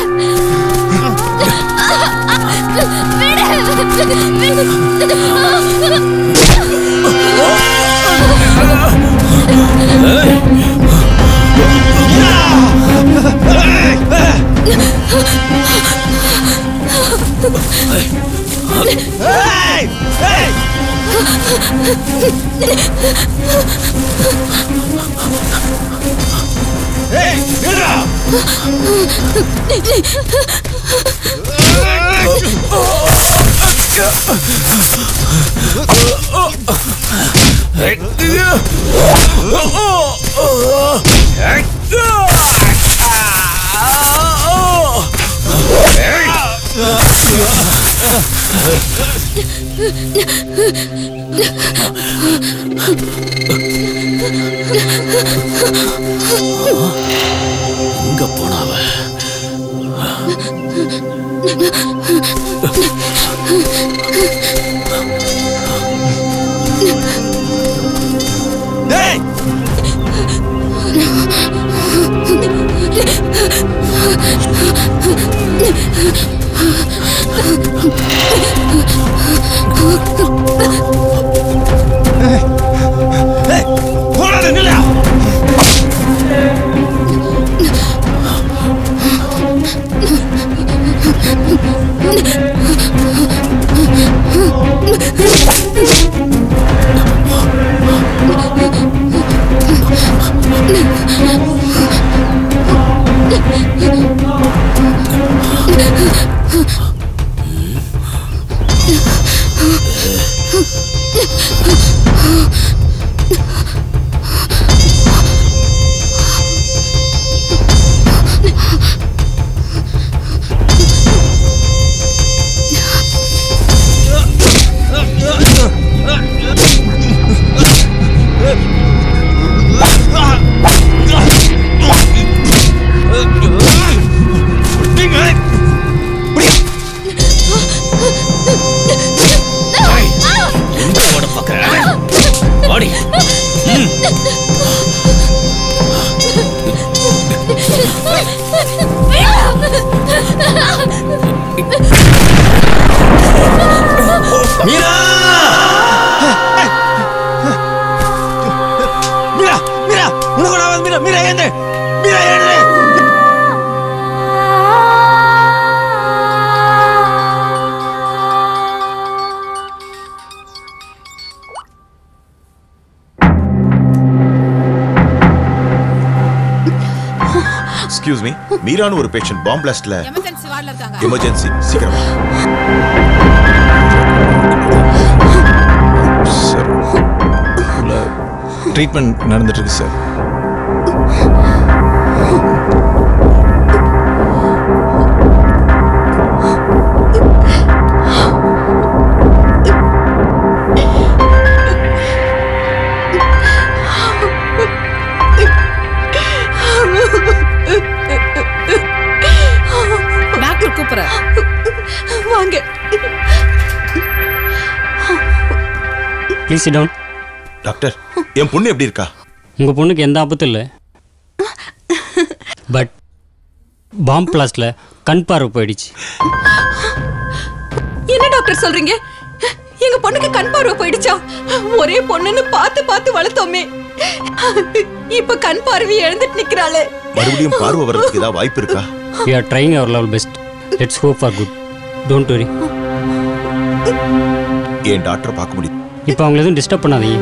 ஏய் ஏய் ஏய் மீரா எங்க போனாவ டேய் டேய் போடாத நில்லா எங்க ஓட பாக்குற ஓடி ம். மீரா மீரா மீரா உனக்கு நான் மீரா மீரா ஏந்து மீரா ஏந்து எக்ஸ்கியூஸ் மீ மீரான்னு ஒரு பேஷண்ட் பாம் பிளாஸ்ட்ல எமர்ஜென்சி வார்டில் இருக்காங்க எமர்ஜென்சி சீக்கிரமா சார் உள்ள ட்ரீட்மெண்ட் நடந்துட்டு இருக்கு சார் டாக்டர் கூப்பிடுற வாங்க ப்ளீஸ் டவுன் டாக்டர் என் பொண்ணு எப்படி இருக்கா உங்கள் பொண்ணுக்கு எந்த ஆபத்தும் இல்லை பட் பாம் பிளாஸ்டில் கண் பார்வை போயிடுச்சு என்ன டாக்டர் சொல்றீங்க எங்க பொண்ணுக்கு கண் பார்வை போயிடுச்சா ஒரே பொண்ணுன்னு பார்த்து பார்த்து வளர்த்தோமே இப்ப கண் பார்வை இழந்துட்டு நிக்கிறாளே மறுபடியும் பார்வை வர்றதுக்கு ஏதாவது வாய்ப்பு இருக்கா we are trying our level best let's hope for good don't worry என் டாக்டரை பார்க்க முடியும் இப்போ அவங்கள எதுவும் டிஸ்டர்ப் பண்ணாதீங்க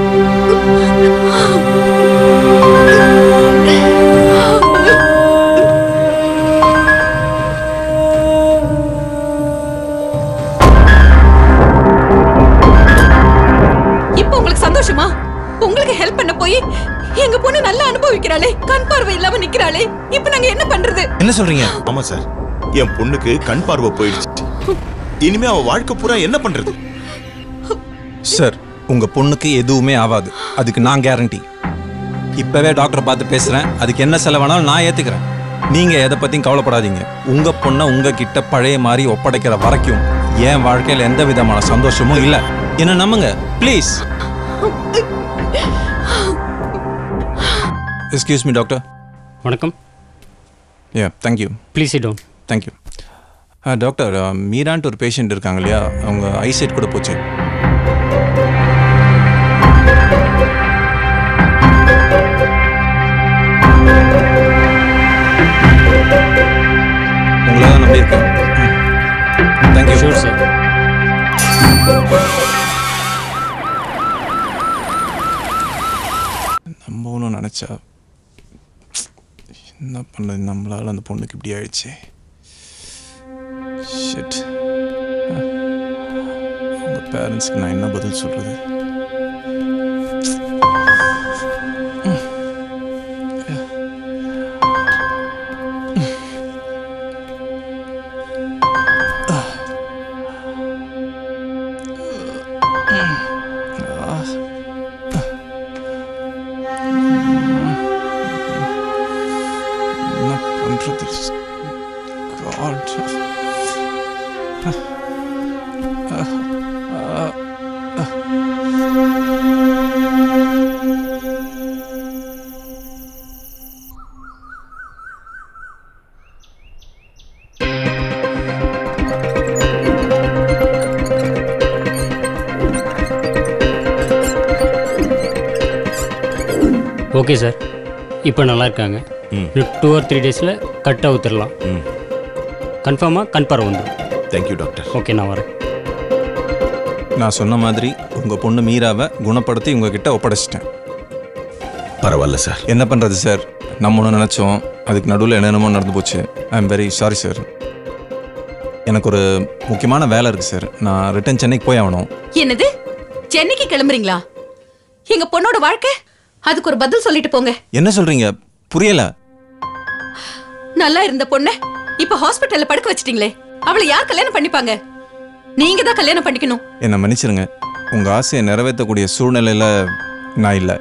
இப்ப உங்களுக்கு சந்தோஷமா உங்களுக்கு ஹெல்ப் பண்ண போய் எங்க பொண்ணு நல்லா அனுபவிக்கிறாளே கண் பார்வை இல்லாம நிக்கிறாளே இப்ப நாங்க என்ன பண்றது என்ன சொல்றீங்க ஆமா சார் என் பொண்ணுக்கு கண் பார்வை போயிடுச்சு இனிமே அவ வாழ்க்கை பூரா என்ன பண்றது சார் உங்க பொண்ணுக்கு எதுவுமே ஆகாது அதுக்கு நான் கேரண்டி இப்பவே டாக்டரை பார்த்து பேசுறேன் அதுக்கு என்ன செலவானாலும் நான் ஏத்துக்கிறேன் நீங்க எதை பத்தியும் கவலைப்படாதீங்க உங்க பொண்ணை உங்ககிட்ட பழைய மாதிரி ஒப்படைக்கிற வரைக்கும் என் வாழ்க்கையில எந்த விதமான சந்தோஷமும் இல்ல என்ன நம்புங்க ப்ளீஸ் எக்ஸ்கியூஸ் மீ டாக்டர் வணக்கம் yeah thank you please down thank you doctor மீரான்ட்டு ஒரு பேஷண்ட் இருக்காங்க இல்லையா அவங்க ஐசைட் கூட போச்சு உங்களை தான் நம்பியிருக்கேன் தேங்க்யூ ஷூர் சார் நம்பணும்னு நினச்சா என்ன பண்ணது நம்மளால அந்த பொண்ணுக்கு இப்படி ஆயிடுச்சு ஷிட் அவங்க பேரண்ட்ஸ்க்கு நான் என்ன பதில் சொல்றது என்ன பண்றது God. ஓகே சார் இப்போ நல்லா இருக்காங்க டூ ஆர் த்ரீ டேஸில் கட் அவுத்துடலாம் கன்ஃபார்மாக கன்ஃபார்ம் வந்துடும் தேங்க்யூ டாக்டர் ஓகே நான் வரேன் நான் சொன்ன மாதிரி உங்கள் பொண்ணு மீராவை குணப்படுத்தி உங்ககிட்ட ஒப்படைச்சிட்டேன் பரவாயில்ல சார் என்ன பண்ணுறது சார் நம்ம ஒன்று நினச்சோம் அதுக்கு நடுவில் என்னென்னமோ நடந்து போச்சு I am very sorry sir எனக்கு ஒரு முக்கியமான வேலை இருக்குது சார் நான் ரிட்டன் சென்னைக்கு போய் ஆகணும் என்னது சென்னைக்கு கிளம்புறீங்களா எங்க பொண்ணோட வாழ்க்கை அதுக்கு ஒரு பதில் சொல்லிட்டு போங்க என்ன சொல்கிறீங்க புரியல நல்லா இருந்த பொண்ண இப்ப ஹாஸ்பிட்டல்ல படுக்க வச்சிட்டீங்களே அவளை யார் கல்யாணம் பண்ணிப்பாங்க நீங்க தான் கல்யாணம் பண்ணிக்கணும் என்னை மன்னிச்சிருங்க உங்கள் ஆசையை நிறைவேற்றக்கூடிய சூழ்நிலையில் நான் இல்லை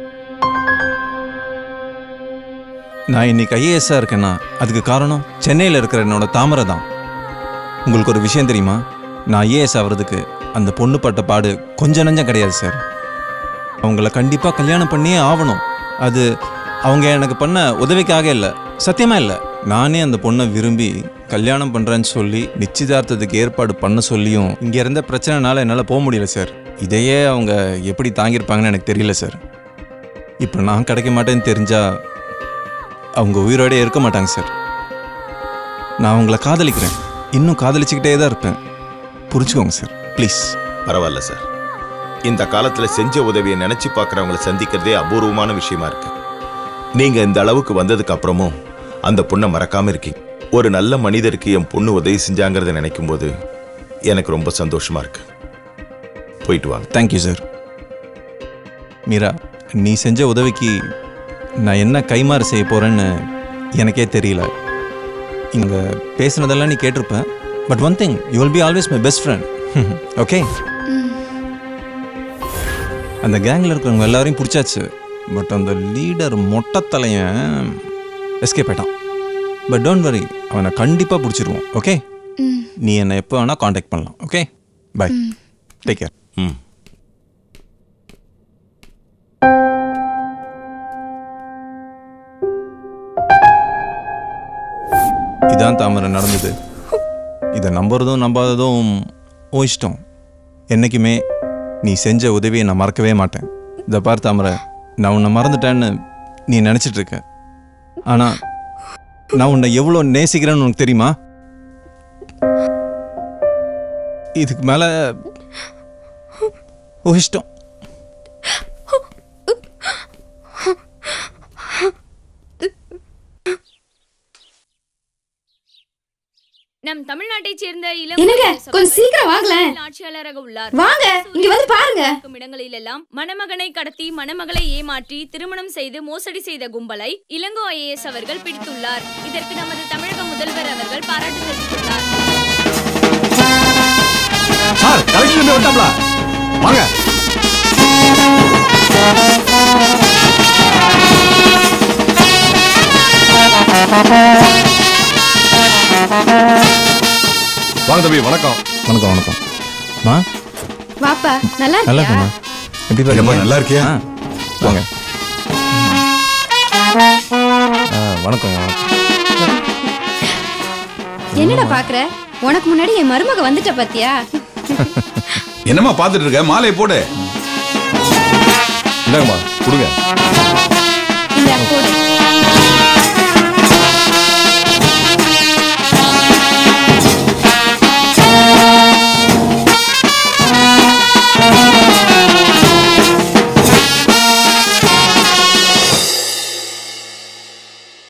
நான் இன்னைக்கு ஐஏஎஸ்ஸாக இருக்கேன்னா அதுக்கு காரணம் சென்னையில் இருக்கிற என்னோட தாமரை தான் உங்களுக்கு ஒரு விஷயம் தெரியுமா நான் ஐஏஎஸ் ஆகிறதுக்கு அந்த பொண்ணு பட்ட பாடு கொஞ்சம் நஞ்சம் கிடையாது சார் அவங்கள கண்டிப்பாக கல்யாணம் பண்ணியே ஆகணும் அது அவங்க எனக்கு பண்ண உதவிக்காக இல்லை சத்தியமாக இல்லை நானே அந்த பொண்ணை விரும்பி கல்யாணம் பண்ணுறேன்னு சொல்லி நிச்சயதார்த்தத்துக்கு ஏற்பாடு பண்ண சொல்லியும் இங்கே இருந்த பிரச்சனைனால என்னால் போக முடியல சார் இதையே அவங்க எப்படி தாங்கியிருப்பாங்கன்னு எனக்கு தெரியல சார் இப்போ நான் கிடைக்க மாட்டேன்னு தெரிஞ்சா அவங்க உயிரோடே இருக்க மாட்டாங்க சார் நான் அவங்கள காதலிக்கிறேன் இன்னும் காதலிச்சுக்கிட்டே தான் இருப்பேன் புரிச்சுக்கோங்க சார் ப்ளீஸ் பரவாயில்ல சார் இந்த காலத்துல செஞ்ச உதவியை நினைச்சு பார்க்கறவங்கள சந்திக்கிறதே அபூர்வமான விஷயமா இருக்கு நீங்க இந்த அளவுக்கு வந்ததுக்கு அப்புறமும் அந்த பொண்ணை மறக்காம இருக்கீங்க ஒரு நல்ல மனிதருக்கு என் பொண்ணு உதவி செஞ்சாங்கிறத நினைக்கும் போது எனக்கு ரொம்ப சந்தோஷமா இருக்கு போயிட்டு வாங்க தேங்க்யூ சார் மீரா நீ செஞ்ச உதவிக்கு நான் என்ன கைமாறு செய்ய போறேன்னு எனக்கே தெரியல இங்கே பேசுனதெல்லாம் நீ கேட்டிருப்ப but one thing you will be always my best friend okay அந்த கேங்கில் இருக்கிறவங்க எல்லாரையும் பிடிச்சாச்சு பட் அந்த லீடர் மொட்டத்தலையன் எஸ்கேப் ஆயிட்டான் பட் டோன்ட் வரி அவனை கண்டிப்பாக பிடிச்சிருவோம் ஓகே நீ என்னை எப்போ வேணால் காண்டாக்ட் பண்ணலாம் ஓகே பை டேக் கேர் ம் இதான் தாமரை நடந்தது இதை நம்புறதும் நம்பாததும் ஓ இஷ்டம் என்னைக்குமே நீ செஞ்ச உதவியை நான் மறக்கவே மாட்டேன் இதை பார் தாமரை நான் உன்னை மறந்துட்டேன்னு நீ நினச்சிட்டு இருக்க ஆனால் நான் உன்னை எவ்வளோ நேசிக்கிறேன்னு உனக்கு தெரியுமா இதுக்கு மேலே ஓ இஷ்டம் நம் தமிழ்நாட்டைச் சேர்ந்த என்னங்க, கொஞ்சம் சீக்கிரம் வாங்களேன். ஆட்சியாளராக உள்ளார் வாங்க, இங்க வந்து பாருங்க. இருக்கும் இடங்களிலெல்லாம் மணமகனை கடத்தி மணமகளை ஏமாற்றி திருமணம் செய்து மோசடி செய்த கும்பலை இளங்கோ ஐஏஎஸ் அவர்கள் பிடித்துள்ளார் இதற்கு நமது தமிழக முதல்வர் அவர்கள் பாராட்டு தெரிவித்துள்ளார் சார் கலெக்டர் இருந்து வந்துட்டாப்ல வாங்க வாங்க தம்பி வணக்கம் வணக்கம் வணக்கம் மா வாப்பா நல்லா நல்லா இருக்கியா இருக்குமா எப்படி ஏம்மா, பாருங்க நல்லா இருக்கியா? வாங்க ஆ, வணக்கம் வணக்கம் என்னடா பாக்குற உனக்கு முன்னாடி என் மருமக வந்துட்ட பாத்தியா என்னம்மா பார்த்துட்டு இருக்க மாலையை போடு இந்தாங்கம்மா கொடுங்க